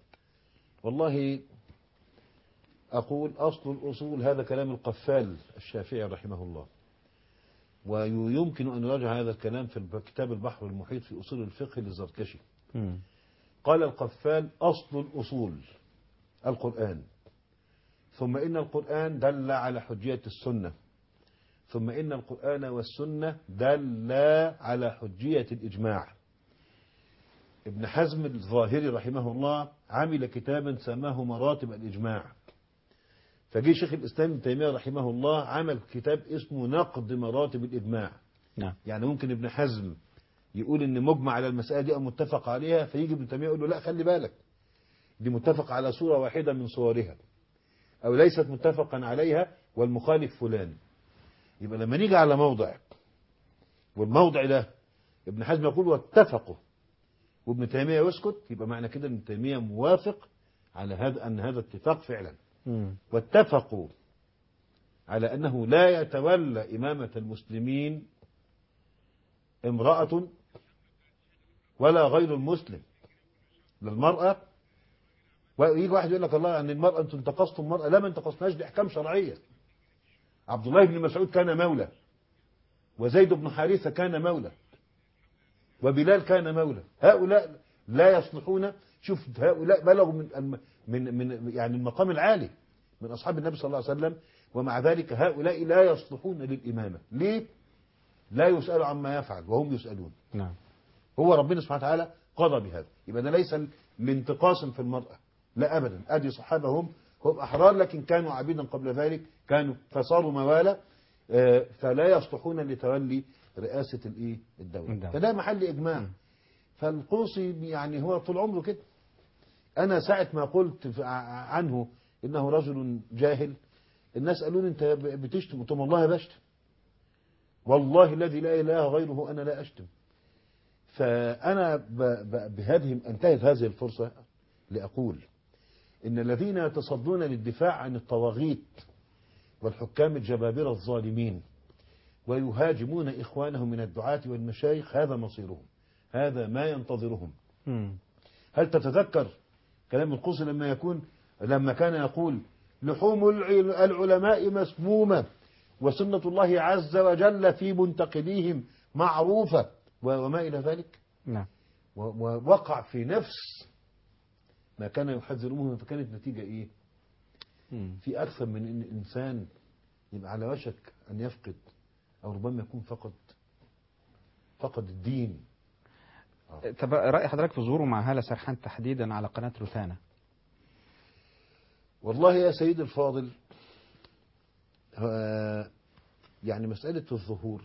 والله أقول أصل الأصول هذا كلام القفال الشافعي رحمه الله ويمكن أن يراجع هذا الكلام في كتاب البحر المحيط في أصول الفقه للزركشي قال القفال أصل الأصول القرآن ثم إن القرآن دل على حجية السنة ثم إن القرآن والسنة دل على حجية الإجماع ابن حزم الظاهري رحمه الله عمل كتابا سماه مراتب الإجماع فجي شيخ الإسلام ابن تيمية رحمه الله عمل كتاب اسمه نقد مراتب الإجماع نعم يعني ممكن ابن حزم يقول ان مجمع على المسألة دي أو متفق عليها فيجي ابن تيمية يقول له لا خلي بالك دي متفق على صورة واحدة من صورها أو ليست متفقا عليها والمخالف فلان يبقى لما نيجي على موضع والموضع ده ابن حزم يقول واتفقوا وابن تيمية يسكت يبقى معنى كده ان ابن تيمية موافق على هذا أن هذا اتفاق فعلا واتفقوا على أنه لا يتولى إمامة المسلمين امرأة ولا غير المسلم للمرأة ويجي واحد يقول لك الله أن المرأة أنتم انتقصتم المرأة لا ما انتقصناش دي أحكام شرعية عبد الله بن مسعود كان مولى وزيد بن حارثة كان مولى وبلال كان مولى هؤلاء لا يصلحون شوف هؤلاء بلغوا من الم- من من يعني المقام العالي من أصحاب النبي صلى الله عليه وسلم ومع ذلك هؤلاء لا يصلحون للإمامة ليه؟ لا يسأل عما يفعل وهم يسألون نعم هو ربنا سبحانه وتعالى قضى بهذا يبقى ده ليس لانتقاص في المرأة لا أبدا أدي صحابة هم هم أحرار لكن كانوا عبيدا قبل ذلك كانوا فصاروا موالى آه، فلا يصلحون لتولي رئاسة الإيه الدولة الدولة. فده محل إجماع فالقوصي يعني هو طول عمره كده أنا ساعة ما قلت ف- ع- عنه إنه رجل جاهل الناس قالوا لي أنت ب- بتشتم قلت لهم والله بشتم والله الذي لا إله غيره أنا لا أشتم فأنا ب- ب- بهذه انتهت هذه الفرصة لأقول إن الذين يتصدون للدفاع عن الطواغيت والحكام الجبابرة الظالمين ويهاجمون إخوانهم من الدعاة والمشايخ هذا مصيرهم هذا ما ينتظرهم هل تتذكر كلام القوسي لما يكون لما كان يقول لحوم الع- العلماء مسمومة وسنة الله عز وجل في منتقديهم معروفة و- وما إلى ذلك نعم و- ووقع في نفس ما كان يحذرونه فكانت نتيجة إيه في أكثر من إن إنسان يبقى على وشك أن يفقد أو ربما يكون فقد فقد الدين طب رأي حضرتك في ظهوره مع هالة سرحان تحديدا على قناة روتانا والله يا سيد الفاضل آه، يعني مسألة الظهور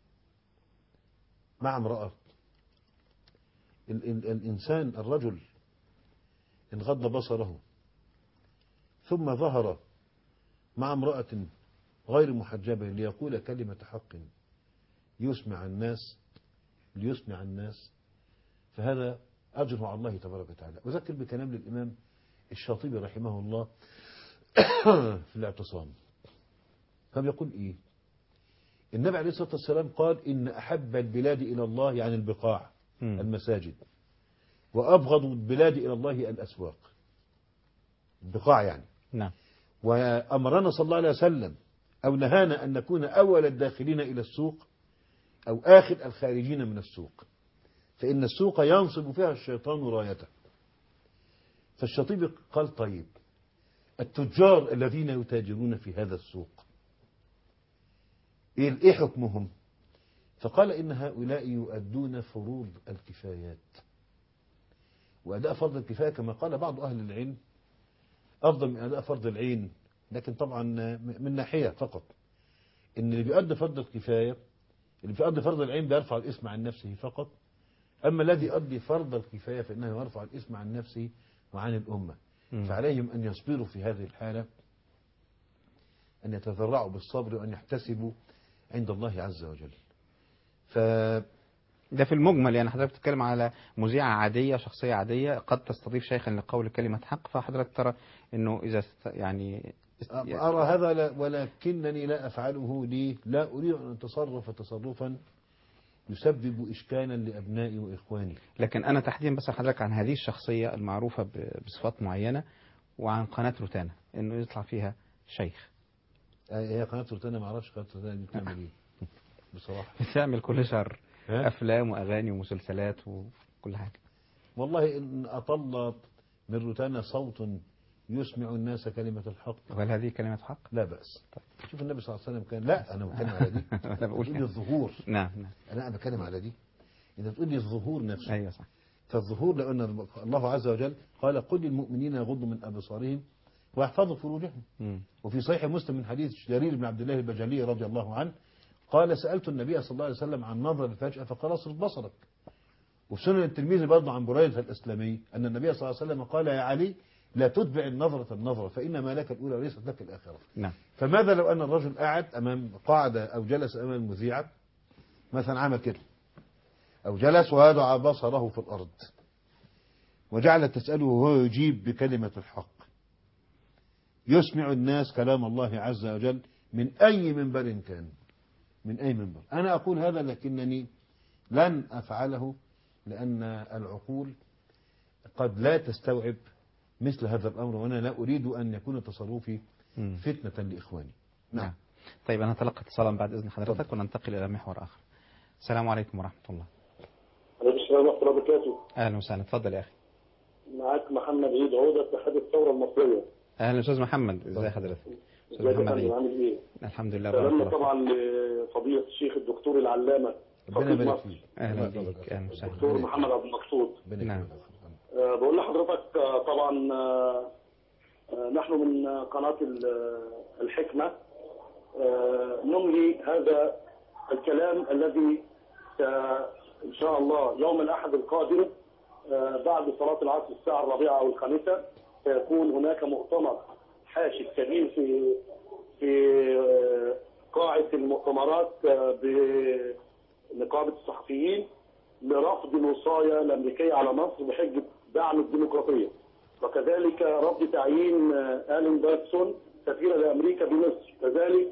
مع امرأة ال- ال- الإنسان الرجل إن غض بصره ثم ظهر مع امرأة غير محجبة ليقول كلمة حق يسمع الناس ليسمع الناس فهذا أجره على الله تبارك وتعالى أذكر بكلام للإمام الشاطبي رحمه الله في الاعتصام فبيقول إيه النبي عليه الصلاة والسلام قال إن أحب البلاد إلى الله يعني البقاع المساجد وأبغض البلاد إلى الله الأسواق البقاع يعني نعم وأمرنا صلى الله عليه وسلم أو نهانا أن نكون أول الداخلين إلى السوق أو آخر الخارجين من السوق فإن السوق ينصب فيها الشيطان رايته فالشطيب قال طيب التجار الذين يتاجرون في هذا السوق إيه إيه حكمهم فقال إن هؤلاء يؤدون فروض الكفايات وأداء فرض الكفاية كما قال بعض أهل العلم أفضل من أداء فرض العين لكن طبعا من ناحية فقط إن اللي بيؤدي فرض الكفاية اللي بيؤدي فرض العين بيرفع الاسم عن نفسه فقط أما الذي يؤدي فرض الكفاية فإنه يرفع الاسم عن نفسه وعن الأمة فعليهم أن يصبروا في هذه الحالة أن يتذرعوا بالصبر وأن يحتسبوا عند الله عز وجل ف ده في المجمل يعني حضرتك بتتكلم على مذيعة عادية شخصية عادية قد تستضيف شيخا لقول كلمة حق فحضرتك ترى انه اذا است- يعني أرى هذا لا ولكنني لا أفعله لي لا أريد أن أتصرف تصرفا يسبب إشكالا لأبنائي وإخواني لكن انا تحديدا بس حضرتك عن هذه الشخصية المعروفة ب- بصفات معينة وعن قناة روتانا انه يطلع فيها شيخ هي قناة روتانا ما أعرفش قناة روتانا دي بتعمل إيه بصراحة بتعمل كل شر ها؟ افلام واغاني ومسلسلات وكل حاجة والله إن أطل من روتانا صوت يسمع الناس كلمة الحق وهل هذه كلمة حق؟ لا بأس شوف النبي صلى الله عليه وسلم كان لا أنا بتكلم على دي أنا بقول بتقول لي كده. الظهور نعم نعم أنا بتكلم على دي إذا بتقول لي الظهور نفسه ايوه صح فالظهور لأن الله عز وجل قال قل للمؤمنين يغضوا من أبصارهم ويحفظوا فروجهم مم. وفي صحيح مسلم من حديث جرير بن عبد الله البجلي رضي الله عنه قال سألت النبي صلى الله عليه وسلم عن نظر الفجأة فقال اصرف بصرك وفي سنن الترمذي برضه عن بريدة الإسلامي أن النبي صلى الله عليه وسلم قال يا علي لا تتبع النظرة النظرة فإنما لك الأولى وليست لك الآخرة نعم فماذا لو أن الرجل قاعد أمام قاعدة أو جلس أمام المذيعة مثلا عمل كده أو جلس ووضع بصره في الأرض وجعلت تسأله وهو يجيب بكلمة الحق يسمع الناس كلام الله عز وجل من أي منبر كان من أي منبر أنا أقول هذا لكنني لن أفعله لأن العقول قد لا تستوعب مثل هذا الأمر وأنا لا أريد أن يكون تصرفي مم. فتنة لإخواني نعم طيب انا هتلقى اتصالا بعد اذن حضرتك وننتقل الى محور اخر السلام عليكم ورحمة الله عليكم السلام ورحمة الله وبركاته اهلا وسهلا اتفضل يا اخي معاك محمد عيد عودة اتحاد الثورة المصرية اهلا استاذ محمد ازي حضرتك استاذ ازيك يا محمد فندم عيد عامل ايه؟ الحمد لله بارك سلامنا الله طبعا لفضيلة الشيخ الدكتور العلامة ربنا فقيه يبارك مصر فيك اهلا بيك اهلا وسهلا الدكتور محمد عبد المقصود نعم آه، بقول لحضرتك آه، طبعا آه، آه، نحن ونحن من قناة ال- الحكمة آه، ننهي هذا الكلام الذي س- إن شاء الله يوم الأحد القادم آه، بعد صلاة العصر الساعة الرابعة أو الخامسة سيكون هناك مؤتمر حاشد كبير في في آه، قاعة المؤتمرات آه، بنقابة الصحفيين لرفض الوصاية الأمريكية على مصر بحجة دعم الديمقراطية وكذلك رفض تعيين آه، آلين باتسون سفيرة لأمريكا بمصر كذلك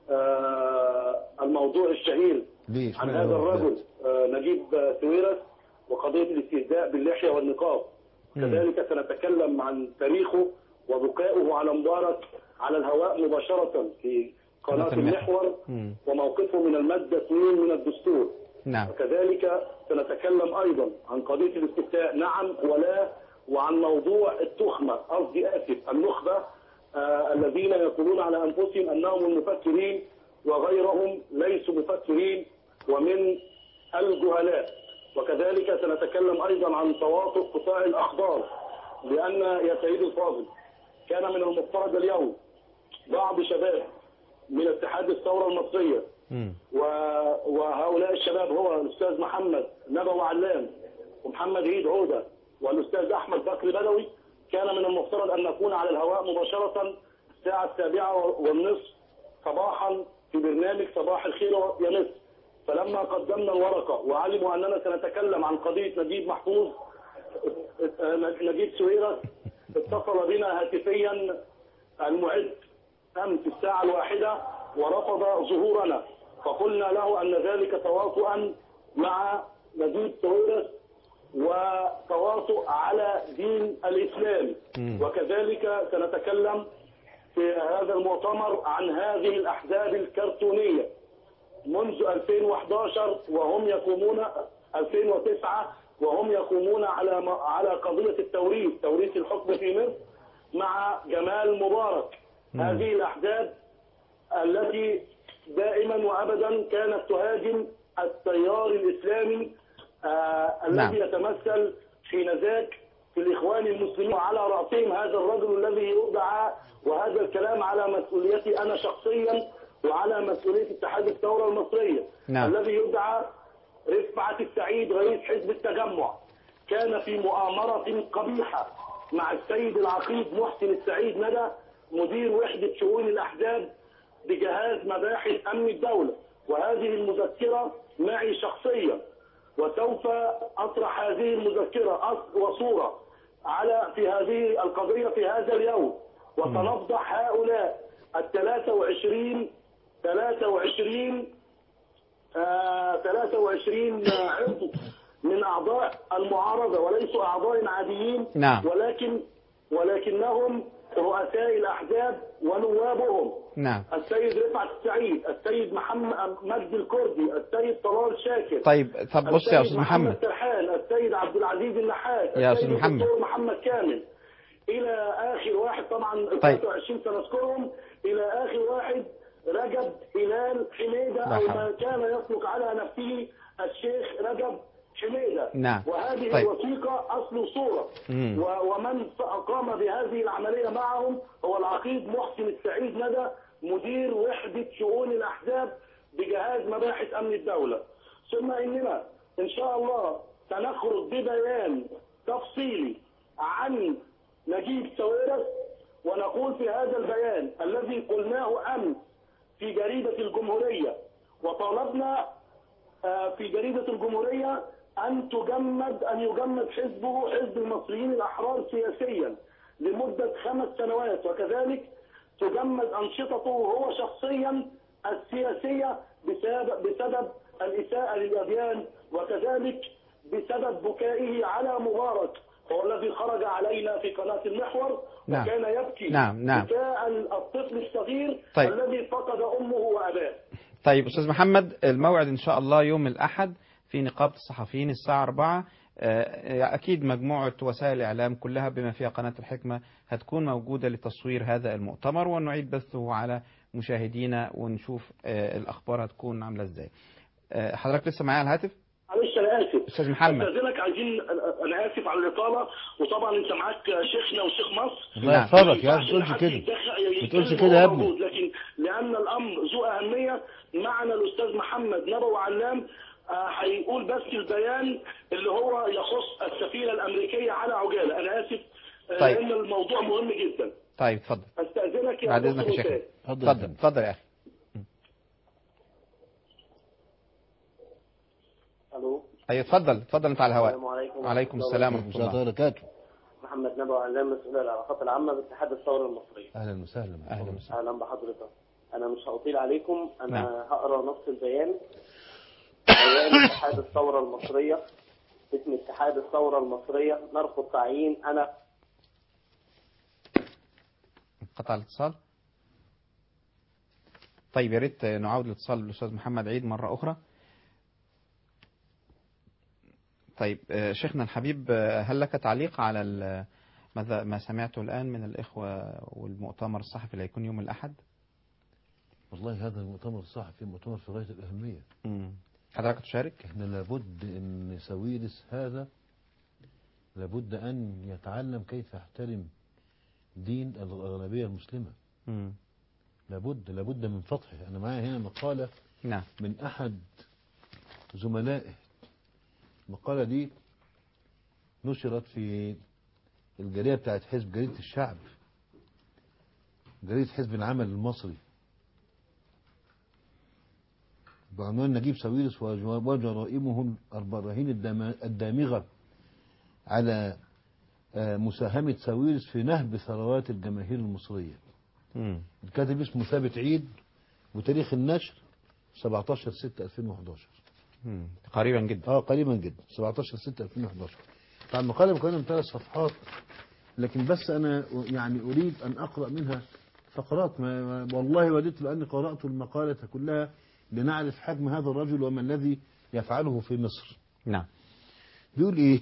آه، الموضوع الشهير ليه عن اشمعنى هذا هو ده؟ الرجل آه، نجيب آه، سويرس وقضية الاستهزاء باللحية والنقاب كذلك سنتكلم عن تاريخه وبكائه على مبارك على الهواء مباشرة في قناة قناة المحور. المحور مم. وموقفه من المادة 2 من الدستور نعم وكذلك سنتكلم أيضا عن قضية الاستفتاء نعم ولا وعن موضوع التخمة قصدي آسف النخبة آه الذين يقولون على أنفسهم أنهم المفكرين وغيرهم ليسوا مفكرين ومن الجهلاء وكذلك سنتكلم أيضا عن تواطؤ قطاع الأخبار لأن يا سيدي الفاضل كان من المفترض اليوم بعض شباب من اتحاد الثورة المصرية و- وهؤلاء الشباب هو الأستاذ محمد نبوي علام ومحمد عيد عودة والأستاذ أحمد بكر بدوي كان من المفترض أن نكون على الهواء مباشرة الساعة السابعة والنصف صباحا في برنامج صباح الخير يا مصر فلما قدمنا الورقة وعلموا أننا سنتكلم عن قضية نجيب محفوظ نجيب سويرس اتصل بنا هاتفيا المعد أمس الساعة الواحدة ورفض ظهورنا فقلنا له أن ذلك تواطؤا مع نجيب سويرس وتواطؤ على دين الإسلام وكذلك سنتكلم في هذا المؤتمر عن هذه الأحزاب الكرتونية منذ 2011 وهم يقومون 2009 وهم يقومون على على قضية التوريث توريث الحكم في مصر مع جمال مبارك هذه الأحزاب التي دائما وأبدا كانت تهاجم التيار الإسلامي آه نعم. الذي يتمثل في نزاك في الإخوان المسلمين وعلى رأسهم هذا الرجل الذي يدعى وهذا الكلام على مسؤوليتي أنا شخصيا وعلى مسؤولية اتحاد الثورة المصرية نعم. الذي يدعى رفعت السعيد رئيس حزب التجمع كان في مؤامرة قبيحة مع السيد العقيد محسن السعيد ندى مدير وحدة شؤون الأحزاب بجهاز مباحث أمن الدولة وهذه المذكرة معي شخصيا وسوف أطرح هذه المذكرة أص- وصورة على في هذه القضية في هذا اليوم وسنفضح هؤلاء ال 23 23 آه 23 عضو من أعضاء المعارضة وليسوا أعضاء عاديين نعم. ولكن ولكنهم رؤساء الأحزاب ونوابهم نعم السيد رفعت السعيد السيد محمد مجدي الكردي السيد طلال شاكر طيب طب بص يا السيد أستاذ محمد سرحان السيد عبد العزيز النحاس يا السيد أستاذ محمد. الدكتور محمد كامل الى اخر واحد طبعا ال طيب. 23 سنذكرهم الى اخر واحد رجب هلال حميده لا او حول. ما كان يطلق على نفسه الشيخ رجب حميده نعم. وهذه طيب. الوثيقه اصل صوره مم. و- ومن ف- قام بهذه العمليه معهم هو العقيد محسن السعيد ندى مدير وحده شؤون الاحزاب بجهاز مباحث امن الدوله ثم اننا ان شاء الله سنخرج ببيان تفصيلي عن نجيب ساويرس ونقول في هذا البيان الذي قلناه امس في جريده الجمهوريه وطالبنا آه، في جريده الجمهوريه ان تجمد ان يجمد حزبه حزب المصريين الاحرار سياسيا لمده خمس سنوات وكذلك تجمد انشطته هو شخصيا السياسيه بسبب بسبب الاساءه للاديان وكذلك بسبب بكائه على مبارك هو الذي خرج علينا في قناه المحور نعم. وكان يبكي نعم، نعم. بكاء الطفل الصغير طيب. الذي فقد امه واباه طيب أستاذ محمد الموعد إن شاء الله يوم الأحد في نقابة الصحفيين الساعة 4 آه، أكيد مجموعة وسائل الإعلام كلها بما فيها قناة الحكمة هتكون موجودة لتصوير هذا المؤتمر ونعيد بثه على مشاهدينا ونشوف آه، الأخبار هتكون عاملة إزاي آه، حضرتك لسه معايا على الهاتف معلش انا اسف استاذ محمد استاذنك عايزين انا اسف على الاطاله وطبعا انت معاك شيخنا وشيخ مصر الله يحفظك يا ما ما تقولش ينفعش كده يتدخل- ما تقولش يتكلم كده يا وهو ابني موجود، لكن لان الامر ذو اهميه معنا الاستاذ محمد نبوي علام آه، هيقول بس البيان اللي هو يخص السفينه الامريكيه على عجاله انا اسف آه، طيب. لان الموضوع مهم جدا طيب اتفضل استاذنك يا بعد دكتور اذنك يا شيخ وسام. اتفضل اتفضل يا اخي الو ايوه اتفضل اتفضل انت على الهواء السلام عليكم عليكم ورحمة السلام الله ورحمه الله وبركاته محمد نبوي علام مسؤول العلاقات العامه باتحاد الثوره المصريه اهلا وسهلا اهلا وسهلا اهلا بحضرتك انا مش هطيل عليكم انا نعم. هقرا نص البيان بيان اتحاد الثوره المصريه اسم اتحاد الثوره المصريه نرفض تعيين انا قطع الاتصال طيب يا ريت نعاود الاتصال بالاستاذ محمد عيد مره اخرى طيب آه، شيخنا الحبيب آه، هل لك تعليق على ال- ماذا ما سمعته الان من الاخوه والمؤتمر الصحفي اللي هيكون يوم الاحد والله هذا المؤتمر الصحفي مؤتمر في غاية الأهمية مم. حضرتك تشارك احنا لابد ان ساويرس هذا لابد ان يتعلم كيف يحترم دين الأغلبية المسلمة مم. لابد لابد من فتحه أنا معايا هنا مقالة نعم من أحد زملائه المقالة دي نشرت في الجريدة بتاعت حزب جريدة الشعب جريدة حزب العمل المصري بعنوان نجيب ساويرس وج- وجرائمه البراهين الدام- الدامغة على آه، مساهمة ساويرس في نهب ثروات الجماهير المصرية مم. الكاتب اسمه ثابت عيد وتاريخ النشر 17 6 2011 مم. قريبا جدا اه قريبا جدا 17 6 2011 طبعا المقاله مكونه من ثلاث صفحات لكن بس انا يعني اريد ان اقرا منها فقرات ما ما- والله وددت لاني قرات المقاله كلها لنعرف حجم هذا الرجل وما الذي يفعله في مصر نعم بيقول ايه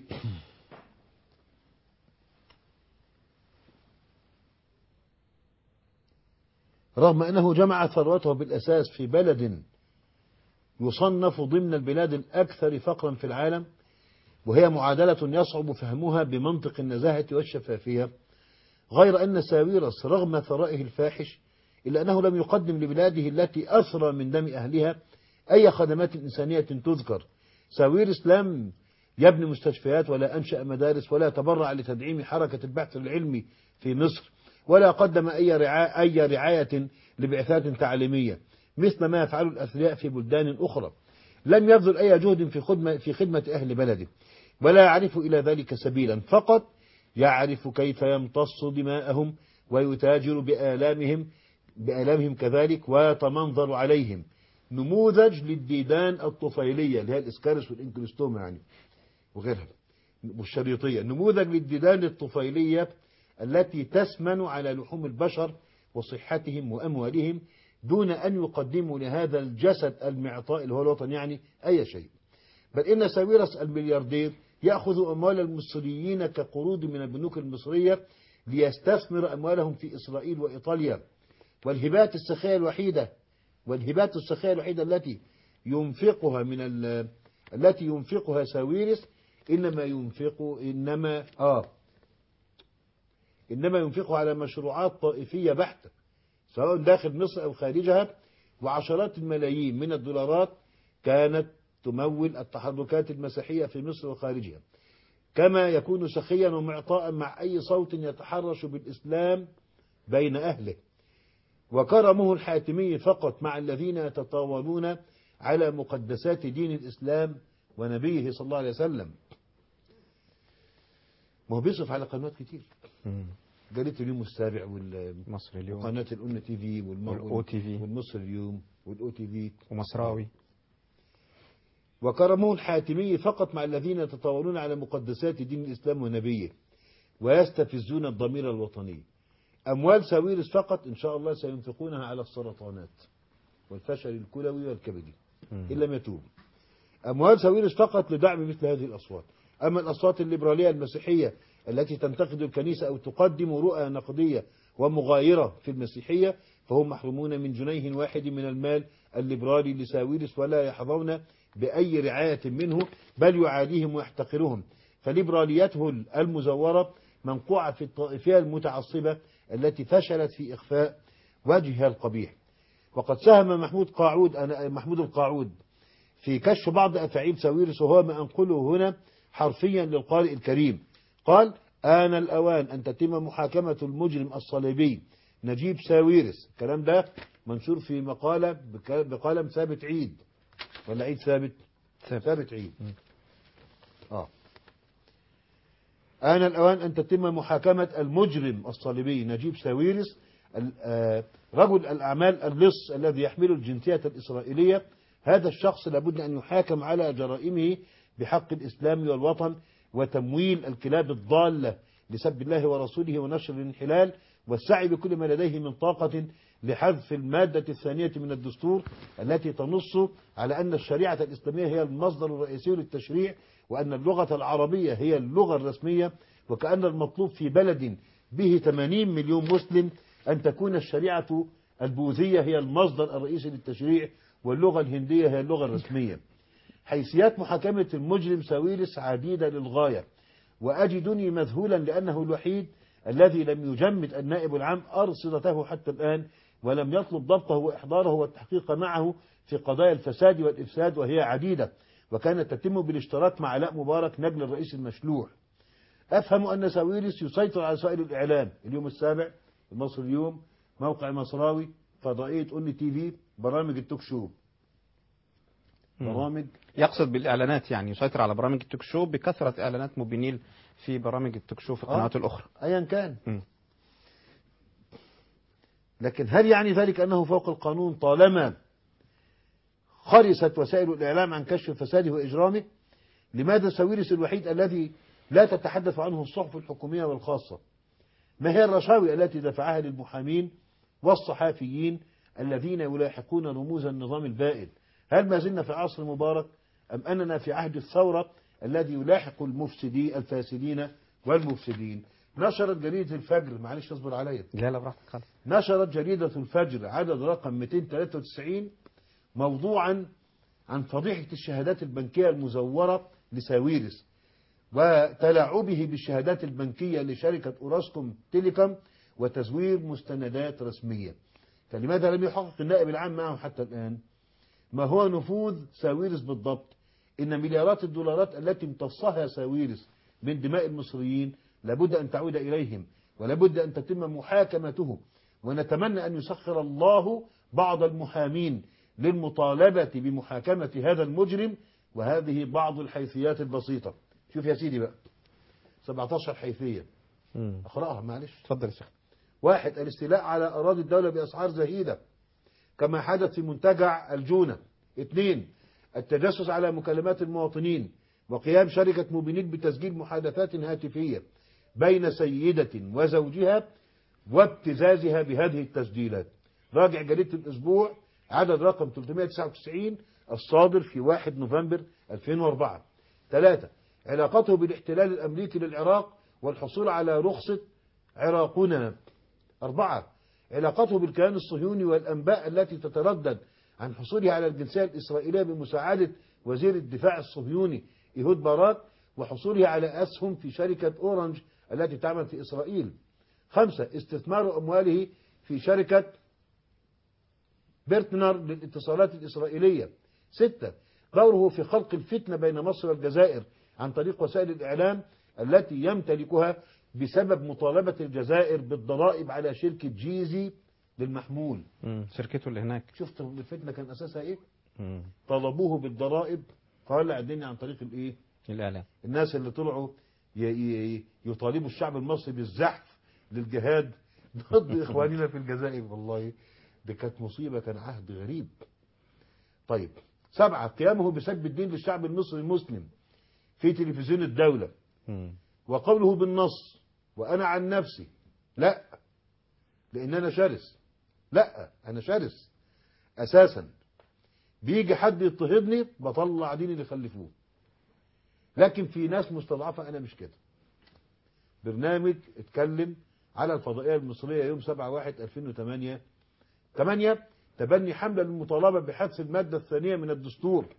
رغم انه جمع ثروته بالاساس في بلد يصنف ضمن البلاد الاكثر فقرا في العالم وهي معادله يصعب فهمها بمنطق النزاهه والشفافيه غير ان ساويرس رغم ثرائه الفاحش الا انه لم يقدم لبلاده التي اثرى من دم اهلها اي خدمات انسانيه تذكر ساويرس لم يبني مستشفيات ولا أنشأ مدارس ولا تبرع لتدعيم حركة البحث العلمي في مصر ولا قدم أي رعاية, أي رعاية لبعثات تعليمية مثل ما يفعل الأثرياء في بلدان أخرى لم يبذل أي جهد في خدمة, في خدمة أهل بلده ولا يعرف إلى ذلك سبيلا فقط يعرف كيف يمتص دماءهم ويتاجر بآلامهم بآلامهم كذلك ويتمنظر عليهم نموذج للديدان الطفيلية اللي هي الإسكارس والإنكلستوما يعني وغيرها والشريطية نموذج للديدان الطفيلية التي تسمن على لحوم البشر وصحتهم وأموالهم دون أن يقدموا لهذا الجسد المعطاء اللي هو الوطن يعني أي شيء بل إن ساويرس الملياردير يأخذ أموال المصريين كقروض من البنوك المصرية ليستثمر أموالهم في إسرائيل وإيطاليا والهبات السخية الوحيدة والهبات السخية الوحيدة التي ينفقها من ال- التي ينفقها ساويرس إنما ينفق إنما آه إنما ينفقها على مشروعات طائفية بحتة سواء داخل مصر أو خارجها وعشرات الملايين من الدولارات كانت تمول التحركات المسيحية في مصر وخارجها كما يكون سخيا ومعطاء مع أي صوت يتحرش بالإسلام بين أهله وكرمه الحاتمي فقط مع الذين يتطاولون على مقدسات دين الإسلام ونبيه صلى الله عليه وسلم ما هو بيصرف على قنوات كتير جريدة اليوم السابع مصر اليوم وقناة الأم تي في والأو تي في. والمصر اليوم والأو تي في ومصراوي وكرمه الحاتمي فقط مع الذين يتطاولون على مقدسات دين الإسلام ونبيه ويستفزون الضمير الوطني أموال ساويرس فقط إن شاء الله سينفقونها على السرطانات والفشل الكلوي والكبدي إن لم يتوب أموال ساويرس فقط لدعم مثل هذه الأصوات أما الأصوات الليبرالية المسيحية التي تنتقد الكنيسة أو تقدم رؤى نقدية ومغايرة في المسيحية فهم محرومون من جنيه واحد من المال الليبرالي لساويرس ولا يحظون بأي رعاية منه بل يعاديهم ويحتقرهم فليبراليته المزورة منقوعة في الطائفية المتعصبة التي فشلت في إخفاء وجهها القبيح وقد ساهم محمود قاعود أنا- محمود القاعود في كشف بعض أفاعيل ساويرس وهو ما أنقله هنا حرفيا للقارئ الكريم قال آن الأوان أن تتم محاكمة المجرم الصليبي نجيب ساويرس الكلام ده منشور في مقالة بك- بقلم ثابت عيد ولا عيد ثابت ثابت عيد آه. آن الأوان أن تتم محاكمة المجرم الصليبي نجيب ساويرس ال- آه، رجل الأعمال اللص الذي يحمل الجنسية الإسرائيلية هذا الشخص لابد أن يحاكم على جرائمه بحق الإسلام والوطن وتمويل الكلاب الضالة لسب الله ورسوله ونشر الانحلال والسعي بكل ما لديه من طاقة لحذف المادة الثانية من الدستور التي تنص على أن الشريعة الإسلامية هي المصدر الرئيسي للتشريع وأن اللغة العربية هي اللغة الرسمية وكأن المطلوب في بلد به 80 مليون مسلم أن تكون الشريعة البوذية هي المصدر الرئيسي للتشريع واللغة الهندية هي اللغة الرسمية حيثيات محاكمة المجرم ساويرس عديدة للغاية وأجدني مذهولا لأنه الوحيد الذي لم يجمد النائب العام أرصدته حتى الآن ولم يطلب ضبطه وإحضاره والتحقيق معه في قضايا الفساد والإفساد وهي عديدة وكانت تتم بالاشتراك مع علاء مبارك نجل الرئيس المشلوح أفهم أن ساويرس يسيطر على وسائل الإعلام اليوم السابع المصري اليوم موقع مصراوي فضائية أوني تي في برامج التوك شو برامج يقصد بالإعلانات يعني يسيطر على برامج التوك شو بكثرة إعلانات مبينيل في برامج التوك شو في القنوات آه. الأخرى أيا كان مم. لكن هل يعني ذلك أنه فوق القانون طالما خرست وسائل الإعلام عن كشف فساده وإجرامه لماذا ساويرس الوحيد الذي لا تتحدث عنه الصحف الحكومية والخاصة ما هي الرشاوي التي دفعها للمحامين والصحافيين الذين يلاحقون رموز النظام البائد هل ما زلنا في عصر مبارك أم أننا في عهد الثورة الذي يلاحق المفسدين الفاسدين والمفسدين نشرت جريدة الفجر معلش اصبر عليا لا لا براحتك خالص نشرت جريدة الفجر عدد رقم 293 موضوعا عن فضيحة الشهادات البنكية المزورة لساويرس وتلاعبه بالشهادات البنكية لشركة أوراسكوم تيليكوم وتزوير مستندات رسمية فلماذا لم يحقق النائب العام معه حتى الآن ما هو نفوذ ساويرس بالضبط إن مليارات الدولارات التي امتصها ساويرس من دماء المصريين لابد أن تعود إليهم ولابد أن تتم محاكمته ونتمنى أن يسخر الله بعض المحامين للمطالبة بمحاكمة هذا المجرم وهذه بعض الحيثيات البسيطة شوف يا سيدي بقى 17 حيثية أقرأها معلش اتفضل يا شيخ واحد الاستيلاء على أراضي الدولة بأسعار زهيدة كما حدث في منتجع الجونة اثنين التجسس على مكالمات المواطنين وقيام شركة موبينيل بتسجيل محادثات هاتفية بين سيدة وزوجها وابتزازها بهذه التسجيلات راجع جريدة الأسبوع عدد رقم 399 الصادر في 1 نوفمبر 2004 ثلاثة علاقته بالاحتلال الأمريكي للعراق والحصول على رخصة عراقنا أربعة علاقته بالكيان الصهيوني والأنباء التي تتردد عن حصوله على الجنسية الإسرائيلية بمساعدة وزير الدفاع الصهيوني إيهود باراك وحصوله على أسهم في شركة أورنج التي تعمل في إسرائيل خمسة استثمار أمواله في شركة بيرتنر للاتصالات الإسرائيلية ستة دوره في خلق الفتنة بين مصر والجزائر عن طريق وسائل الإعلام التي يمتلكها بسبب مطالبة الجزائر بالضرائب على شركة جيزي للمحمول مم. شركته اللي هناك شفت الفتنة كان أساسها إيه مم. طلبوه بالضرائب طالع الدنيا عن طريق الإيه الإعلام الناس اللي طلعوا ي- ي- يطالبوا الشعب المصري بالزحف للجهاد ضد إخواننا في الجزائر والله دي كانت مصيبة كان عهد غريب طيب سبعة قيامه بسب الدين للشعب المصري المسلم في تلفزيون الدولة مم. وقوله بالنص وأنا عن نفسي لا لأن أنا شرس لا أنا شرس أساسا بيجي حد يضطهدني بطلع دين اللي خلفوه لكن في ناس مستضعفة أنا مش كده برنامج اتكلم على الفضائية المصرية يوم 7 1 2008 8 تبني حملة للمطالبة بحذف المادة الثانية من الدستور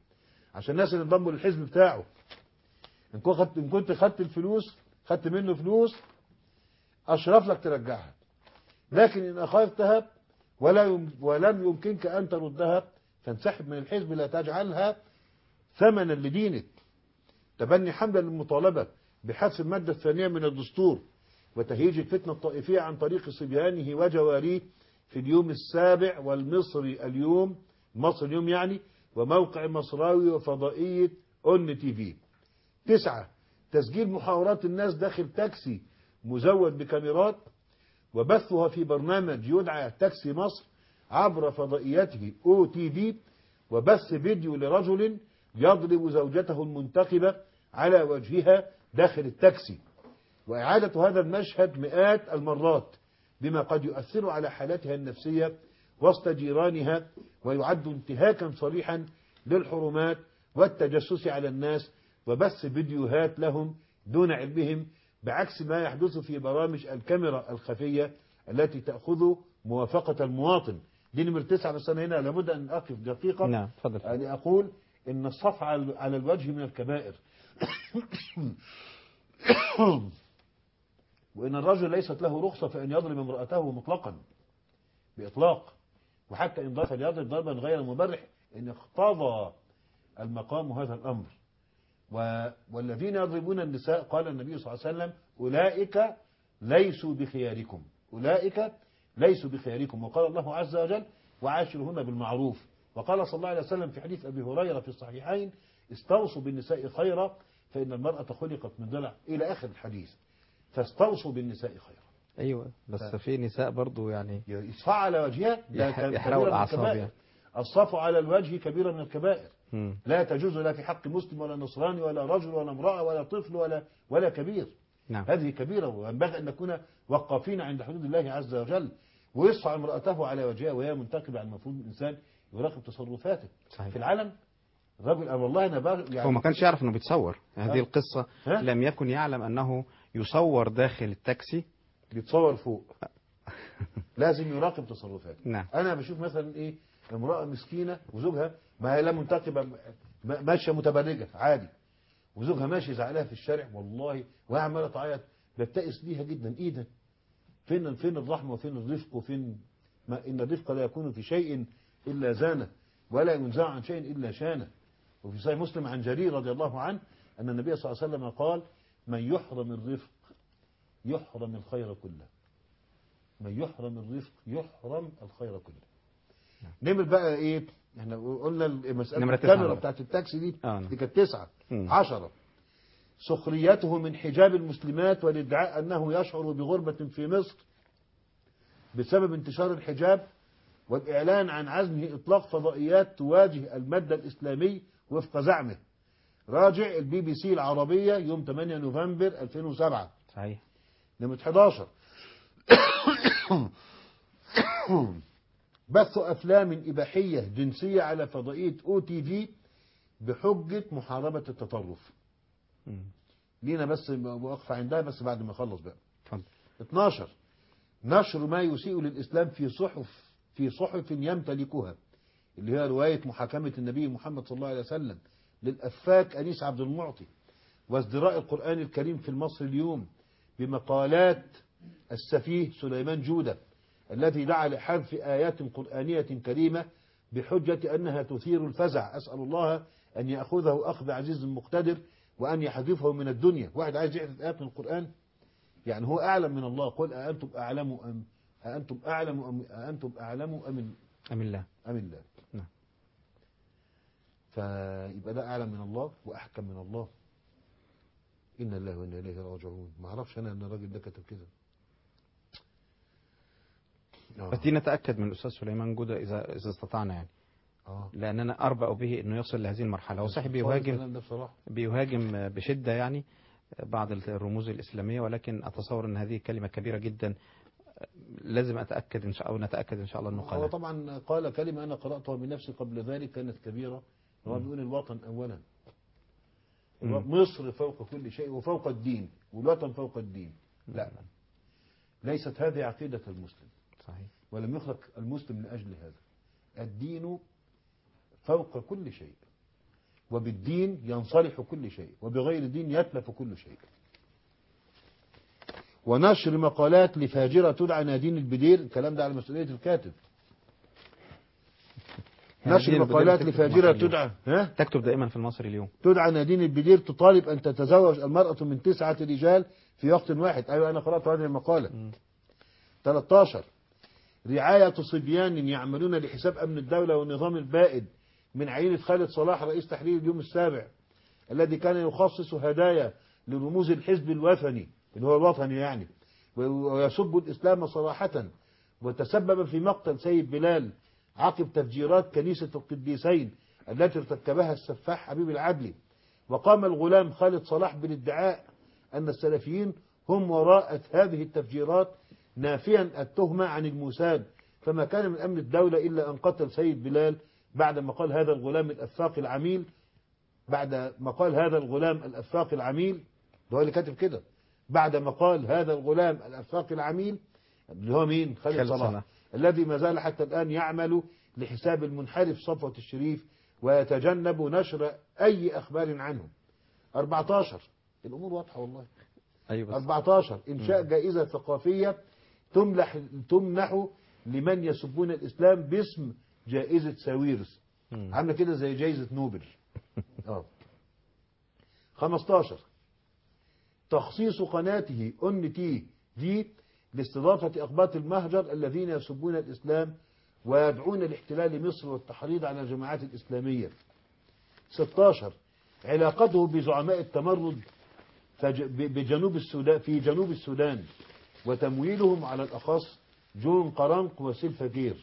عشان الناس اللي انضموا للحزب بتاعه ان كنت خدت ان كنت خدت الفلوس خدت منه فلوس اشرف لك ترجعها لكن ان اخذتها ولا يم ولم يمكنك ان تردها فانسحب من الحزب لا تجعلها ثمنا لدينك تبني حملة للمطالبة بحذف المادة الثانية من الدستور وتهيج الفتنة الطائفية عن طريق صبيانه وجواريه في اليوم السابع والمصري اليوم مصر اليوم يعني وموقع مصراوي وفضائية أون تي في تسعة تسجيل محاورات الناس داخل تاكسي مزود بكاميرات وبثها في برنامج يدعى تاكسي مصر عبر فضائيته او تي في وبث فيديو لرجل يضرب زوجته المنتخبة على وجهها داخل التاكسي وإعادة هذا المشهد مئات المرات بما قد يؤثر على حالتها النفسية وسط جيرانها ويعد انتهاكا صريحا للحرمات والتجسس على الناس وبث فيديوهات لهم دون علمهم بعكس ما يحدث في برامج الكاميرا الخفية التي تأخذ موافقة المواطن دي نمرة تسعة بس أنا هنا لابد أن أقف دقيقة نعم اتفضل يعني أقول إن الصفع على على الوجه من الكبائر وإن الرجل ليست له رخصة في أن يضرب امرأته مطلقا بإطلاق وحتى إن ضرب فليضرب ضربا غير مبرح إن اقتضى المقام هذا الأمر و- والذين يضربون النساء قال النبي صلى الله عليه وسلم أولئك ليسوا بخياركم أولئك ليسوا بخياركم وقال الله عز وجل وعاشرهن بالمعروف وقال صلى الله عليه وسلم في حديث أبي هريرة في الصحيحين استوصوا بالنساء خيرا فإن المرأة خلقت من ضلع إلى آخر الحديث فاستوصوا بالنساء خيرا ايوه بس في نساء برضو يعني يصفع على وجهها ده يح- كان يحرقوا كبيرة من الأعصاب الكبائر. يعني. الصفع على الوجه كبيرة من الكبائر مم. لا تجوز لا في حق مسلم ولا نصراني ولا رجل ولا امرأة ولا طفل ولا ولا كبير نعم. هذه كبيرة وينبغي أن نكون وقافين عند حدود الله عز وجل ويصفع امرأته على وجهها وهي منتقبة المفروض الإنسان يراقب تصرفاته صحيح. في العلن الرجل أنا والله أنا بغ... يعني هو ما كانش يعرف انه بيتصور هذه ها؟ القصة ها؟ لم يكن يعلم انه يصور داخل التاكسي بيتصور فوق لازم يراقب تصرفاته نعم انا بشوف مثلا ايه امراه مسكينه وزوجها ما هي لا منتقبه م- ماشيه متبرجه عادي وزوجها ماشي زعلها في الشارع والله وهي عماله تعيط بتئس ليها جدا ايه ده فين فين الرحمه وفين الرفق وفين ما ان الرفق لا يكون في شيء الا زانه ولا ينزع عن شيء الا شانه وفي صحيح مسلم عن جرير رضي الله عنه ان النبي صلى الله عليه وسلم قال من يحرم الرفق يحرم الخير كله من يحرم الرفق يحرم الخير كله نمر بقى ايه احنا قلنا المسألة نمرة تسعة الكاميرا بقى. بتاعت التاكسي دي آه. دي كانت تسعة مم. عشرة سخريته من حجاب المسلمات والادعاء أنه يشعر بغربة في مصر بسبب انتشار الحجاب والإعلان عن عزمه إطلاق فضائيات تواجه المادة الإسلامي وفق زعمه راجع البي بي سي العربية يوم 8 نوفمبر 2007 صحيح نمرة 11 بث أفلام إباحية جنسية على فضائية أو تي في بحجة محاربة التطرف مم. لينا بس واقفة عندها بس بعد ما اخلص بقى اتفضل 12 نشر ما يسيء للإسلام في صحف في صحف يمتلكها اللي هي رواية محاكمة النبي محمد صلى الله عليه وسلم للأفاك أنيس عبد المعطي وازدراء القرآن الكريم في المصري اليوم بمقالات السفيه سليمان جودة الذي دعا لحذف آيات قرآنية كريمة بحجة أنها تثير الفزع أسأل الله أن يأخذه أخذ عزيز مقتدر وأن يحذفه من الدنيا واحد عايز يحذف آيات من القرآن يعني هو أعلم من الله قل أأنتم أعلم أم أأنتم أعلم أم أأنتم أعلم أم أم الله أم الله نعم. فيبقى ده أعلم من الله وأحكم من الله إن الله وإنا إليه راجعون ما أعرفش أنا أن الراجل ده كتب كده آه. بس دي نتأكد من الأستاذ سليمان جودة إذا إذا استطعنا يعني آه. لأننا أربأ به أنه يصل لهذه المرحلة هو صحيح خالص بيهاجم الكلام ده بصراحة بيهاجم بشدة يعني بعض الرموز الإسلامية ولكن أتصور أن هذه كلمة كبيرة جدا لازم أتأكد إن شاء الله نتأكد إن شاء الله أنه هو قالها طبعا قال كلمة أنا قرأتها بنفسي قبل ذلك كانت كبيرة هو بيقول الوطن أولا مم. مصر فوق كل شيء وفوق الدين والوطن فوق الدين لا ليست هذه عقيدة المسلم صحيح ولم يخلق المسلم لأجل هذا الدين فوق كل شيء وبالدين ينصلح كل شيء وبغير الدين يتلف كل شيء ونشر مقالات لفاجرة تدعى نادين البدير الكلام ده على مسؤولية الكاتب نشر نادين مقالات البدير تكتب لفاجرة في المصري تدعى اليوم. ها تكتب دائما في المصري اليوم تدعى نادين البدير تطالب أن تتزوج المرأة من تسعة رجال في وقت واحد أيوة أنا قرأت هذه المقالة 13 رعاية صبيان يعملون لحساب أمن الدولة والنظام البائد من عينة خالد صلاح رئيس تحرير اليوم السابع الذي كان يخصص هدايا لرموز الحزب الوثني اللي هو الوطني يعني ويسب الإسلام صراحة وتسبب في مقتل سيد بلال عقب تفجيرات كنيسة القديسين التي ارتكبها السفاح حبيب العدلي وقام الغلام خالد صلاح بالادعاء أن السلفيين هم وراء هذه التفجيرات نافيا التهمة عن الموساد فما كان من أمن الدولة إلا أن قتل سيد بلال بعد ما قال هذا الغلام الأفاق العميل بعد ما قال هذا الغلام الأفاق العميل ده هو اللي كاتب كده بعد ما قال هذا الغلام الأفاق العميل اللي هو مين خالد خالد صلاح صلاح. الذي ما زال حتى الآن يعمل لحساب المنحرف صفوة الشريف ويتجنب نشر أي أخبار عنه 14 الأمور واضحة والله أيوة بس 14 إنشاء جائزة ثقافية تمنح تمنح لمن يسبون الإسلام باسم جائزة ساويرس عاملة كده زي جائزة نوبل اه 15 تخصيص قناته أن تي في لاستضافة أقباط المهجر الذين يسبون الإسلام ويدعون لاحتلال مصر والتحريض على الجماعات الإسلامية 16 علاقته بزعماء التمرد فج- ب- بجنوب السودان في جنوب السودان وتمويلهم على الأخص جون قرنق وسيلفا كير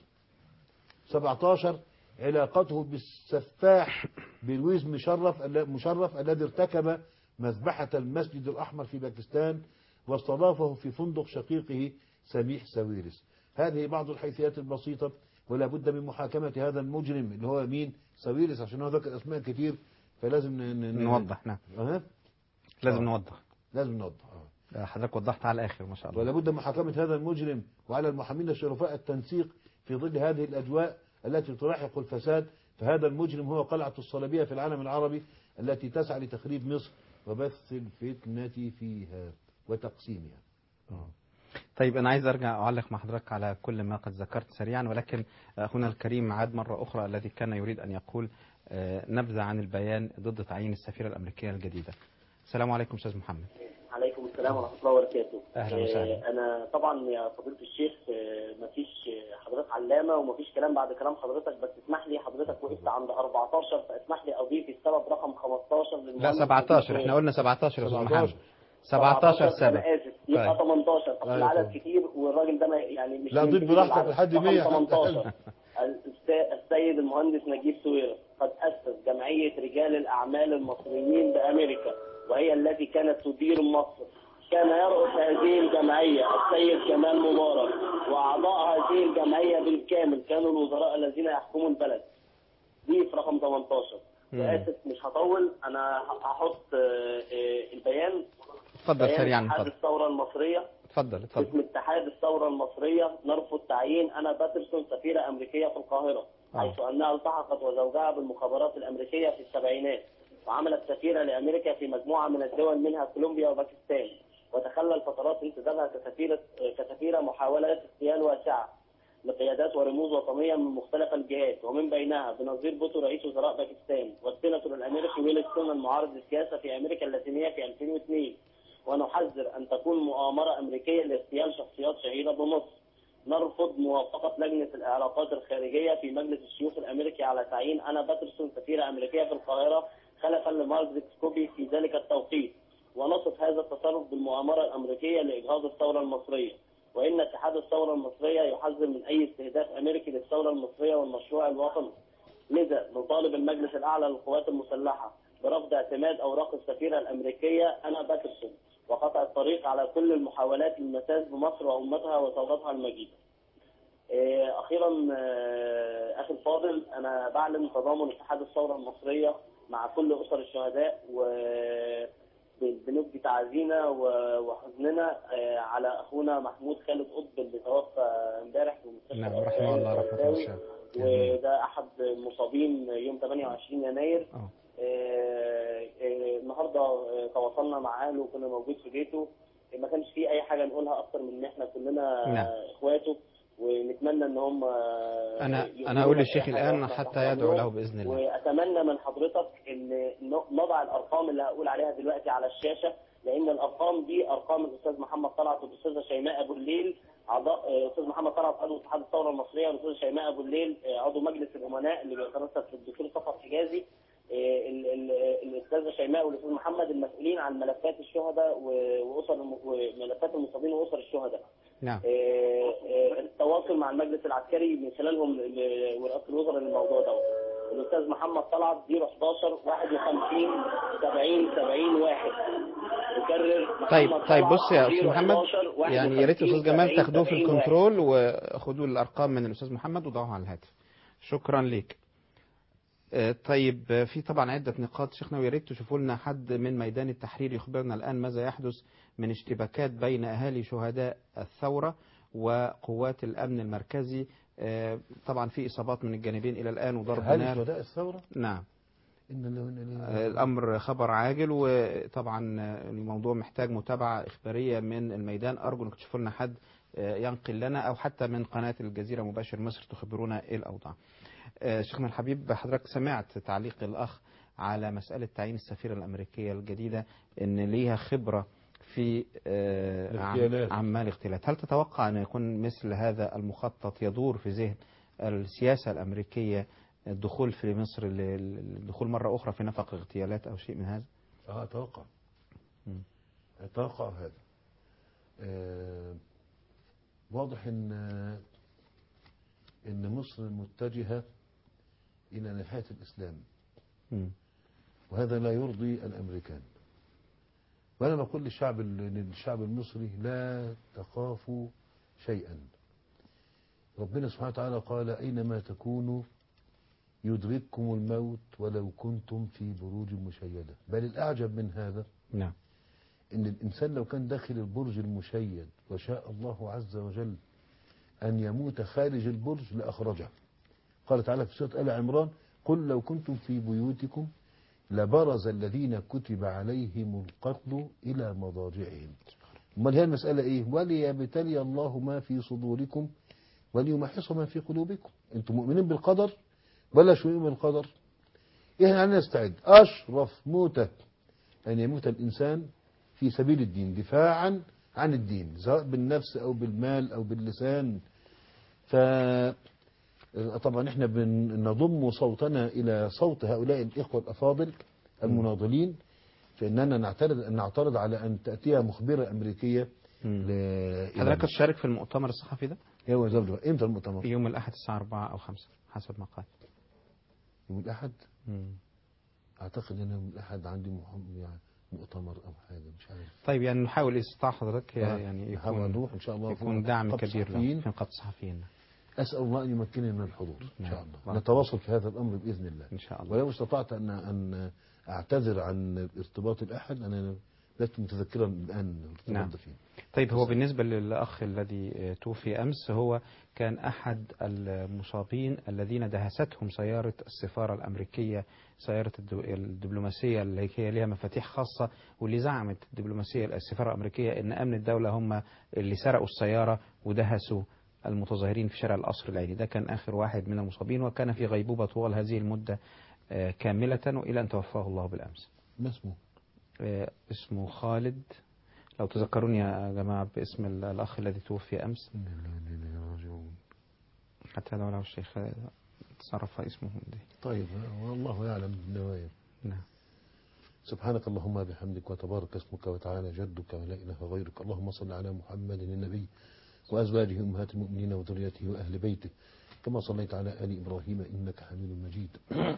17 علاقته بالسفاح بلويز مشرف ال- مشرف الذي ارتكب مذبحة المسجد الأحمر في باكستان واستضافه في فندق شقيقه سميح ساويرس هذه بعض الحيثيات البسيطة ولا بد من محاكمة هذا المجرم اللي هو مين ساويرس عشان هو ذكر أسماء كتير فلازم ن- ن- ن- نوضح نعم أه؟ لازم آه. نوضح لازم نوضح آه. حضرتك وضحت على الآخر ما شاء الله ولا بد من محاكمة هذا المجرم وعلى المحامين الشرفاء التنسيق في ظل هذه الأجواء التي تلاحق الفساد فهذا المجرم هو قلعة الصليبية في العالم العربي التي تسعى لتخريب مصر وبث الفتنة فيها وتقسيمها طيب أنا عايز أرجع أعلق مع حضرتك على كل ما قد ذكرت سريعا ولكن أخونا الكريم عاد مرة أخرى الذي كان يريد أن يقول آه، نبذة عن البيان ضد تعيين السفيرة الأمريكية الجديدة السلام عليكم أستاذ محمد عليكم السلام ورحمه الله وبركاته أهلا وسهلا. آه، انا طبعا يا فضيله الشيخ آه، مفيش آه، حضرتك علامه ومفيش كلام بعد كلام حضرتك بس اسمح لي حضرتك وقفت عند 14 فاسمح لي اضيف السبب رقم 15 لا للمهندس 17 احنا قلنا 17 يا أستاذ محمد 17 سبب انا اسف يبقى طيب. 18 اصل طيب. العدد كتير والراجل ده ما يعني مش لا، من ضيف جديد براحتك العدد. لحد رقم 100 18 الأست- السيد المهندس نجيب سويرس قد أسس جمعية رجال الأعمال المصريين بأمريكا وهي التي كانت تدير مصر كان يرأس هذه الجمعية السيد كمال مبارك وأعضاء هذه الجمعية بالكامل كانوا الوزراء الذين يحكموا البلد دي في رقم 18 مم. وآسف مش هطول أنا هحط آه، آه، البيان اتفضل بيان سريعا اتحاد اتفضل الثورة المصرية اتفضل اسم اتفضل اتحاد الثورة المصرية نرفض تعيين أنا باترسون سفيرة أمريكية في القاهرة حيث أنها التحقت وزوجها بالمخابرات الأمريكية في السبعينات وعملت سفيرة لأمريكا في مجموعة من الدول منها كولومبيا وباكستان وتخلل فترات انتدابها كسفيرة كسفيرة محاولات اغتيال واسعة لقيادات ورموز وطنية من مختلف الجهات ومن بينها بنظير بوتو رئيس وزراء باكستان والسيناتور الأمريكي ويلستون المعارض للسياسة في أمريكا اللاتينية في 2002 ونحذر أن تكون مؤامرة أمريكية لاغتيال شخصيات شهيرة بمصر نرفض موافقة لجنة العلاقات الخارجية في مجلس الشيوخ الأمريكي على تعيين أنا باترسون سفيرة أمريكية في القاهرة خلفا لمارجريت سكوبي في ذلك التوقيت ونصف هذا التصرف بالمؤامرة الأمريكية لإجهاض الثورة المصرية وإن اتحاد الثورة المصرية يحذر من أي استهداف أمريكي للثورة المصرية والمشروع الوطني لذا نطالب المجلس الأعلى للقوات المسلحة برفض اعتماد أوراق السفيرة الأمريكية أنا باترسون وقطع الطريق على كل المحاولات للمساس بمصر وأمتها وثورتها المجيدة. آه، أخيرا آه، أخي الفاضل أنا بعلن تضامن اتحاد الثورة المصرية مع كل أسر الشهداء و بنبدي تعازينا و- وحزننا آه، على أخونا محمود خالد قطب اللي توفى امبارح في مستشفى نعم رحمه الله رحمه الفرنساوي. الله وده احد المصابين يوم 28 يناير آه. آه، آه، النهارده آه، تواصلنا مع اهله وكنا موجود في بيته ما كانش فيه اي حاجه نقولها اكتر من ان احنا كلنا نعم. اخواته ونتمنى ان هم انا انا اقول للشيخ الان حتى يدعو له باذن الله واتمنى من حضرتك ان نضع الارقام اللي هقول عليها دلوقتي على الشاشه لان الارقام دي ارقام الاستاذ محمد طلعت والاستاذه شيماء ابو الليل اعضاء آه، الاستاذ محمد طلعت عضو اتحاد الثوره المصريه والاستاذه شيماء ابو الليل آه، عضو مجلس الامناء اللي بيترأس الدكتور صفوت حجازي آه، ال- ال- الاستاذه شيماء والاستاذ محمد المسؤولين عن ملفات الشهداء و- واسر الم- وملفات المصابين واسر الشهداء نعم آه، آه، التواصل مع المجلس العسكري من خلالهم ل- ورئاسه الوزراء للموضوع ده الاستاذ محمد طلعت 011 51 70 70 واحد نكرر طيب محمد طيب طلعت بص يا استاذ 011 محمد يعني يا ريت يا 51 استاذ جمال 70 تاخدوه في 70 واحد. الكنترول وخدوا الارقام من الاستاذ محمد وضعوها على الهاتف شكرا ليك آه، طيب آه، في طبعا عدة نقاط شيخنا ويا ريت تشوفوا لنا حد من ميدان التحرير يخبرنا الآن ماذا يحدث من اشتباكات بين أهالي شهداء الثورة وقوات الأمن المركزي آه، طبعا في إصابات من الجانبين إلى الآن وضرب هل نار شهداء الثورة؟ نعم إن الله وإنا إليه آه، الأمر خبر عاجل وطبعا آه، الموضوع محتاج متابعة إخبارية من الميدان أرجو أنك تشوفوا لنا حد آه، ينقل لنا أو حتى من قناة الجزيرة مباشر مصر تخبرونا إيه الأوضاع آه، شيخنا الحبيب حضرتك سمعت تعليق الأخ على مسألة تعيين السفيرة الأمريكية الجديدة إن ليها خبرة في آه، عم- الاغتيالات. أعمال الاغتيالات هل تتوقع أن يكون مثل هذا المخطط يدور في ذهن السياسة الأمريكية الدخول في مصر ل- الدخول مرة أخرى في نفق اغتيالات أو شيء من هذا اه اتوقع مم. اتوقع هذا آه واضح ان ان مصر متجهه الى ناحيه الاسلام مم. وهذا لا يرضي الامريكان وانا بقول للشعب للشعب المصري لا تخافوا شيئا ربنا سبحانه وتعالى قال اينما تكونوا يدرككم الموت ولو كنتم في بروج مشيده بل الاعجب من هذا نعم ان الانسان لو كان داخل البرج المشيد وشاء الله عز وجل ان يموت خارج البرج لاخرجه قال تعالى في سوره ال عمران قل لو كنتم في بيوتكم لبرز الذين كتب عليهم القتل الى مضاجعهم امال هي المساله ايه وليبتلي الله ما في صدوركم وليمحص ما في قلوبكم انتم مؤمنين بالقدر ولا شو من القدر احنا علينا نستعد اشرف موته ان يموت الانسان في سبيل الدين دفاعا عن الدين سواء بالنفس او بالمال او باللسان ف طبعا احنا بنضم صوتنا الى صوت هؤلاء الاخوه الافاضل المناضلين فاننا نعترض نعترض على ان تاتي مخبره امريكيه ل- حضرتك تشارك في المؤتمر الصحفي ده ايوه زوجة امتى المؤتمر؟ يوم الأحد الساعة 4 أو 5 حسب ما قال يوم الاحد مم. اعتقد ان يوم الاحد عندي مح- يعني مؤتمر او حاجه مش عارف طيب يعني نحاول استطاع حضرتك آه، يعني نحاول يكون نروح إن شاء الله يكون في دعم نقابة كبير له الصحفيين. في نقابة الصحفيين اسال الله ان يمكنني من الحضور ان شاء نعم. الله بارك نتواصل في هذا الامر باذن الله إن شاء الله ولو استطعت ان ان اعتذر عن ارتباط الاحد انا لست متذكرا الان الارتباط نعم. ده فين طيب هو بالنسبة للأخ الذي آه، توفي أمس هو كان أحد المصابين الذين دهستهم سيارة السفارة الأمريكية سيارة الدو- الدبلوماسية اللي هي ليها مفاتيح خاصة واللي زعمت الدبلوماسية السفارة الأمريكية أن أمن الدولة هم اللي سرقوا السيارة ودهسوا المتظاهرين في شارع القصر العيني ده كان آخر واحد من المصابين وكان في غيبوبة طوال هذه المدة آه، كاملة وإلى أن توفاه الله بالأمس ما اسمه؟ آه، اسمه خالد لو تذكروني يا جماعة باسم ال- الأخ الذي توفي أمس حتى لو لو الشيخ تصرف اسمه دي. طيب والله يعلم النوايا نعم سبحانك اللهم بحمدك وتبارك اسمك وتعالى جدك ولا اله غيرك اللهم صل على محمد النبي وازواجه امهات المؤمنين وذريته واهل بيته كما صليت على ال ابراهيم انك حميد مجيد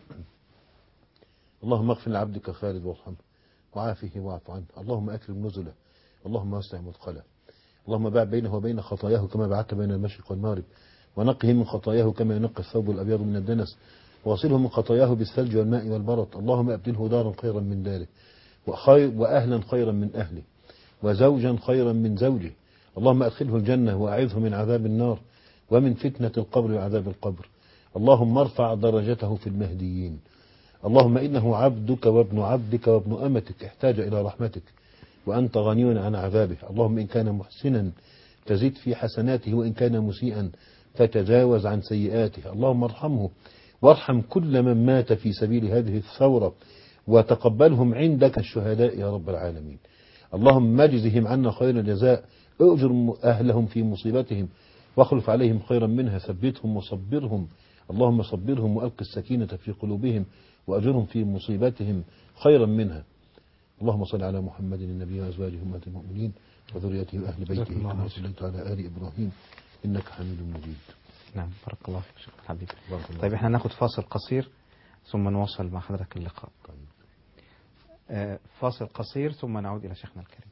اللهم اغفر لعبدك خالد وارحمه وعافه واعف عنه اللهم اكرم نزله اللهم وسع مدخله اللهم باع بينه وبين خطاياه كما بعدت بين المشرق والمغرب ونقه من خطاياه كما ينقى الثوب الابيض من الدنس وغسله من خطاياه بالثلج والماء والبرد اللهم ابدله دارا خيرا من داره وخير واهلا خيرا من اهله وزوجا خيرا من زوجه اللهم ادخله الجنه واعذه من عذاب النار ومن فتنه القبر وعذاب القبر اللهم ارفع درجته في المهديين اللهم إنه عبدك وابن عبدك وابن أمتك احتاج إلى رحمتك وأنت غني عن عذابه اللهم إن كان محسنا فزد في حسناته وإن كان مسيئا فتجاوز عن سيئاته اللهم ارحمه وارحم كل من مات في سبيل هذه الثورة وتقبلهم عندك الشهداء يا رب العالمين اللهم اجزهم عنا خير الجزاء اؤجر أهلهم في مصيبتهم واخلف عليهم خيرا منها ثبتهم وصبرهم اللهم صبرهم وألق السكينة في قلوبهم وأجرهم في مصيبتهم خيرا منها اللهم صل على محمد النبي وأزواجه أمهات المؤمنين وذريته وأهل بيته الله كما خير. صليت على آل إبراهيم إنك حميد مجيد نعم بارك الله فيك شيخ الحبيب بارك الله طيب احنا ناخد فاصل قصير ثم نواصل مع حضرتك اللقاء آه، فاصل قصير ثم نعود إلى شيخنا الكريم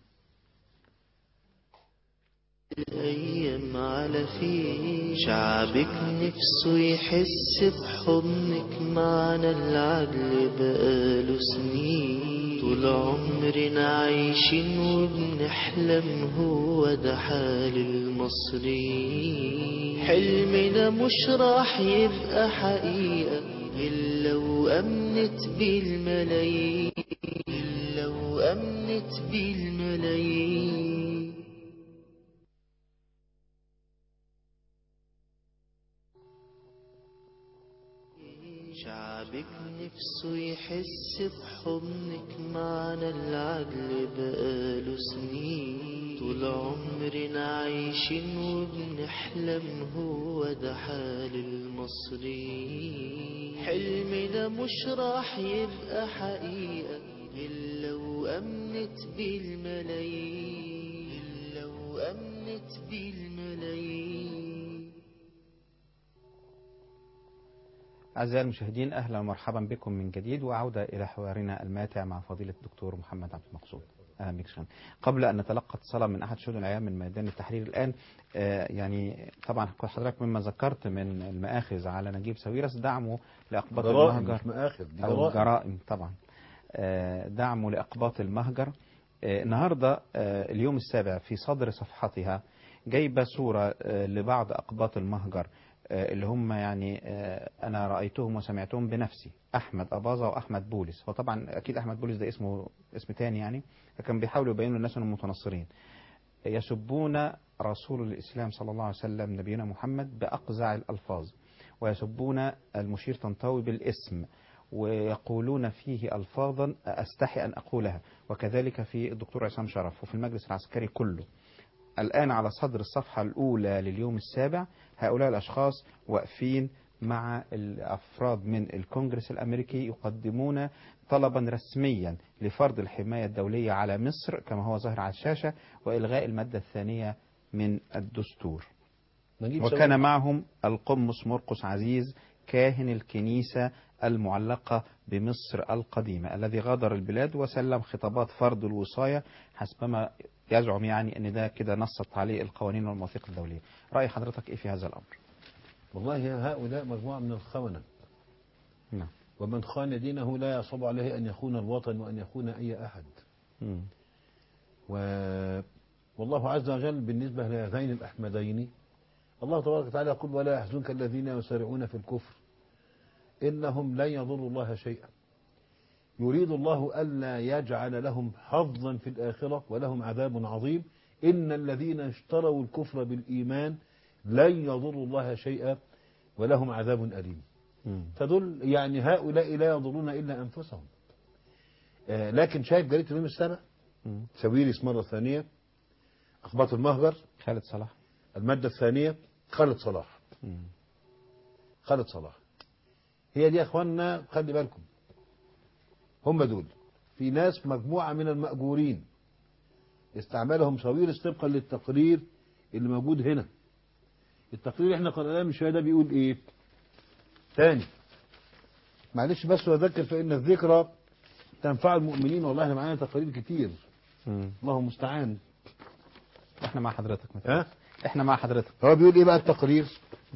الأيام على فيه شعبك نفسه يحس بحضنك معنا العدل بقاله سنين طول عمرنا عايشين وبنحلم هو ده حال المصريين حلمنا مش راح يبقى حقيقة إلا وأمنت بالملايين إلا وأمنت بالملايين شعبك نفسه يحس بحضنك معنا العدل بقاله سنين طول عمرنا عايشين وبنحلم هو ده حال المصريين حلمنا مش راح يبقى حقيقة إلا وأمنت بالملايين إلا وأمنت بالملايين أعزائي المشاهدين أهلا ومرحبا بكم من جديد وعودة إلى حوارنا الماتع مع فضيلة الدكتور محمد عبد المقصود أهلا بك شكرا قبل أن نتلقى اتصالا من أحد شهود الأيام من ميدان التحرير الآن آه، يعني طبعا حضرتك مما ذكرت من المآخذ على نجيب ساويرس دعمه لأقباط جرائم المهجر مش مآخذ دي أو جرائم. جرائم طبعا آه، دعمه لأقباط المهجر آه، النهاردة آه، اليوم السابع في صدر صفحتها جايبة صورة آه، لبعض أقباط المهجر آه، اللي هم يعني آه، أنا رأيتهم وسمعتهم بنفسي أحمد أباظة وأحمد بولس وطبعا أكيد أحمد بولس ده اسمه اسم تاني يعني لكن بيحاولوا يبينوا للناس أنهم متنصرين يسبون رسول الإسلام صلى الله عليه وسلم نبينا محمد بأقزع الألفاظ ويسبون المشير طنطاوي بالاسم ويقولون فيه ألفاظا أستحي أن أقولها وكذلك في الدكتور عصام شرف وفي المجلس العسكري كله الآن على صدر الصفحة الأولى لليوم السابع هؤلاء الأشخاص واقفين مع الأفراد من الكونجرس الأمريكي يقدمون طلبا رسميا لفرض الحماية الدولية على مصر كما هو ظاهر على الشاشة وإلغاء المادة الثانية من الدستور نجيب وكان ساويرس. معهم القمص مرقس عزيز كاهن الكنيسة المعلقة بمصر القديمة الذي غادر البلاد وسلم خطابات فرض الوصاية حسبما يزعم يعني أن ده كده نصت عليه القوانين والمواثيق الدولية رأي حضرتك إيه في هذا الأمر والله هؤلاء مجموعة من الخونة نعم ومن خان دينه لا يصعب عليه أن يخون الوطن وأن يخون أي أحد مم. و... والله عز وجل بالنسبة لهذين الأحمدين الله تبارك وتعالى يقول ولا يحزنك الذين يسارعون في الكفر إنهم لن يضروا الله شيئا يريد الله ألا يجعل لهم حظا في الآخرة ولهم عذاب عظيم إن الذين اشتروا الكفر بالإيمان لن يضروا الله شيئا ولهم عذاب أليم تدل يعني هؤلاء لا يضرون إلا أنفسهم آه لكن شايف جريدة اليوم السابع سويرس مرة ثانية أخباط المهجر خالد صلاح المادة الثانية خالد صلاح خالد صلاح هي دي يا اخوانا خلي بالكم هم دول في ناس مجموعة من المأجورين استعملهم ساويرس طبقا للتقرير اللي موجود هنا التقرير اللي احنا قرأناه من شوية ده بيقول ايه تاني معلش بس واذكر فإن الذكرى تنفع المؤمنين والله احنا معانا تقارير كتير الله المستعان احنا مع حضرتك مثلا ها احنا مع حضرتك هو بيقول ايه بقى التقرير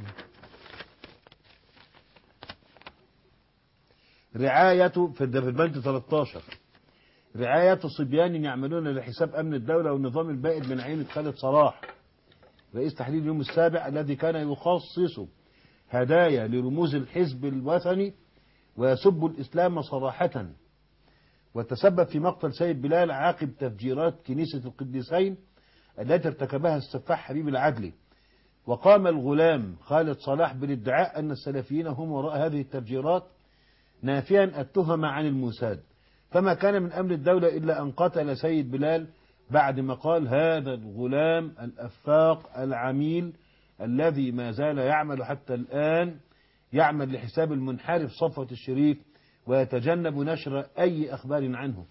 رعاية في الد- في البند 13 رعاية صبيان يعملون لحساب أمن الدولة والنظام البائد من عينة خالد صلاح رئيس تحليل اليوم السابع الذي كان يخصص هدايا لرموز الحزب الوطني ويسب الإسلام صراحة وتسبب في مقتل سيد بلال عقب تفجيرات كنيسة القديسين التي ارتكبها السفاح حبيب العدلي وقام الغلام خالد صلاح بالادعاء أن السلفيين هم وراء هذه التفجيرات نافيا التهم عن الموساد فما كان من أمر الدولة إلا أن قتل سيد بلال بعد ما قال هذا الغلام الأفاق العميل الذي ما زال يعمل حتى الآن يعمل لحساب المنحرف صفوة الشريف ويتجنب نشر أي أخبار عنه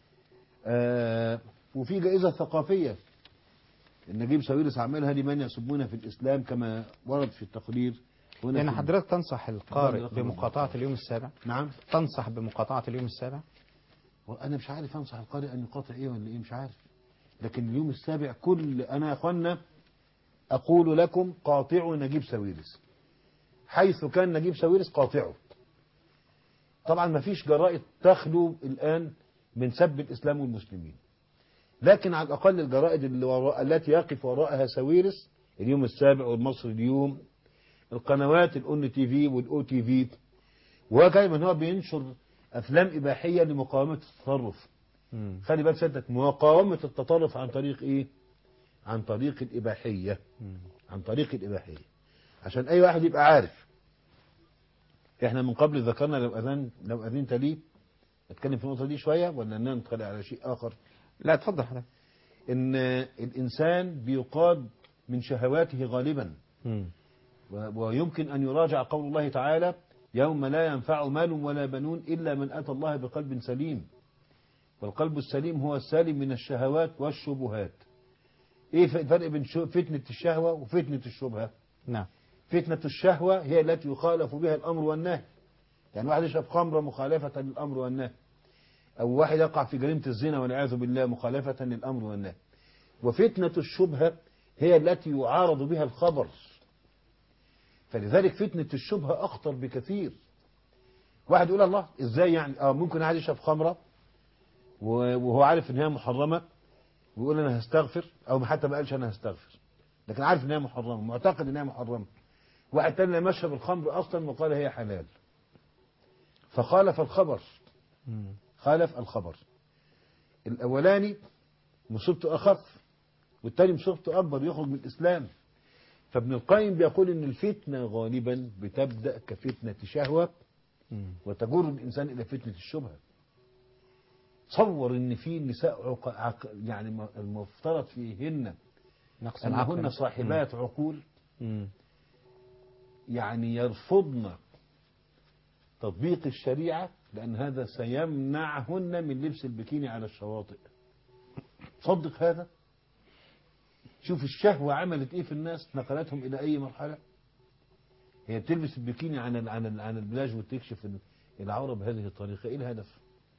آه وفي جائزة ثقافية النجيب ساويرس عملها لمن يسبون في الإسلام كما ورد في التقرير هنا يعني في- حضرتك تنصح القارئ رقم بمقاطعة اليوم السابع نعم تنصح بمقاطعة اليوم السابع وانا مش عارف انصح القارئ ان يقاطع ايه ولا ايه مش عارف لكن اليوم السابع كل انا يا اخوانا اقول لكم قاطعوا نجيب ساويرس حيث كان نجيب ساويرس قاطعه طبعا ما فيش جرائد تخلو الان من سب الاسلام والمسلمين لكن على الاقل الجرائد اللي وراء التي يقف وراءها ساويرس اليوم السابع والمصري اليوم القنوات الاون تي في والاو تي في وهو كان من هو بينشر افلام اباحيه لمقاومه التطرف خلي بالك سيادتك مقاومه التطرف عن طريق ايه عن طريق الاباحيه عن طريق الاباحيه عشان اي واحد يبقى عارف احنا من قبل ذكرنا لو اذن لو اذنت لي اتكلم في النقطه دي شويه ولا ان ندخل على شيء اخر لا اتفضل حضرتك ان الانسان بيقاد من شهواته غالبا و- ويمكن أن يراجع قول الله تعالى يوم لا ينفع مال ولا بنون إلا من أتى الله بقلب سليم والقلب السليم هو السالم من الشهوات والشبهات إيه ف- الفرق بين شو- فتنة الشهوة وفتنة الشبهة نعم فتنة الشهوة هي التي يخالف بها الأمر والنهي يعني واحد يشرب خمرة مخالفة للأمر والنهي أو واحد يقع في جريمة الزنا والعياذ بالله مخالفة للأمر والنهي وفتنة الشبهة هي التي يعارض بها الخبر فلذلك فتنة الشبهة أخطر بكثير واحد يقول الله إزاي يعني آه ممكن واحد يشرب خمرة و- وهو عارف إن هي محرمة ويقول أنا هستغفر أو حتى ما قالش أنا هستغفر لكن عارف إن هي محرمة معتقد إن هي محرمة واحد تاني لما يشرب الخمر أصلا وقال هي حلال فخالف الخبر خالف الخبر الأولاني مصيبته أخف والتاني مصيبته أكبر يخرج من الإسلام فابن القيم بيقول ان الفتنة غالبا بتبدأ كفتنة شهوة وتجر الإنسان إلى فتنة الشبهة تصور ان في نساء عق... عق... يعني م- المفترض فيهن نقص أنهن العقل. صاحبات عقول مم. يعني يرفضن تطبيق الشريعة لأن هذا سيمنعهن من لبس البكيني على الشواطئ تصدق هذا شوف الشهوة عملت ايه في الناس نقلتهم الى اي مرحلة هي بتلبس البكيني عن ال- عن ال- عن البلاج وتكشف ال- العورة بهذه الطريقة ايه الهدف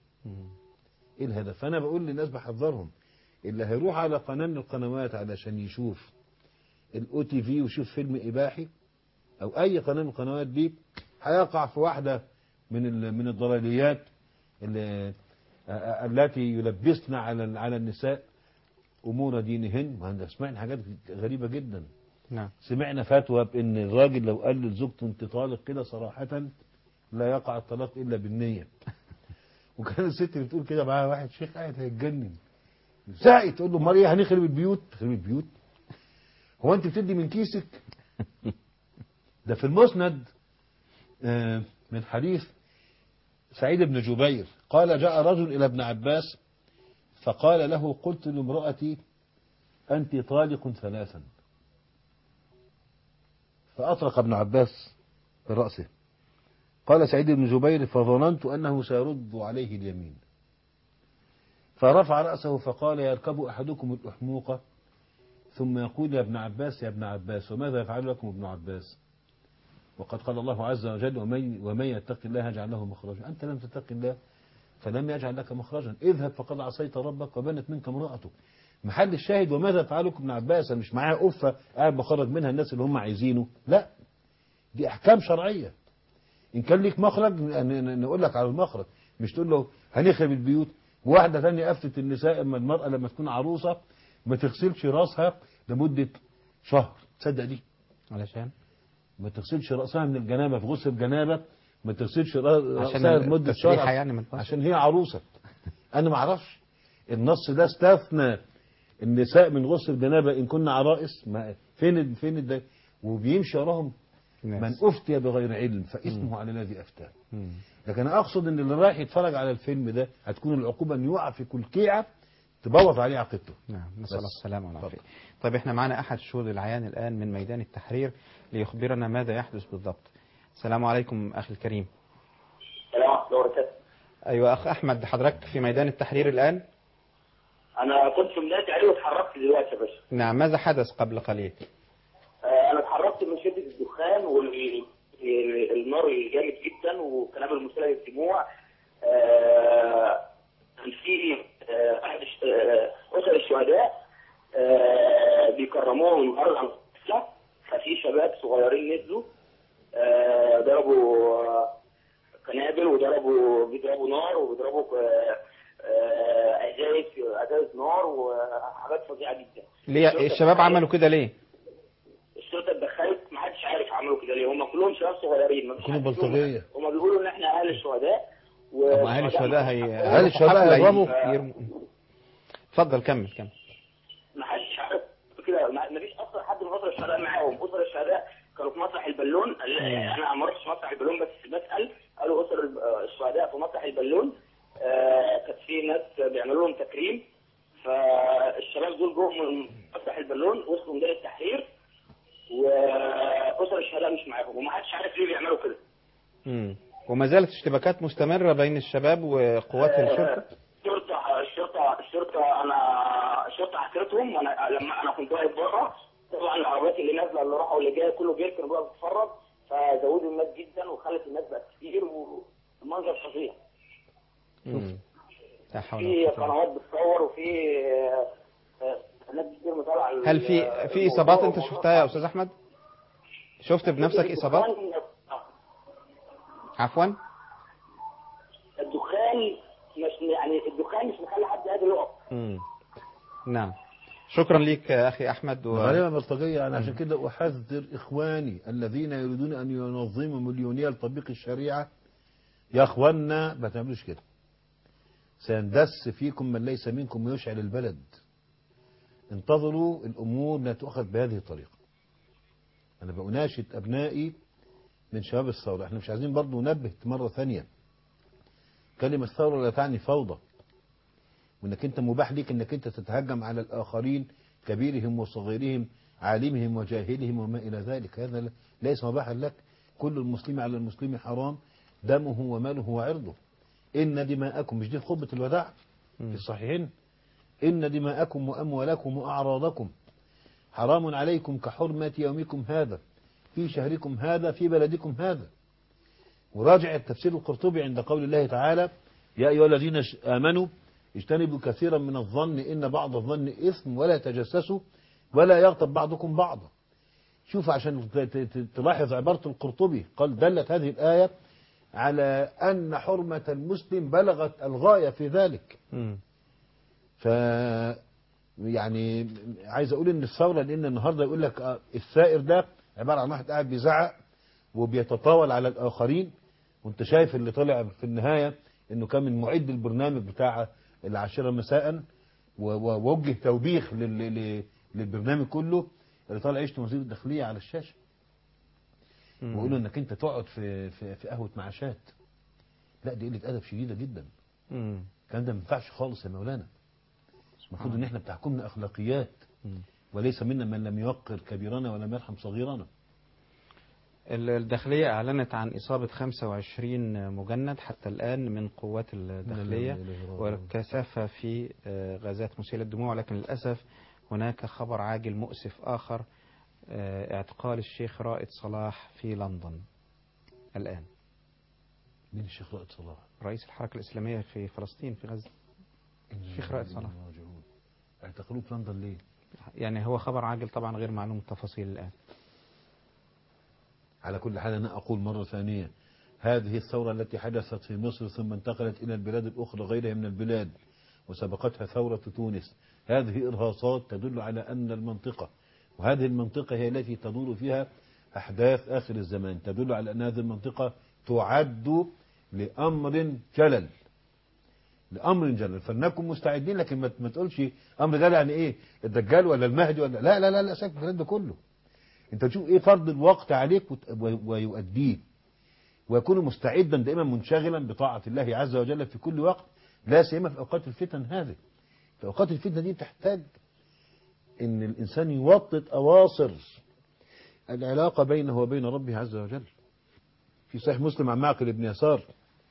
ايه الهدف فانا بقول للناس بحذرهم اللي هيروح على قناة من القنوات علشان يشوف الاو تي في ويشوف فيلم اباحي او اي قناة من القنوات دي هيقع في واحدة من ال- من الضلاليات اللي آه، التي يلبسن على ال- على النساء امور دينهن ما سمعنا حاجات غريبه جدا نعم سمعنا فتوى بان الراجل لو قال لزوجته انت طالق كده صراحه لا يقع الطلاق الا بالنيه وكان الست اللي بتقول كده معاها واحد شيخ قاعد هيتجنن ساقي تقول له امال ايه هنخرب البيوت خرب البيوت هو انت بتدي من كيسك ده في المسند آه، من حديث سعيد بن جبير قال جاء رجل الى ابن عباس فقال له قلت لامرأتي أنت طالق ثلاثا فأطرق ابن عباس برأسه قال سعيد بن جبير فظننت أنه سيرد عليه اليمين فرفع رأسه فقال يركب أحدكم الأحموقة ثم يقول يا ابن عباس يا ابن عباس وماذا يفعل لكم ابن عباس وقد قال الله عز وجل ومن, ومن يتق الله يجعل له مخرجا أنت لم تتق الله فلم يجعل لك مخرجا اذهب فقد عصيت ربك وبنت منك امرأتك محل الشاهد وماذا فعلك ابن عباس أنا مش معايا قفة قاعد بخرج منها الناس اللي هم عايزينه لا دي أحكام شرعية إن كان ليك مخرج ن- ن- نقول لك على المخرج مش تقول له هنخرب البيوت وواحدة ثانية أفتت النساء أما المرأة لما تكون عروسة ما تغسلش راسها لمدة شهر تصدق دي علشان ما تغسلش رأسها من الجنابة في غسل الجنابة ما تغسلش را- عشان راسها لمده التسريحة شهر يعني من البشر. عشان هي عروسه انا ما اعرفش النص ده استثنى النساء من غسل الجنابه ان كنا عرائس ما فين ال- فين الد- وبيمشي وراهم من افتي بغير علم فاسمه على الذي افتاه لكن أنا اقصد ان اللي رايح يتفرج على الفيلم ده هتكون العقوبه ان يقع في كلكيعه تبوظ عليه عقيدته نعم نسأل الله بس. السلامة والعافية طيب احنا معنا أحد شهود العيان الآن من ميدان التحرير ليخبرنا ماذا يحدث بالضبط السلام عليكم أخي الكريم السلام ورحمة الله وبركاته. أيوة أخ أحمد حضرتك في ميدان التحرير الآن أنا كنت في ميدان عليه واتحركت دلوقتي يا باشا. نعم ماذا حدث قبل قليل آه، أنا اتحركت من شدة الدخان والنار الجامد جدا وقنابل المسيلة للدموع. آه، كان في آه، أحد الش- آه، أسر الشهداء آه، بيكرموهم من أرض عن القصة. ففي شباب صغيرين نزلوا آه، ضربوا آه، قنابل وضربوا بيضربوا نار وبيضربوا آه، آه، ازايز ازايز نار وحاجات فظيعه جدا ليه الشرطة الشباب اتدخلت- عملوا كده ليه الشرطه اتدخلت ما حدش عارف عملوا كده ليه هم كلهم شباب صغيرين ما فيش كلهم حد فيهم- بلطجيه هم بيقولوا ان احنا اهل الشهداء طب ما أهل الشهداء هي أهل الشهداء حفلة هيضربوا؟ يرموا. اتفضل كمل كمل ما حدش عارف كده ما ما فيش اصلا حد من اسر الشهداء معاهم اسر الشهداء كانوا في مسرح البالون انا ما رحتش مسرح البالون بس بسال قالوا اسر ال- الشهداء في مسرح البالون آه، كانت في ناس بيعملوا لهم تكريم فالشباب دول جم من مسرح البالون وصلوا ميدان التحرير واسر الشهداء مش معاهم وما حدش عارف ليه بيعملوا كده مم. وما زالت اشتباكات مستمرة بين الشباب وقوات الشرطة الشرطه الشرطه الشرطه انا الشرطه حكيتهم وانا لما انا كنت واقف بره طبعا العربيات اللي نازله اللي راحوا واللي جايه كله بيركن بقى بيتفرج فزودوا الناس جدا وخلت الناس بقت كتير والمنظر فظيع مم. لا حول في ولا قوة إلا بالله. قنوات بتصور وفي آه، آه، ناس كتير مطلع هل في في إصابات أنت شفتها يا أستاذ أحمد شفت بنفسك إصابات عفوا الدخان مش يعني الدخان مش مخلي حد قادر يقف مم. نعم شكرا ليك يا أخي أحمد و... غالبا بلطجية أنا عشان كده أحذر إخواني الذين يريدون أن ينظموا مليونية لتطبيق الشريعة يا إخواننا ما تعملوش كده سيندس فيكم من ليس منكم ويشعل البلد انتظروا الأمور لا تؤخذ بهذه الطريقة أنا بأناشد أبنائي من شباب الثورة احنا مش عايزين برضو ننبه مرة ثانية كلمة ثورة لا تعني فوضى وانك انت مباح ليك انك انت تتهجم على الاخرين كبيرهم وصغيرهم عالمهم وجاهلهم وما الى ذلك هذا لا- ليس مباحا لك كل المسلم على المسلم حرام دمه وماله وعرضه ان دماءكم مش دي خطبه الوداع في الصحيحين ان دماءكم واموالكم واعراضكم حرام عليكم كحرمه يومكم هذا في شهركم هذا في بلدكم هذا وراجع التفسير القرطبي عند قول الله تعالى يا أيها الذين ش- آمنوا اجتنبوا كثيرا من الظن إن بعض الظن إثم ولا تجسسوا ولا يغتب بعضكم بعضا شوف عشان ت- ت- ت- تلاحظ عبارة القرطبي قال دلت هذه الآية على أن حرمة المسلم بلغت الغاية في ذلك مم. ف يعني عايز اقول ان الثوره لان النهارده يقول لك آه، الثائر ده عباره عن واحد قاعد بيزعق وبيتطاول على الاخرين وانت شايف اللي طلع في النهايه انه كان من معد البرنامج بتاع العاشره مساء و- ووجه توبيخ لل- لل- للبرنامج كله اللي طالع يشتم وزير الداخليه على الشاشه مم. ويقول له انك انت تقعد في في, في قهوه معاشات لا دي قله ادب شديده جدا مم. الكلام ده ما ينفعش خالص يا مولانا المفروض ان احنا بتحكمنا اخلاقيات مم. وليس منا من لم يوقر كبيرنا ولم يرحم صغيرنا الداخلية أعلنت عن إصابة 25 مجند حتى الآن من قوات الداخلية إنا لله وإنا إليه راجعون. والكثافة في آه، غازات مسيلة الدموع ولكن للأسف هناك خبر عاجل مؤسف آخر آه، اعتقال الشيخ رائد صلاح في لندن الآن مين الشيخ رائد صلاح؟ رئيس الحركة الإسلامية في فلسطين في غزة الشيخ رائد صلاح اعتقلوه في لندن ليه؟ يعني هو خبر عاجل طبعا غير معلوم التفاصيل الآن على كل حال أنا أقول مرة ثانية هذه الثورة التي حدثت في مصر ثم انتقلت إلى البلاد الأخرى غيرها من البلاد وسبقتها ثورة تونس هذه إرهاصات تدل على أن المنطقة وهذه المنطقة هي التي تدور فيها أحداث آخر الزمان تدل على أن هذه المنطقة تعد لأمر جلل لأمر جلل فلنكن مستعدين لكن ما ما تقولش أمر جلل يعني إيه الدجال ولا المهدي ولا لا لا لا لا ساكت الكلام ده كله أنت تشوف إيه فرض الوقت عليك وت- و- ويؤديه ويكون مستعدا دائما منشغلا بطاعة الله عز وجل في كل وقت لا سيما في أوقات الفتن هذه في أوقات الفتنة دي تحتاج ان الانسان يوطد اواصر العلاقة بينه وبين ربه عز وجل في صحيح مسلم عن معقل بن يسار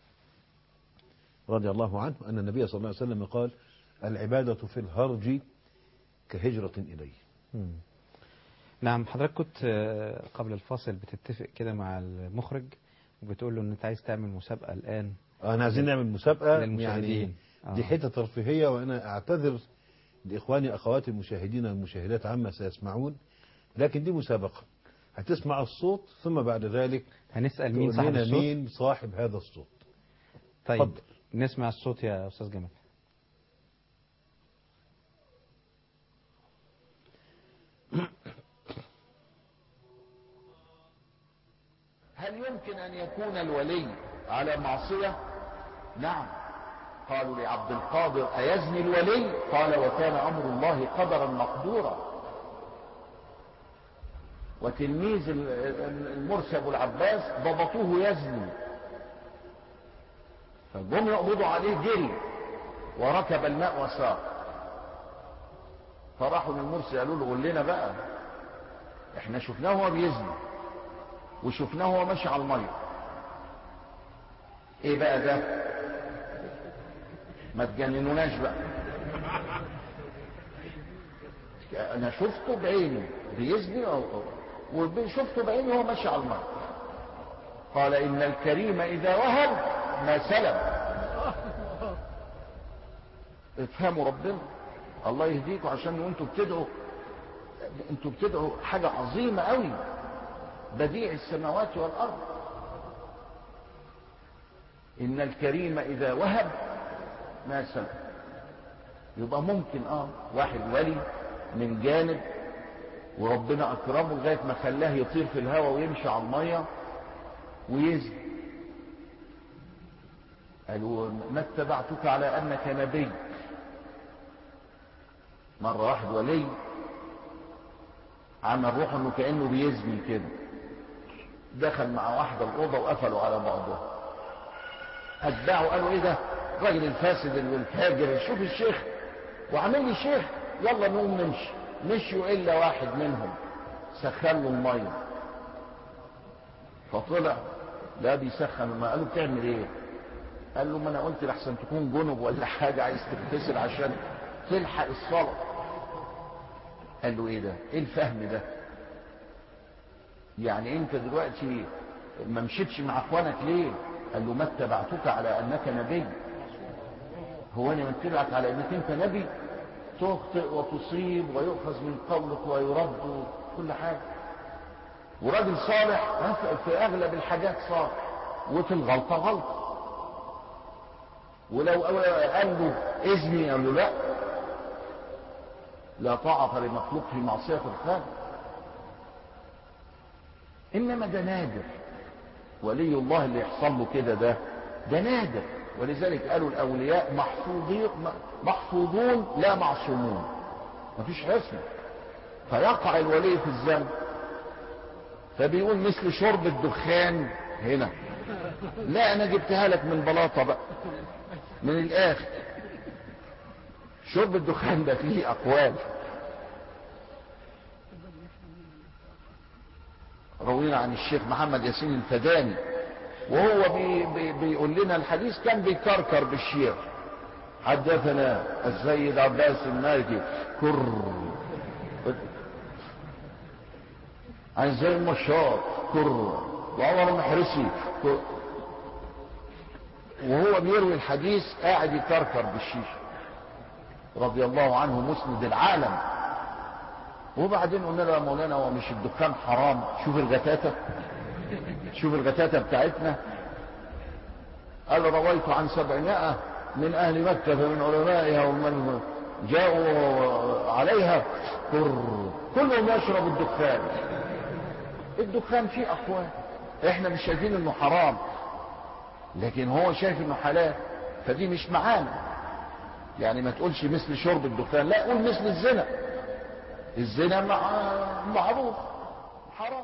رضي الله عنه أن النبي صلى الله عليه وسلم قال العبادة في الهرج كهجرة إليه مم. نعم حضرتك كنت آه، قبل الفاصل بتتفق كده مع المخرج وبتقول له ان انت عايز تعمل مسابقة الان أنا عايزين نعمل مسابقة يعني للمشاهدين دي آه. حتة ترفيهية وأنا أعتذر لإخواني أخواتي المشاهدين والمشاهدات عما سيسمعون لكن دي مسابقة هتسمع الصوت ثم بعد ذلك هنسأل مين تقول صاحب لنا الصوت مين صاحب هذا الصوت طيب اتفضل. نسمع الصوت يا استاذ جمال هل يمكن أن يكون الولي على معصية نعم قالوا لعبد القادر أيزني الولي قال وكان أمر الله قدرا مقدورا وتلميذ ال- ال- المرسي أبو العباس ضبطوه يزني فجم يقبضوا عليه جري وركب الماء وساق فراحوا للمرسي قالوا له قول لنا بقى احنا شفناه وهو بيزني وشفناه وهو ماشي على الميه ايه بقى ده ما تجننوناش بقى انا شفته بعيني بيزني أو- وشفته بعيني وهو ماشي على الميه قال ان الكريم اذا وهب ما سلب افهموا ربنا الله يهديكم عشان انتوا بتدعوا انتوا بتدعوا حاجه عظيمه قوي بديع السماوات والارض ان الكريم اذا وهب ما سلب يبقى ممكن اه واحد ولي من جانب وربنا اكرمه لغايه ما خلاه يطير في الهواء ويمشي على الميه ويزن قالوا ما اتبعتك على انك نبي مره واحد ولي عمل روحه انه كانه بيزني كده دخل مع واحده الاوضه وقفلوا على بعضهم اتباعه قالوا ايه ده الراجل الفاسد الفاجر شوف الشيخ وعامل لي شيخ يلا نقوم نمشي مشيوا الا واحد منهم سخن له الميه فطلع لا بيسخن الميه قالوا بتعمل ايه قال له ما انا قلت لحسن تكون جنب ولا حاجه عايز تغتسل عشان تلحق الصلاه قال له ايه ده ايه الفهم ده يعني انت دلوقتي ما مشيتش مع اخوانك ليه قال له ما اتبعتك على انك نبي هو انا متبعك على انك انت نبي تخطئ وتصيب ويؤخذ من قولك ويرد كل حاجه وراجل صالح ها، في اغلب الحاجات صالح وفي الغلطه غلطه ولو قال له اذني قال له لا لا طاعة لمخلوق في معصية الخالق إنما ده نادر ولي الله اللي يحصل له كده ده ده نادر ولذلك قالوا الأولياء محفوظين محفوظون لا معصومون مفيش عصمة فيقع الولي في الذنب فبيقول مثل شرب الدخان هنا لا أنا جبتها لك من بلاطة بقى من الآخر شرب الدخان ده فيه أقوال روينا عن الشيخ محمد ياسين الفداني وهو بي بي بيقول لنا الحديث كان بيكركر بالشير حدثنا السيد عباس المالكي كر عن زي المشاط كر وعمر المحرسي كر وهو بيروي الحديث قاعد يكركر بالشيشه رضي الله عنه مسند العالم وبعدين قلنا له يا مولانا هو مش الدخان حرام شوف الغتاتة شوف الغتاتة بتاعتنا قال رويت عن سبعمائة من أهل مكة فمن علمائها ومن جاءوا عليها كر كلهم يشرب الدخان الدخان فيه اقوال احنا مش شايفين انه حرام لكن هو شايف انه حلال فدي مش معانا يعني ما تقولش مثل شرب الدخان لا قول مثل الزنا الزنا مع- معروف حرام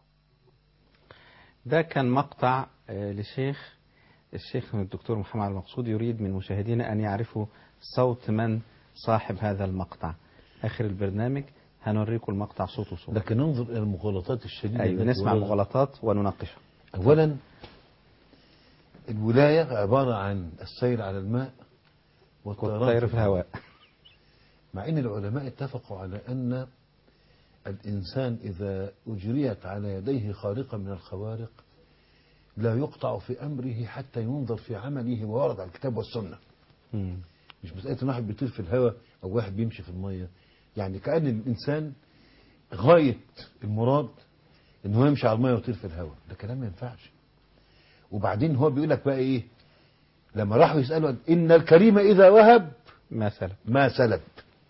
ده كان مقطع آه، لشيخ الشيخ الدكتور محمد المقصود يريد من مشاهدينا أن يعرفوا صوت من صاحب هذا المقطع آخر البرنامج هنوريكم المقطع صوت وصوت لكن ننظر إلى المغالطات الشديدة أيوة التي نسمع وردت. المغالطات ونناقشها أولا الولاية عبارة عن السير على الماء والطير في الهواء مع أن العلماء اتفقوا على أن الإنسان إذا أجريت على يديه خارقة من الخوارق لا يقطع في أمره حتى ينظر في عمله ويورد على الكتاب والسنة مش مسألة إن واحد بيطير في الهواء أو واحد بيمشي في المية يعني كأن الإنسان غاية المراد إن هو يمشي على المية ويطير في الهواء ده كلام ما ينفعش وبعدين هو بيقول لك بقى إيه لما راحوا يسألوا إن الكريم إذا وهب ما سلب ما سلب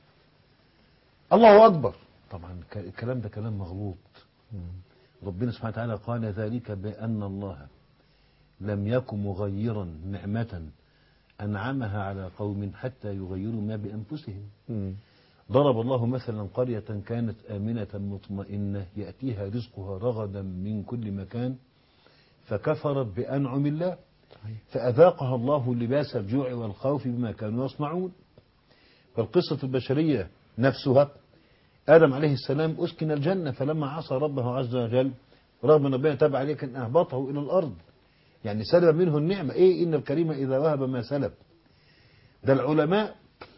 الله أكبر طبعا ك- الكلام ده كلام مغلوط ربنا سبحانه وتعالى قال ذلك بأن الله لم يكن مغيرا نعمة أنعمها على قوم حتى يغيروا ما بأنفسهم ضرب الله مثلا قرية كانت آمنة مطمئنة يأتيها رزقها رغدا من كل مكان فكفرت بأنعم الله فأذاقها الله لباس الجوع والخوف بما كانوا يصنعون فالقصة البشرية نفسها آدم عليه السلام أسكن الجنة فلما عصى ربه عز وجل رغم أن ربنا تاب عليه كان أهبطه إلى الأرض يعني سلب منه النعمة إيه إن الكريم إذا وهب ما سلب ده العلماء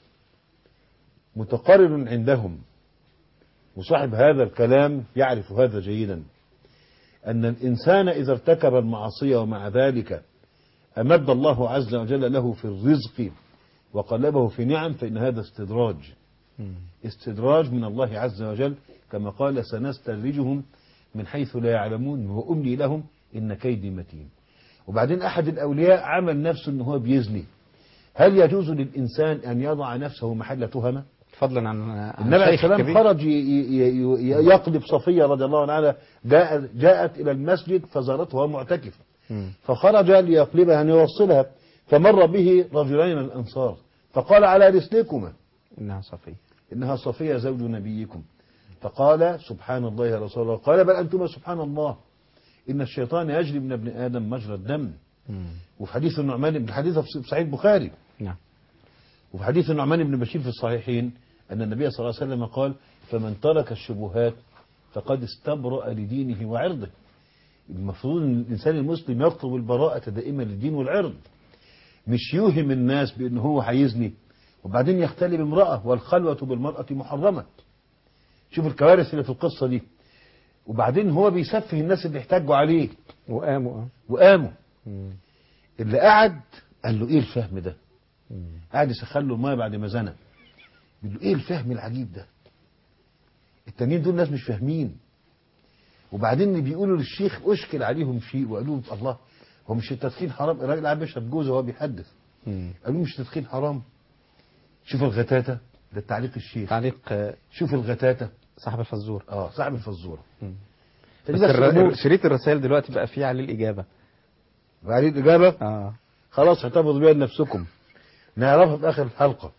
متقرر عندهم وصاحب هذا الكلام يعرف هذا جيدا أن الإنسان إذا ارتكب المعصية ومع ذلك أمد الله عز وجل له في الرزق وقلبه في نعم فإن هذا استدراج استدراج من الله عز وجل كما قال سنستدرجهم من حيث لا يعلمون وأملي لهم إن كيدي متين وبعدين أحد الأولياء عمل نفسه أنه هو بيزني هل يجوز للإنسان أن يضع نفسه محل تهمة فضلا عن عن النبي عليه شيخ السلام كبير. خرج ي- ي- ي- يقلب صفية رضي الله عنها جاء جاءت إلى المسجد فزارته وهو معتكف مم. فخرج ليقلبها أن يوصلها فمر به رجلين من الأنصار فقال على رسلكما إنها صفية إنها صفية زوج نبيكم فقال سبحان الله يا رسول الله قال بل أنتما سبحان الله إن الشيطان يجري من ابن آدم مجرى الدم وفي حديث النعمان بن حديث في صحيح البخاري نعم وفي حديث النعمان بن بشير في الصحيحين أن النبي صلى الله عليه وسلم قال فمن ترك الشبهات فقد استبرأ لدينه وعرضه المفروض أن الإنسان المسلم يطلب البراءة دائما للدين والعرض مش يوهم الناس بأن هو هيزني وبعدين يختلي بامرأة والخلوة بالمرأة محرمة شوف الكوارث اللي في القصة دي وبعدين هو بيسفه الناس اللي احتاجوا عليه وقاموا وقاموا اللي قعد قال له ايه الفهم ده قعد يسخن له الميه بعد ما زنى بيقول له ايه الفهم العجيب ده التانيين دول ناس مش فاهمين وبعدين اللي بيقولوا للشيخ اشكل عليهم شيء وقالوا له الله هو مش التدخين حرام الراجل قاعد بيشرب جوزه وهو بيحدث قالوا مش التدخين حرام شوف الغتاتة ده تعليق الشيخ تعليق شوف الغتاتة صاحب الفزور اه صاحب الفزورة بس فدي الر- أمور. شريط الرسائل دلوقتي بقى فيه عليه الإجابة وعليه الإجابة اه خلاص احتفظوا بيها لنفسكم نعرفها في آخر الحلقة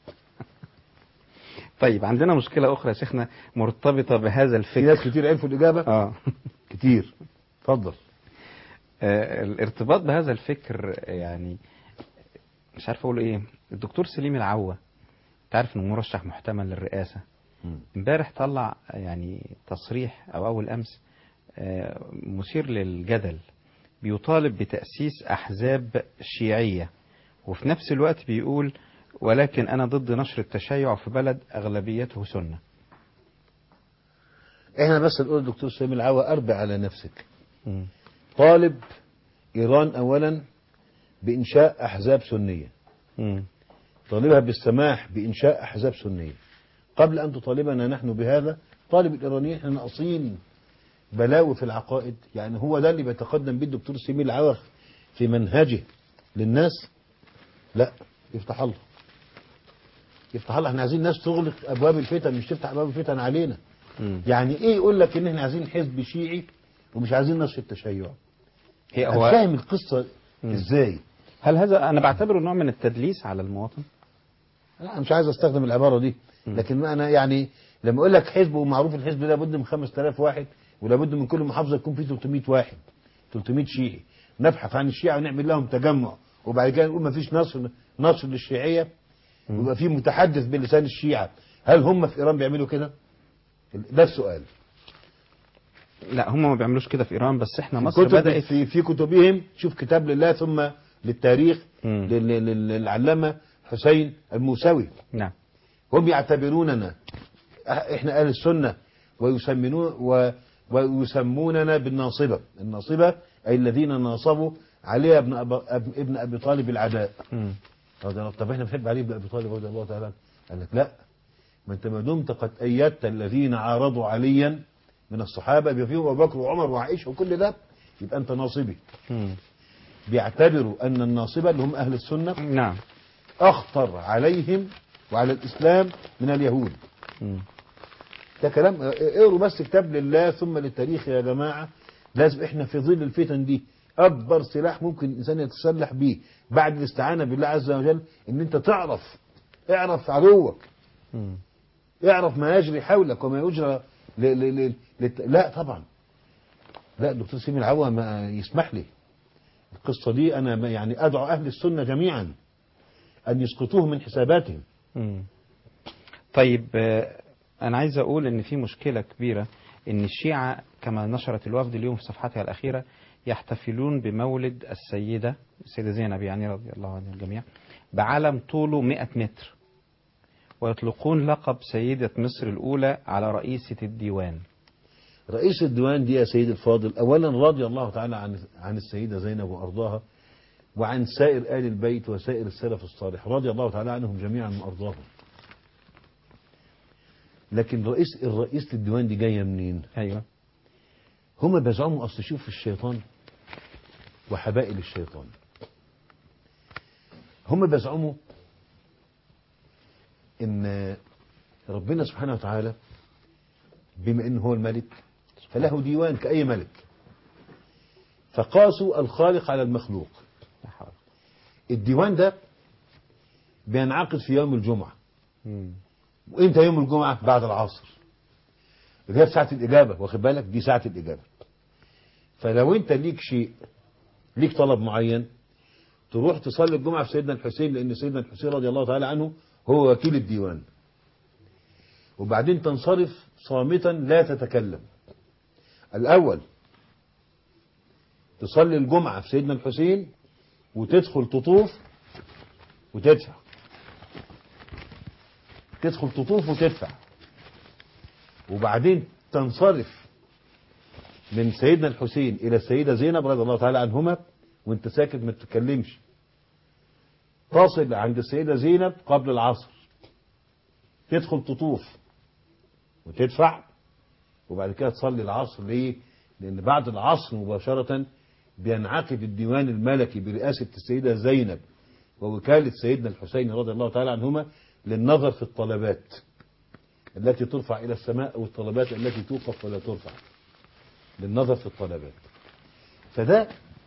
طيب عندنا مشكلة أخرى يا شيخنا مرتبطة بهذا الفكر في ناس كتير عرفوا الإجابة اه كتير اتفضل آه، الارتباط بهذا الفكر يعني مش عارف اقول ايه الدكتور سليم العوة تعرف انه مرشح محتمل للرئاسة امبارح طلع يعني تصريح او اول امس آه، مثير للجدل بيطالب بتأسيس احزاب شيعية وفي نفس الوقت بيقول ولكن انا ضد نشر التشيع في بلد اغلبيته سنة احنا بس نقول الدكتور سليم العوا اربع على نفسك طالب ايران اولا بانشاء احزاب سنيه طالبها بالسماح بانشاء احزاب سنيه قبل ان تطالبنا نحن بهذا طالب الايرانيين احنا ناقصين بلاوي في العقائد يعني هو ده اللي بيتقدم به الدكتور سليم العوا في منهجه للناس لا يفتح الله يفتح الله احنا عايزين ناس تغلق ابواب الفتن مش تفتح ابواب الفتن علينا يعني ايه يقول لك ان احنا عايزين حزب شيعي ومش عايزين نشر التشيع هي أنا هو فاهم القصه ازاي هل هذا انا بعتبره نوع من التدليس على المواطن لا أنا مش عايز استخدم العباره دي لكن انا يعني لما اقول لك حزب ومعروف الحزب ده لابد من 5000 واحد ولابد من كل محافظه يكون فيه 300 واحد 300 شيعي نبحث عن الشيعة ونعمل لهم تجمع وبعد كده نقول ما فيش نصر نصر للشيعيه ويبقى في متحدث بلسان الشيعة هل هم في ايران بيعملوا كده؟ ده السؤال لا هم ما بيعملوش كده في ايران بس احنا مصر كتب بدات في في كتبهم شوف كتاب لله ثم للتاريخ لل- لل- للعلامه حسين الموسوي نعم هم يعتبروننا احنا اهل السنه ويسمنون و ويسموننا بالناصبه الناصبه اي الذين ناصبوا علي ابن أبا أب- ابن ابي طالب العداء رضي الله طب احنا بنحب علي بن ابي طالب رضي الله تعالى عنه. قال لك لا ما انت ما دمت قد ايدت الذين عارضوا عليا من الصحابه بما فيهم ابو بكر وعمر وعائشه وكل ده يبقى انت ناصبي بيعتبروا ان الناصبه اللي هم اهل السنه نعم اخطر عليهم وعلى الاسلام من اليهود ده كلام اه، اقروا بس كتاب لله ثم للتاريخ يا جماعه لازم احنا في ظل الفتن دي اكبر سلاح ممكن الانسان يتسلح بيه بعد الاستعانه بالله عز وجل ان انت تعرف اعرف عدوك اعرف ما يجري حولك وما يجرى ل... ل... ل... لت... لا طبعا لا الدكتور سيمي العوا ما يسمح لي القصة دي أنا ما- يعني أدعو أهل السنة جميعا أن يسقطوه من حساباتهم مم. طيب آه، انا عايز اقول ان في مشكله كبيره ان الشيعه كما نشرت الوفد اليوم في صفحتها الاخيره يحتفلون بمولد السيده السيده زينب يعني رضي الله عنها الجميع بعلم طوله 100 متر ويطلقون لقب سيده مصر الاولى على رئيسه الديوان رئيس الديوان دي يا سيد الفاضل أولا رضي الله تعالى عن عن السيدة زينب وأرضاها وعن سائر آل البيت وسائر السلف الصالح رضي الله تعالى عنهم جميعا وأرضاهم لكن رئيس الرئيس الديوان دي جاية منين أيوة هما بيزعموا أصل شوف الشيطان وحبائل الشيطان هما بيزعموا ان ربنا سبحانه وتعالى بما انه هو الملك فله ديوان كأي ملك فقاسوا الخالق على المخلوق الديوان ده بينعقد في يوم الجمعة وامتى يوم الجمعة بعد العصر اللي هي في ساعة الإجابة واخد بالك دي ساعة الإجابة فلو انت ليك شيء ليك طلب معين تروح تصلي الجمعة في سيدنا الحسين لأن سيدنا الحسين رضي الله تعالى عنه هو وكيل الديوان وبعدين تنصرف صامتا لا تتكلم الأول تصلي الجمعة في سيدنا الحسين وتدخل تطوف وتدفع تدخل تطوف وتدفع وبعدين تنصرف من سيدنا الحسين إلى السيدة زينب رضي الله تعالى عنهما وانت ساكت ما تتكلمش تصل عند السيدة زينب قبل العصر تدخل تطوف وتدفع وبعد كده تصلي العصر ليه لأن بعد العصر مباشرة بينعقد الديوان الملكي برئاسة السيدة زينب ووكالة سيدنا الحسين رضي الله تعالى عنهما للنظر في الطلبات التي ترفع إلى السماء والطلبات التي توقف ولا ترفع للنظر في الطلبات فده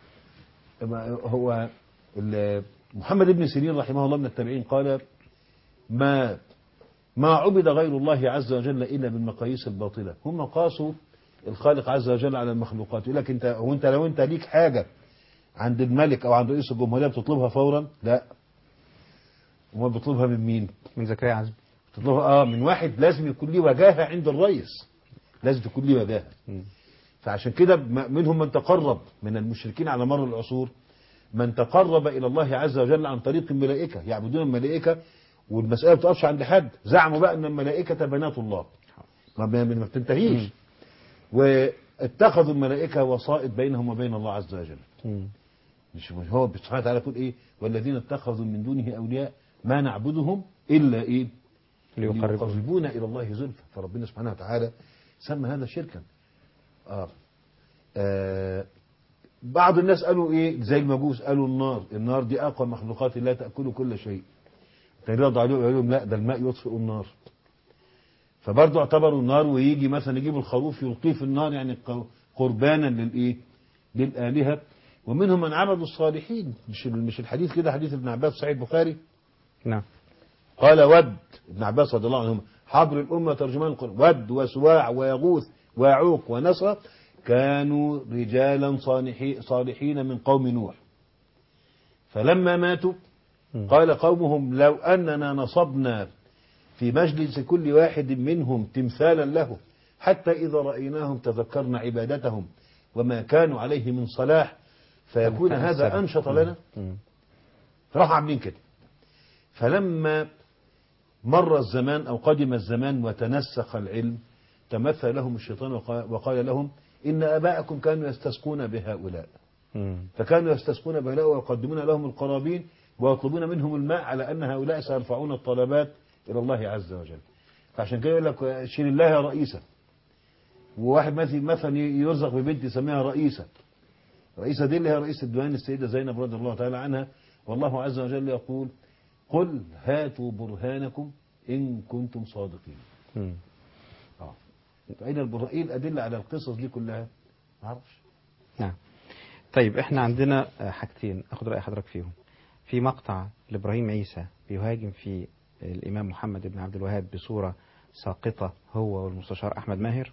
هو محمد بن سيرين رحمه الله من التابعين قال ما ما عبد غير الله عز وجل إلا بالمقاييس الباطلة هم قاسوا الخالق عز وجل على المخلوقات يقول لك انت هو انت لو انت ليك حاجة عند الملك او عند رئيس الجمهورية بتطلبها فورا لا وما بيطلبها من مين من زكريا عزمي بتطلبها اه من واحد لازم يكون ليه وجاهة عند الرئيس لازم تكون ليه وجاهة فعشان كده منهم من تقرب من المشركين على مر العصور من تقرب إلى الله عز وجل عن طريق الملائكة يعبدون الملائكة والمسألة ما بتقفش عند حد زعموا بقى أن الملائكة بنات الله ما ما بتنتهيش واتخذوا الملائكة وسائط بينهم وبين الله عز وجل مش مش هو سبحانه وتعالى يقول ايه والذين اتخذوا من دونه اولياء ما نعبدهم الا ايه ليقربونا الى الله زلفى فربنا سبحانه وتعالى سمى هذا شركا آه. آه. بعض الناس قالوا ايه زي المجوس قالوا النار النار دي اقوى مخلوقات لا تاكل كل شيء ترضى عليهم يقول لهم لا ده الماء يطفئ النار فبرضه اعتبروا النار ويجي مثلا يجيب الخروف يلقيه في النار يعني قربانا للإيه للآلهة ومنهم من عبدوا الصالحين مش مش الحديث كده حديث ابن عباس صحيح البخاري نعم قال ود ابن عباس رضي الله عنهما حبر الأمة ترجمان القرآن ود وسواع ويغوث ويعوق ونصر كانوا رجالا صالحي صالحين من قوم نوح فلما ماتوا قال قومهم لو أننا نصبنا في مجلس كل واحد منهم تمثالا له حتى إذا رأيناهم تذكرنا عبادتهم وما كانوا عليه من صلاح فيكون كان هذا السبب. أنشط لنا مم. راحوا عاملين كده فلما مر الزمان أو قدم الزمان وتنسخ العلم تمثل لهم الشيطان وقا- وقال لهم إن أباءكم كانوا يستسقون بهؤلاء مم. فكانوا يستسقون بهؤلاء ويقدمون لهم القرابين ويطلبون منهم الماء على أن هؤلاء سيرفعون الطلبات إلى الله عز وجل فعشان كده يقول لك شيل الله يا رئيسة وواحد مثل مثلا يرزق ببنت يسميها رئيسة رئيسة دي اللي هي رئيس الديوان السيدة زينب رضي الله تعالى عنها والله عز وجل يقول قل هاتوا برهانكم إن كنتم صادقين مم. آه. فأين البرهان إيه الأدلة على القصص دي كلها ما اعرفش نعم طيب احنا عندنا آه، حاجتين اخد رأي حضرتك فيهم في مقطع لابراهيم عيسى بيهاجم فيه الامام محمد بن عبد الوهاب بصورة ساقطة هو والمستشار احمد ماهر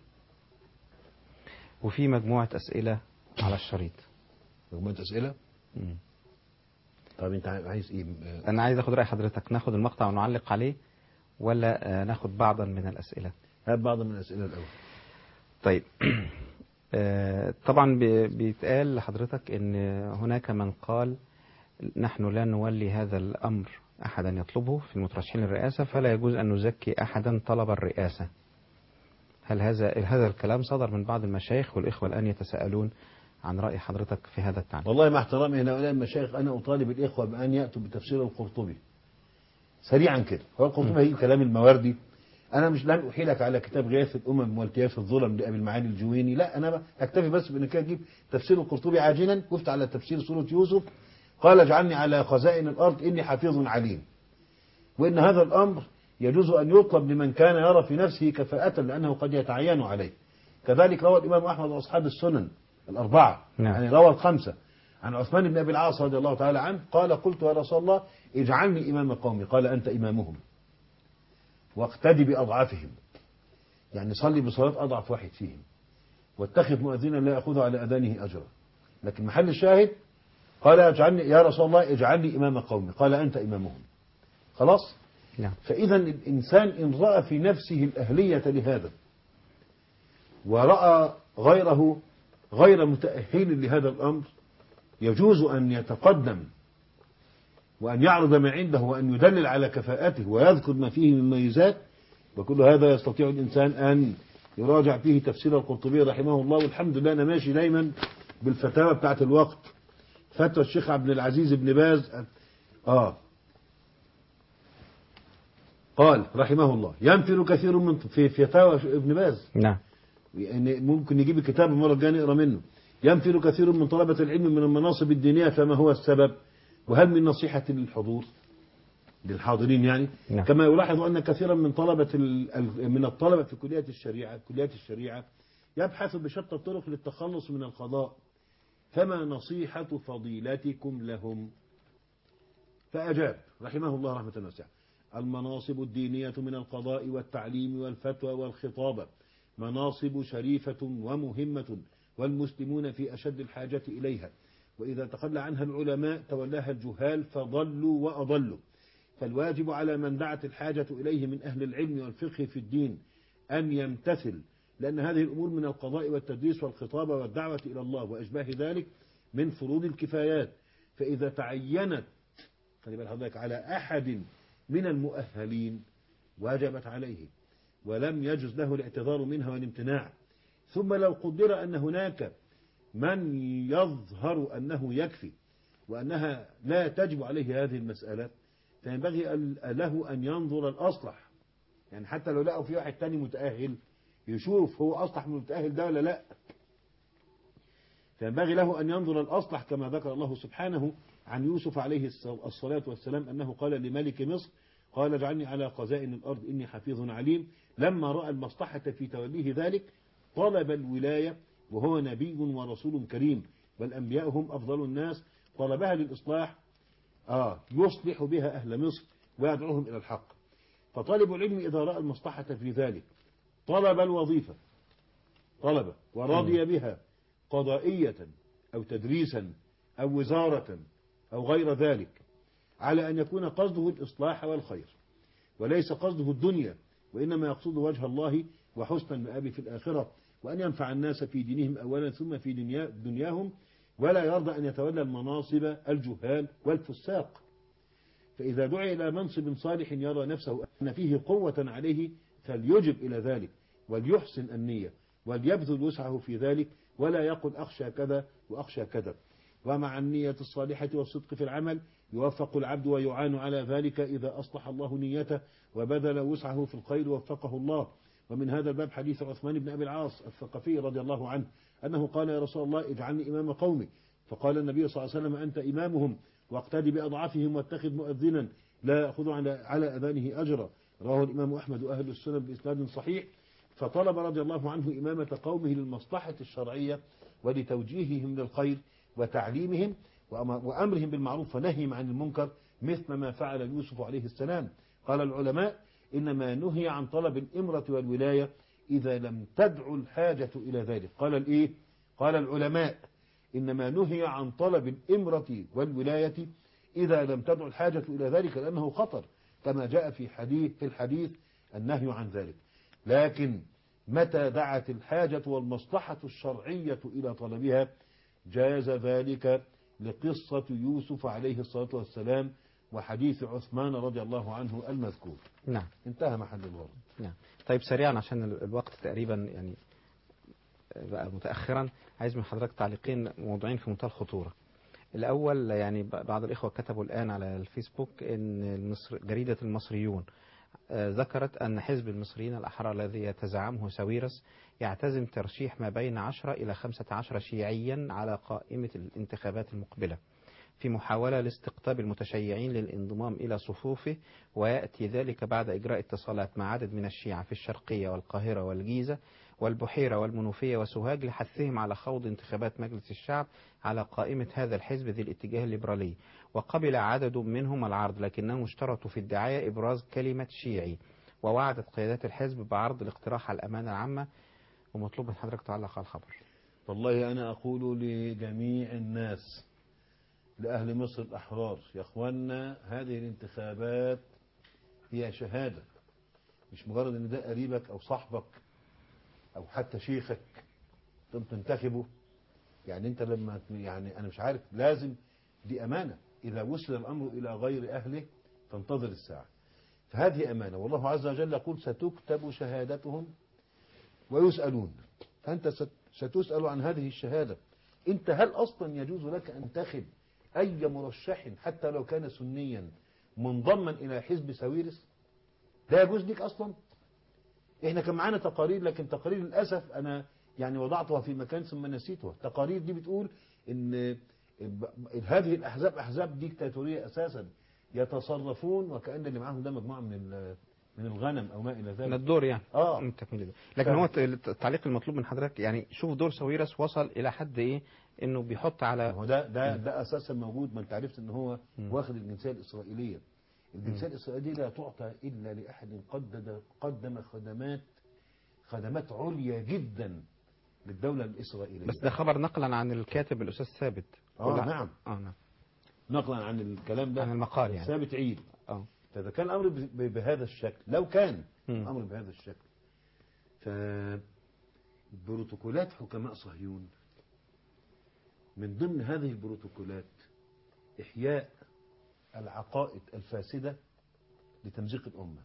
وفي مجموعة اسئلة على الشريط مجموعة أسئلة مم. طب أنت عايز إيه آه، انا عايز اخد رأي حضرتك ناخد المقطع ونعلق عليه ولا آه، ناخد بعضا من الاسئلة هات بعض من الأسئلة الأول طيب آه، طبعا بي- بيتقال لحضرتك ان هناك من قال نحن لا نولي هذا الامر احدا يطلبه في المترشحين للرئاسه فلا يجوز ان نزكي احدا طلب الرئاسه. هل هذا هذا الكلام صدر من بعض المشايخ والاخوه الان يتساءلون عن راي حضرتك في هذا التعليق؟ والله مع احترامي لهؤلاء المشايخ أنا أطالب الإخوة بأن يأتوا بتفسير القرطبي سريعا كده هو القرطبي هيجيب كلام المواردي أنا مش لن أحيلك على كتاب غياث الأمم والتياس الظلم لأبي المعالي الجويني لا أنا أكتفي بس بأنك أجيب تفسير القرطبي عاجلا وفت على تفسير سورة يوسف قال اجعلني على خزائن الأرض إني حفيظ عليم وإن هذا الأمر يجوز أن يطلب لمن كان يرى في نفسه كفاءة لأنه قد يتعين عليه كذلك روى الإمام أحمد وأصحاب السنن الأربعة نعم. يعني روى الخمسة عن عثمان بن أبي العاص رضي الله تعالى عنه قال قلت يا رسول الله اجعلني إمام قومي قال أنت إمامهم واقتدي بأضعافهم يعني صلي بصلاة أضعف واحد فيهم واتخذ مؤذنا لا يأخذ على أذانه أجرا لكن محل الشاهد قال اجعلني يا رسول الله اجعلني إمام قومي قال أنت إمامهم خلاص نعم. فإذا الإنسان إن رأى في نفسه الأهلية لهذا ورأى غيره غير متأهل لهذا الأمر يجوز أن يتقدم وأن يعرض ما عنده وأن يدلل على كفاءته ويذكر ما فيه من ميزات وكل هذا يستطيع الإنسان أن يراجع فيه تفسير القرطبي رحمه الله والحمد لله أنا ماشي دايما بالفتاوى بتاعت الوقت فتوى الشيخ عبد العزيز بن باز آه قال رحمه الله ينفر كثير من في فتاوى ابن باز نعم يعني ممكن نجيب الكتاب المرة الجاية نقرا منه ينفر كثير من طلبة العلم من المناصب الدينية فما هو السبب وهل من نصيحة للحضور للحاضرين يعني نعم. كما يلاحظ أن كثيرا من طلبة ال- ال- من الطلبة في كليات الشريعة كليات الشريعة يبحث بشتى الطرق للتخلص من القضاء فما نصيحة فضيلتكم لهم فأجاب رحمه الله رحمة واسعة المناصب الدينية من القضاء والتعليم والفتوى والخطابة مناصب شريفة ومهمة والمسلمون في أشد الحاجة إليها وإذا تخلى عنها العلماء تولاها الجهال فضلوا وأضلوا فالواجب على من دعت الحاجة إليه من أهل العلم والفقه في الدين أن يمتثل لأن هذه الأمور من القضاء والتدريس والخطابة والدعوة إلى الله وأشباه ذلك من فروض الكفايات فإذا تعينت خلي بال حضرتك على أحد من المؤهلين وجبت عليه ولم يجز له الاعتذار منها والامتناع ثم لو قدر أن هناك من يظهر أنه يكفي وأنها لا تجب عليه هذه المسألة فينبغي ال- له أن ينظر الأصلح يعني حتى لو لقوا في واحد تاني متأهل يشوف هو أصلح من المتأهل ده ولا لا فينبغي له أن ينظر الأصلح كما ذكر الله سبحانه عن يوسف عليه الص- الصلاة والسلام أنه قال لملك مصر قال اجعلني على خزائن الأرض إني حفيظ عليم لما رأى المصلحة في توليه ذلك طلب الولاية وهو نبي ورسول كريم والأنبياء هم أفضل الناس طلبها للإصلاح آه يصلح بها أهل مصر ويدعوهم إلى الحق فطالب العلم إذا رأى المصلحة في ذلك طلب الوظيفة طلب ورضي بها قضائية أو تدريسا أو وزارة أو غير ذلك على أن يكون قصده الإصلاح والخير وليس قصده الدنيا وإنما يقصد وجه الله وحسن المآب في الآخرة وأن ينفع الناس في دينهم أولا ثم في دنيا دنياهم ولا يرضى أن يتولى المناصب الجهال والفساق فإذا دعي إلى منصب صالح يرى نفسه أن فيه قوة عليه فليجب إلى ذلك وليحسن النية وليبذل وسعه في ذلك ولا يقل أخشى كذا وأخشى كذا ومع النية الصالحة والصدق في العمل يوفق العبد ويعان على ذلك إذا أصلح الله نيته وبذل وسعه في الخير وفقه الله ومن هذا الباب حديث عثمان بن أبي العاص الثقفي رضي الله عنه أنه قال يا رسول الله اجعلني إمام قومي فقال النبي صلى الله عليه وسلم أنت إمامهم واقتدي بأضعافهم واتخذ مؤذنا لا يأخذ على على أذانه أجرا رواه الإمام أحمد وأهل السنن بإسناد صحيح فطلب رضي الله عنه إمامة قومه للمصلحة الشرعية ولتوجيههم للخير وتعليمهم وأمرهم بالمعروف ونهيهم عن المنكر مثل ما فعل يوسف عليه السلام قال العلماء إنما نهي عن طلب الإمرة والولاية إذا لم تدعو الحاجة إلى ذلك قال الإيه قال العلماء إنما نهي عن طلب الإمرة والولاية إذا لم تدعو الحاجة إلى ذلك لأنه خطر كما جاء في حديث في الحديث النهي عن ذلك لكن متى دعت الحاجة والمصلحة الشرعية إلى طلبها جاز ذلك لقصة يوسف عليه الصلاة والسلام وحديث عثمان رضي الله عنه المذكور نعم انتهى محل الغرض نعم طيب سريعا عشان ال- الوقت تقريبا يعني بقى متأخرا عايز من حضرتك تعليقين موضوعين في منتهى الخطورة الأول يعني ب- بعض الإخوة كتبوا الآن على الفيسبوك أن المصر جريدة المصريون آه، ذكرت أن حزب المصريين الأحرار الذي يتزعمه ساويرس يعتزم ترشيح ما بين 10 إلى 15 شيعيا على قائمة الانتخابات المقبلة في محاولة لاستقطاب المتشيعين للانضمام إلى صفوفه ويأتي ذلك بعد إجراء اتصالات مع عدد من الشيعة في الشرقية والقاهرة والجيزة والبحيرة والمنوفية وسوهاج لحثهم على خوض انتخابات مجلس الشعب على قائمة هذا الحزب ذي الاتجاه الليبرالي وقبل عدد منهم العرض لكنهم اشترطوا في الدعاية إبراز كلمة شيعي ووعدت قيادات الحزب بعرض الاقتراح على الأمانة العامة ومطلوب من حضرتك تعلق على الخبر والله أنا أقول لجميع الناس لأهل مصر الأحرار يا أخوانا هذه الانتخابات هي شهادة مش مجرد ان ده قريبك او صاحبك او حتى شيخك تم تنتخبه يعني انت لما يعني انا مش عارف لازم دي امانة اذا وصل الامر الى غير اهله فانتظر الساعة فهذه امانة والله عز وجل يقول ستكتب شهادتهم ويسألون فانت ست- ستسأل عن هذه الشهادة انت هل اصلا يجوز لك ان تنتخب اي مرشح حتى لو كان سنيا منضما الى حزب ساويرس لا يجوز لك اصلا احنا كان معانا تقارير لكن تقارير للاسف انا يعني وضعتها في مكان ثم نسيتها التقارير دي بتقول ان ب- هذه الاحزاب احزاب ديكتاتوريه اساسا يتصرفون وكان اللي معاهم ده مجموعه من ال- من الغنم او ما الى ذلك من الدور يعني اه من تكميل الدور. لكن هو التعليق المطلوب من حضرتك يعني شوف دور ساويرس وصل الى حد ايه انه بيحط على هو ده ده ده اساسا موجود ما انت عرفت ان هو واخد الجنسيه الاسرائيليه الجنسيه الاسرائيليه لا تعطى الا لاحد قدم قدم خدمات خدمات عليا جدا للدوله الاسرائيليه بس ده خبر نقلا عن الكاتب الاستاذ ثابت اه ولا- نعم اه نعم نقلا عن الكلام ده عن المقال يعني. ثابت عيد اه فاذا كان الامر ب- ب- بهذا الشكل لو كان الامر بهذا الشكل ف بروتوكولات حكماء صهيون من ضمن هذه البروتوكولات إحياء العقائد الفاسدة لتمزيق الأمة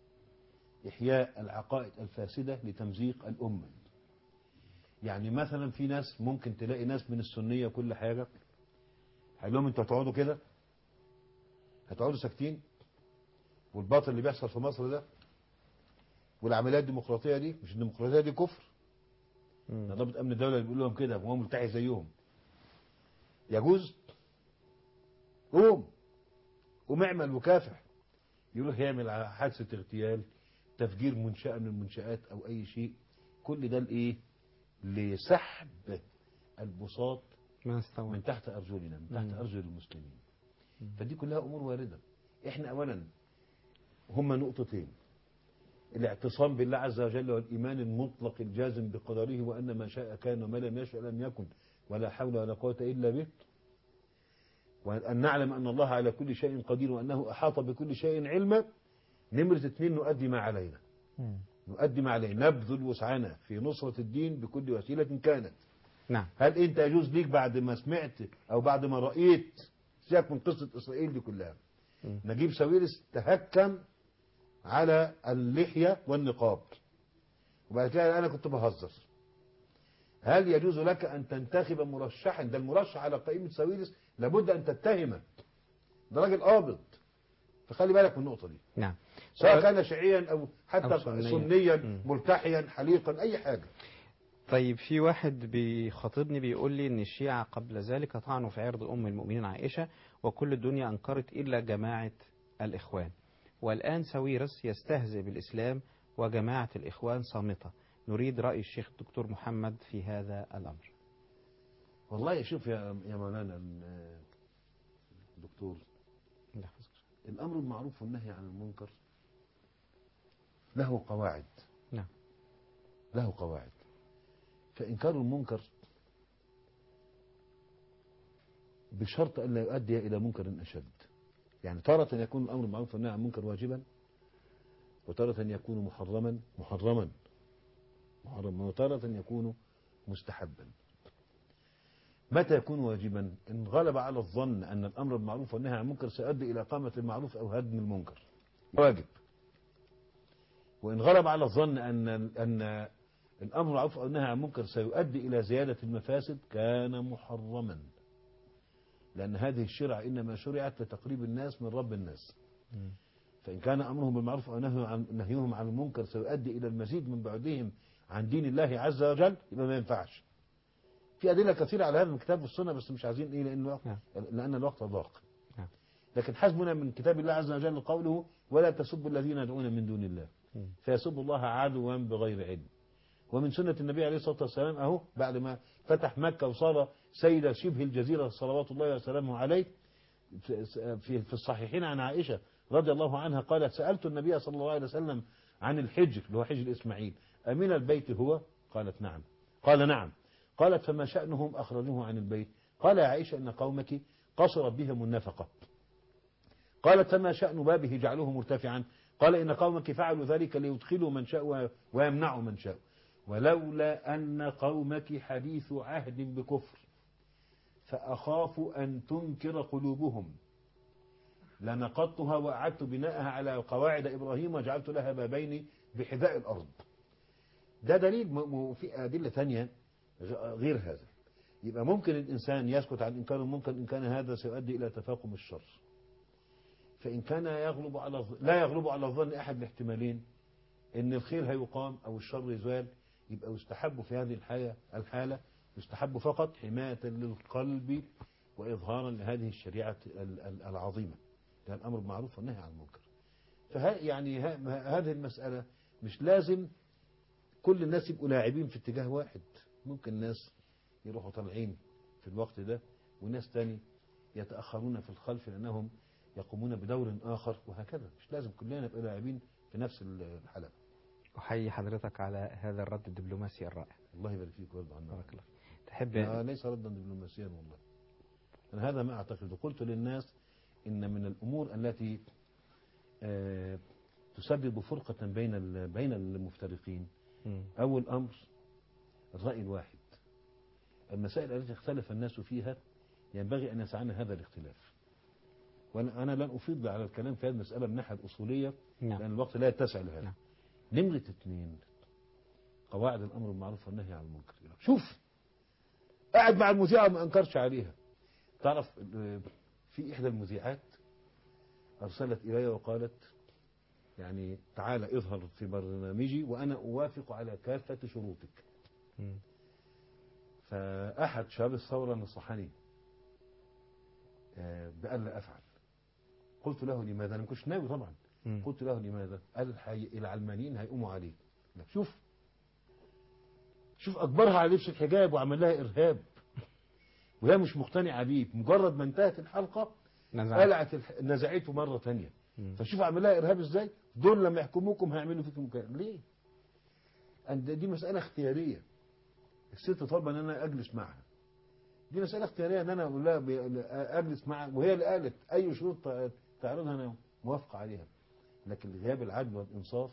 إحياء العقائد الفاسدة لتمزيق الأمة يعني مثلا في ناس ممكن تلاقي ناس من السنية كل حاجة هيقول لهم انتوا هتقعدوا كده هتقعدوا ساكتين والباطل اللي بيحصل في مصر ده والعمليات الديمقراطية دي مش الديمقراطية دي كفر ده ضابط امن الدوله اللي بيقول لهم كده وهو ملتحي زيهم يجوز قوم قوم اعمل وكافح يروح يعمل على حادثه اغتيال تفجير منشاه من المنشات او اي شيء كل ده الايه لسحب البساط ما استوى من تحت أرجلنا من تحت مم. أرجل المسلمين فدي كلها أمور واردة إحنا أولا هما نقطتين الاعتصام بالله عز وجل والإيمان المطلق الجازم بقدره وأن ما شاء كان وما لم يشاء لم يكن ولا حول ولا قوة إلا به وأن نعلم أن الله على كل شيء قدير وأنه أحاط بكل شيء علما نمرة اثنين نؤدي ما علينا نؤدي ما علينا نبذل وسعنا في نصرة الدين بكل وسيلة كانت نعم هل انت يجوز ليك بعد ما سمعت او بعد ما رأيت سيبك من قصة اسرائيل دي كلها نجيب ساويرس تهكم على اللحية والنقاب وبعد كده انا كنت بهزر هل يجوز لك ان تنتخب مرشحا ده المرشح على قائمة ساويرس لابد ان تتهمه ده راجل قابض فخلي بالك من النقطة دي نعم سواء كان شيعيا او حتى أو سنيا. سنيا مم. ملتحيا حليقا اي حاجة طيب في واحد بيخاطبني بيقول لي ان الشيعة قبل ذلك طعنوا في عرض ام المؤمنين عائشة وكل الدنيا انكرت الا جماعة الاخوان والان ساويرس يستهزئ بالاسلام وجماعة الاخوان صامتة نريد رأي الشيخ الدكتور محمد في هذا الامر والله شوف يا يا مولانا ال- الدكتور الامر المعروف والنهي عن المنكر له قواعد نعم له قواعد فانكار المنكر بشرط ان لا يؤدي الى منكر اشد يعني تارة يكون الامر المعروف والنهي عن المنكر واجبا وتارة يكون محرما محرما محرما وتارة يكون مستحبا متى يكون واجبا ان غلب على الظن ان الامر بالمعروف والنهي عن المنكر سيؤدي الى اقامه المعروف او هدم المنكر واجب وان غلب على الظن ان ان الامر بالمعروف او النهي عن المنكر سيؤدي الى زياده المفاسد كان محرما لان هذه الشرع انما شرعت لتقريب الناس من رب الناس فإن كان أمرهم بالمعروف أو نهي عن نهيهم عن المنكر سيؤدي إلى المزيد من بعدهم عن دين الله عز وجل يبقى ما ينفعش في أدلة كثيرة على هذا من الكتاب والسنة بس مش عايزين إيه لأن الوقت لأن الوقت ضاق نعم. لكن حسبنا من كتاب الله عز وجل قوله ولا تسبوا الذين يدعون من دون الله فيسبوا الله عدوا بغير علم ومن سنة النبي عليه الصلاة والسلام أهو بعد ما فتح مكة وصار سيد شبه الجزيرة صلوات الله وسلامه عليه في في في الصحيحين عن عائشة رضي الله عنها قالت سألت النبي صلى الله عليه وسلم عن الحجر اللي هو حجر إسماعيل أمين البيت هو قالت نعم قال نعم قالت فما شأنهم أخرجوه عن البيت قال يا عائشة إن قومك قصرت بهم النفقة قالت فما شأن بابه جعلوه مرتفعا قال إن قومك فعلوا ذلك ليدخلوا من شاء ويمنعوا من شاء ولولا أن قومك حديث عهد بكفر فأخاف أن تنكر قلوبهم لنقضتها وأعدت بناءها على قواعد إبراهيم وجعلت لها بابين بحذاء الأرض ده دليل م- م- في أدلة ثانية غ- غير هذا يبقى ممكن الإنسان يسكت عن إنكار المنكر إن كان هذا سيؤدي إلى تفاقم الشر فإن كان يغلب على الظ- لا يغلب على الظن أحد الاحتمالين إن الخير هيقام أو الشر يزال يبقى يستحب في هذه الحالة الحالة يستحب فقط حماية للقلب وإظهارا لهذه الشريعة ال- ال- العظيمة ده الأمر بالمعروف والنهي عن المنكر فه يعني ه- هذه المسألة مش لازم كل الناس يبقوا لاعبين في اتجاه واحد ممكن ناس يروحوا طالعين في الوقت ده وناس تاني يتأخرون في الخلف لأنهم يقومون بدور آخر وهكذا مش لازم كلنا نبقى لاعبين في نفس الحلبة أحيي حضرتك على هذا الرد الدبلوماسي الرائع الله يبارك فيك ويرضى عنا بارك الله فيك. تحب لا ليس ردا دبلوماسيا والله أنا هذا ما أعتقد قلت للناس إن من الأمور التي آه، تسبب فرقة بين ال- بين المفترقين مم. أول أمر الرأي الواحد المسائل التي اختلف الناس فيها ينبغي أن يسعنا هذا الاختلاف وأنا أنا لن أفيض على الكلام في هذه المسألة من الناحية الأصولية نعم. لأن الوقت لا يتسع لهذا نعم. نمرة اثنين قواعد الأمر بالمعروف والنهي عن المنكر شوف قاعد مع المذيعة ما أنكرش عليها تعرف آه، في إحدى المذيعات أرسلت إلي وقالت يعني تعالى اظهر في برنامجي وأنا أوافق على كافة شروطك مم. فأحد شباب الثورة نصحني آه، بألا أفعل قلت له لماذا أنا ما كنتش ناوي طبعا مم. قلت له لماذا قال الحي... العلمانيين هيقوموا عليك لا، شوف شوف اجبرها على لبس الحجاب وعمل لها ارهاب وهي مش مقتنعه بيه مجرد ما انتهت الحلقه نزعت. قلعت الح... نزعته مره تانية فشوف عمل لها ارهاب ازاي دول لما يحكموكم هيعملوا فيكم كده ليه أن دي مساله اختياريه الست طالبه ان انا اجلس معها دي مساله اختياريه ان انا اقول لها ب- اجلس معها وهي اللي قالت اي شروط ت- تعرضها انا موافقه عليها لكن غياب العدل والانصاف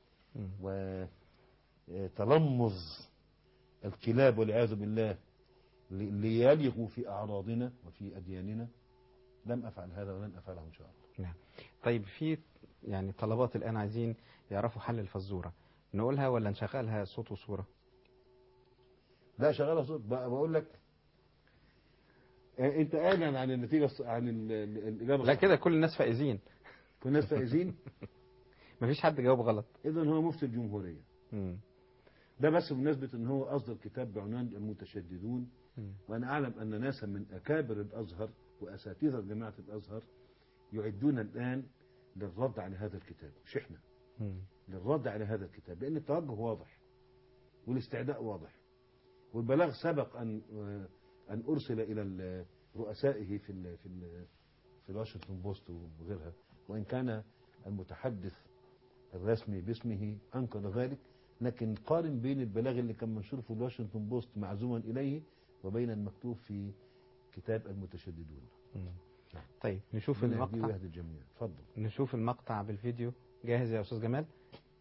وتلمظ الكلاب والعياذ بالله لي- ليلغوا في اعراضنا وفي ادياننا لم افعل هذا ولن افعله ان شاء الله نعم طيب في يعني طلبات الآن عايزين يعرفوا حل الفزورة نقولها ولا نشغلها صوت وصورة لا شغاله صوت بقى بقول لك آه، انت اعلن عن النتيجه الص- عن ال- ال- الاجابه لا الصح. كده كل الناس فائزين كل الناس فائزين مفيش حد جاوب غلط اذا هو مفتي الجمهوريه مم. ده بس بمناسبه ان هو اصدر كتاب بعنوان المتشددون مم. وانا اعلم ان ناسا من اكابر الازهر واساتذه جامعه الازهر يعدون الان للرد على هذا الكتاب مش احنا مم. للرد على هذا الكتاب لان التوجه واضح والاستعداء واضح والبلاغ سبق ان ان ارسل الى ال- رؤسائه في ال في ال في الواشنطن بوست وغيرها وان كان المتحدث الرسمي باسمه انكر ذلك لكن قارن بين البلاغ اللي كان منشور في الواشنطن بوست معزوما اليه وبين المكتوب في كتاب المتشددون مم. طيب نشوف ربنا يهديه المقطع ويهدي الجميع اتفضل نشوف المقطع بالفيديو جاهز يا أستاذ جمال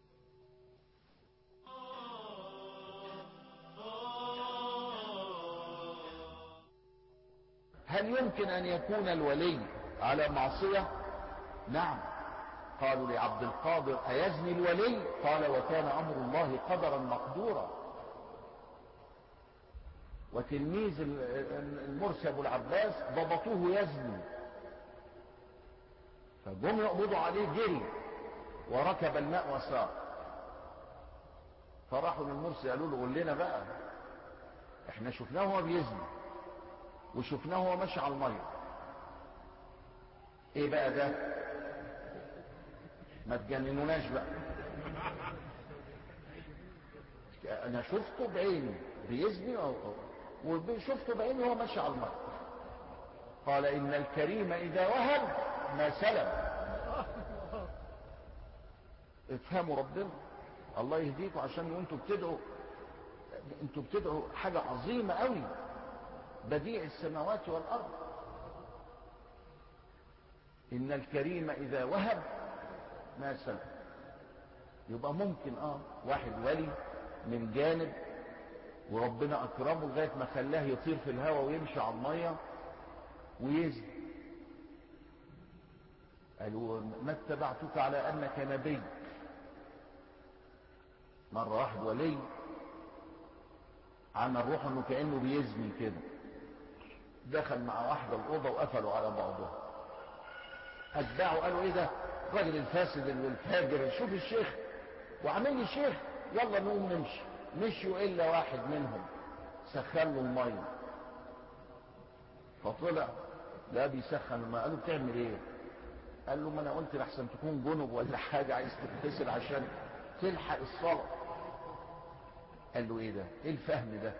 هل يمكن أن يكون الولي على معصية نعم قالوا لعبد القادر أيزني الولي قال وكان أمر الله قدرا مقدورا وتلميذ ال- ال- المرسي أبو العباس ضبطوه يزني فجم يقبضوا عليه جري وركب الماء وسار فراحوا للمرسي قالوا له قول لنا بقى احنا شفناه وهو بيزني وشفناه وهو ماشي على الميه ايه بقى ده ما تجننوناش بقى انا شفته بعيني بيزني أو- وشفته بعيني وهو ماشي على الميه قال ان الكريم اذا وهب ما سلم افهموا ربنا الله يهديكم عشان انتوا بتدعوا انتوا بتدعوا حاجه عظيمه قوي بديع السماوات والارض ان الكريم اذا وهب ما سلم يبقى ممكن اه واحد ولي من جانب وربنا اكرمه لغايه ما خلاه يطير في الهواء ويمشي على الميه ويزن قالوا ما اتبعتك على انك نبي مره واحد ولي عمل روحه انه كانه بيزني كده دخل مع واحده الاوضه وقفلوا على بعضهم اتباعه قالوا ايه ده الراجل الفاسد والفاجر شوف الشيخ وعامل لي شيخ يلا نقوم نمشي مشيوا الا واحد منهم سخن له الميه فطلع لا بيسخن الميه قالوا بتعمل ايه قال له ما انا قلت لحسن تكون جنب ولا حاجه عايز تغتسل عشان تلحق الصلاه قال له ايه ده ايه الفهم ده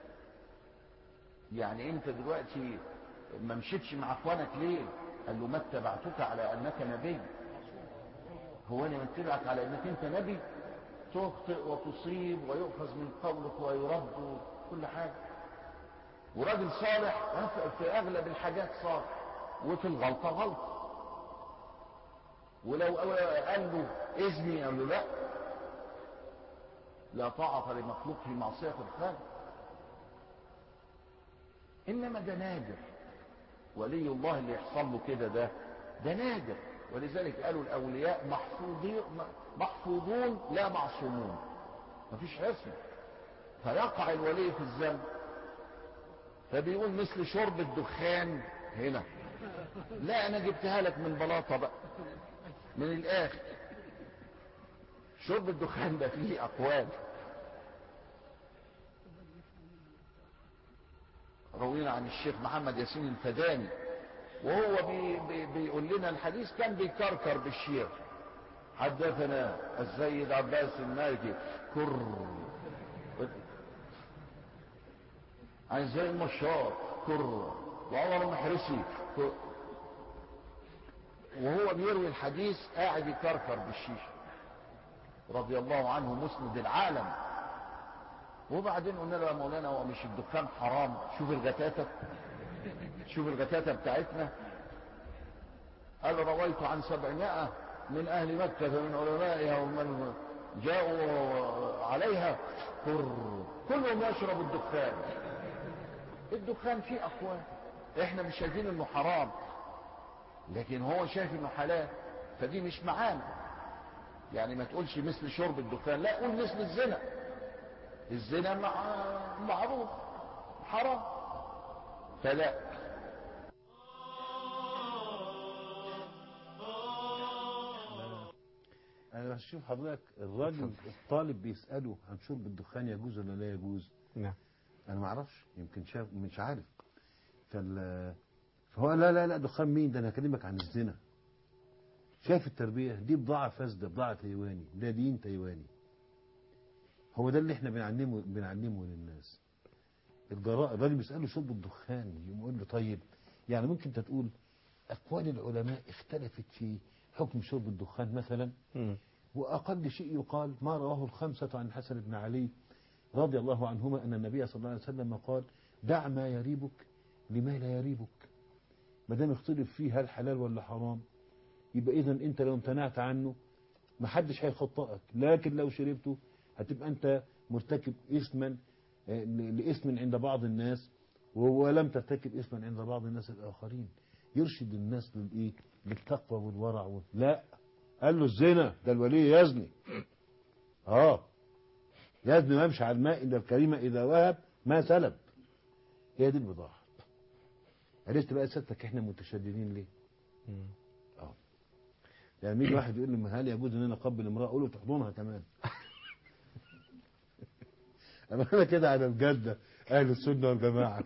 يعني انت دلوقتي ما مشيتش مع اخوانك ليه قال له ما اتبعتك على انك نبي هو انا متبعك على انك انت نبي تخطئ وتصيب ويؤخذ من قولك ويرد كل حاجه وراجل صالح في اغلب الحاجات صالح وفي الغلطه غلطه ولو قال له اذني قال له لا لا طاعة لمخلوق في معصية الخالق إنما ده نادر ولي الله اللي يحصل له كده ده ده نادر ولذلك قالوا الأولياء محفوظين محفوظون لا معصومون مفيش عصمة فيقع الولي في الذنب فبيقول مثل شرب الدخان هنا لا أنا جبتها لك من بلاطة بقى من الآخر شرب الدخان ده فيه أقوال روينا عن الشيخ محمد ياسين الفداني وهو بي بي بيقول لنا الحديث كان بيكركر بالشير حدثنا السيد عباس المالكي كر عايز زي المشاط كر وعمر المحرسي كر وهو بيروي الحديث قاعد يكركر بالشيشه رضي الله عنه مسند العالم وبعدين قلنا له يا مولانا هو مش الدخان حرام شوف الغتاتة شوف الغتاتة بتاعتنا قال رويت عن سبعمائة من أهل مكة من علمائها ومن جاءوا عليها كر كلهم يشرب الدخان الدخان فيه أقوال احنا مش شايفين انه حرام لكن هو شايف انه حلال فدي مش معانا يعني ما تقولش مثل شرب الدخان لا قول مثل الزنا الزنا مع معروف حرام فلا انا بشوف حضرتك الراجل الطالب بيساله عن شرب الدخان يجوز ولا لا يجوز نعم انا ما اعرفش يمكن شاف مش عارف فال فهو لا لا لا دخان مين ده انا هكلمك عن الزنا شايف التربيه دي بضاعه فاسده بضاعه تايواني ده دين تايواني هو ده اللي احنا بنعلمه بنعلمه للناس الجراء الراجل بيساله شرب الدخان يقول له طيب يعني ممكن انت تقول اقوال العلماء اختلفت في حكم شرب الدخان مثلا واقل شيء يقال ما رواه الخمسه عن الحسن بن علي رضي الله عنهما ان النبي صلى الله عليه وسلم قال دع ما يريبك لما لا يريبك ما دام اختلف فيه هل حلال ولا حرام يبقى اذا انت لو امتنعت عنه ما حدش هيخطئك لكن لو شربته هتبقى انت مرتكب اثما آه، ل- لاثم عند بعض الناس ولم ترتكب اثما عند بعض الناس الاخرين يرشد الناس للايه للتقوى والورع وال- لا قال له الزنا ده الولي يزني اه يزني ويمشي على الماء الا الكريمه اذا وهب ما سلب هي دي البضاعه عرفت بقى سيادتك احنا متشددين ليه؟ اه يعني يجي واحد يقول لي ما هل يجوز ان انا اقبل امراه اقول له تحضنها كمان انا انا كده على الجده اهل السنه والجماعه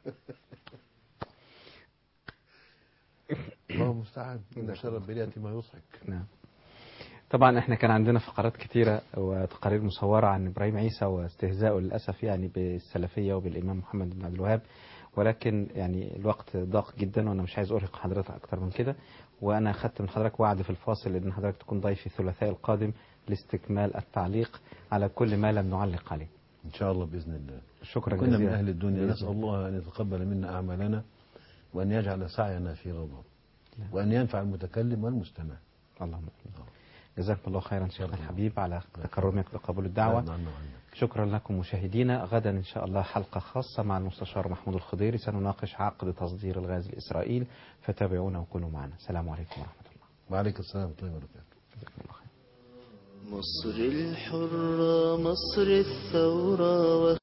الله المستعان ان شر البلية ما يضحك نعم طبعا احنا كان عندنا فقرات كتيرة وتقارير مصورة عن ابراهيم عيسى واستهزائه للأسف يعني بالسلفية وبالإمام محمد بن عبد الوهاب ولكن يعني الوقت ضاق جدا وانا مش عايز ارهق حضرتك اكتر من كده وانا خدت من حضرتك وعد في الفاصل ان حضرتك تكون ضيفي الثلاثاء القادم لاستكمال التعليق على كل ما لم نعلق عليه ان شاء الله باذن الله شكرا كنا من جزيلا اهل الدنيا نسال الله ان يتقبل منا اعمالنا وان يجعل سعينا في رضاه وان ينفع المتكلم والمستمع اللهم امين جزاكم الله خيرا شيخنا الحبيب على تكرمك بقبول الدعوة نعم، نعم. شكرا لكم مشاهدينا غدا إن شاء الله حلقة خاصة مع المستشار محمود الخضيري سنناقش عقد تصدير الغاز لإسرائيل فتابعونا وكونوا معنا السلام عليكم ورحمة الله وعليكم السلام ورحمه الله وبركاته مصر الحرة مصر الثورة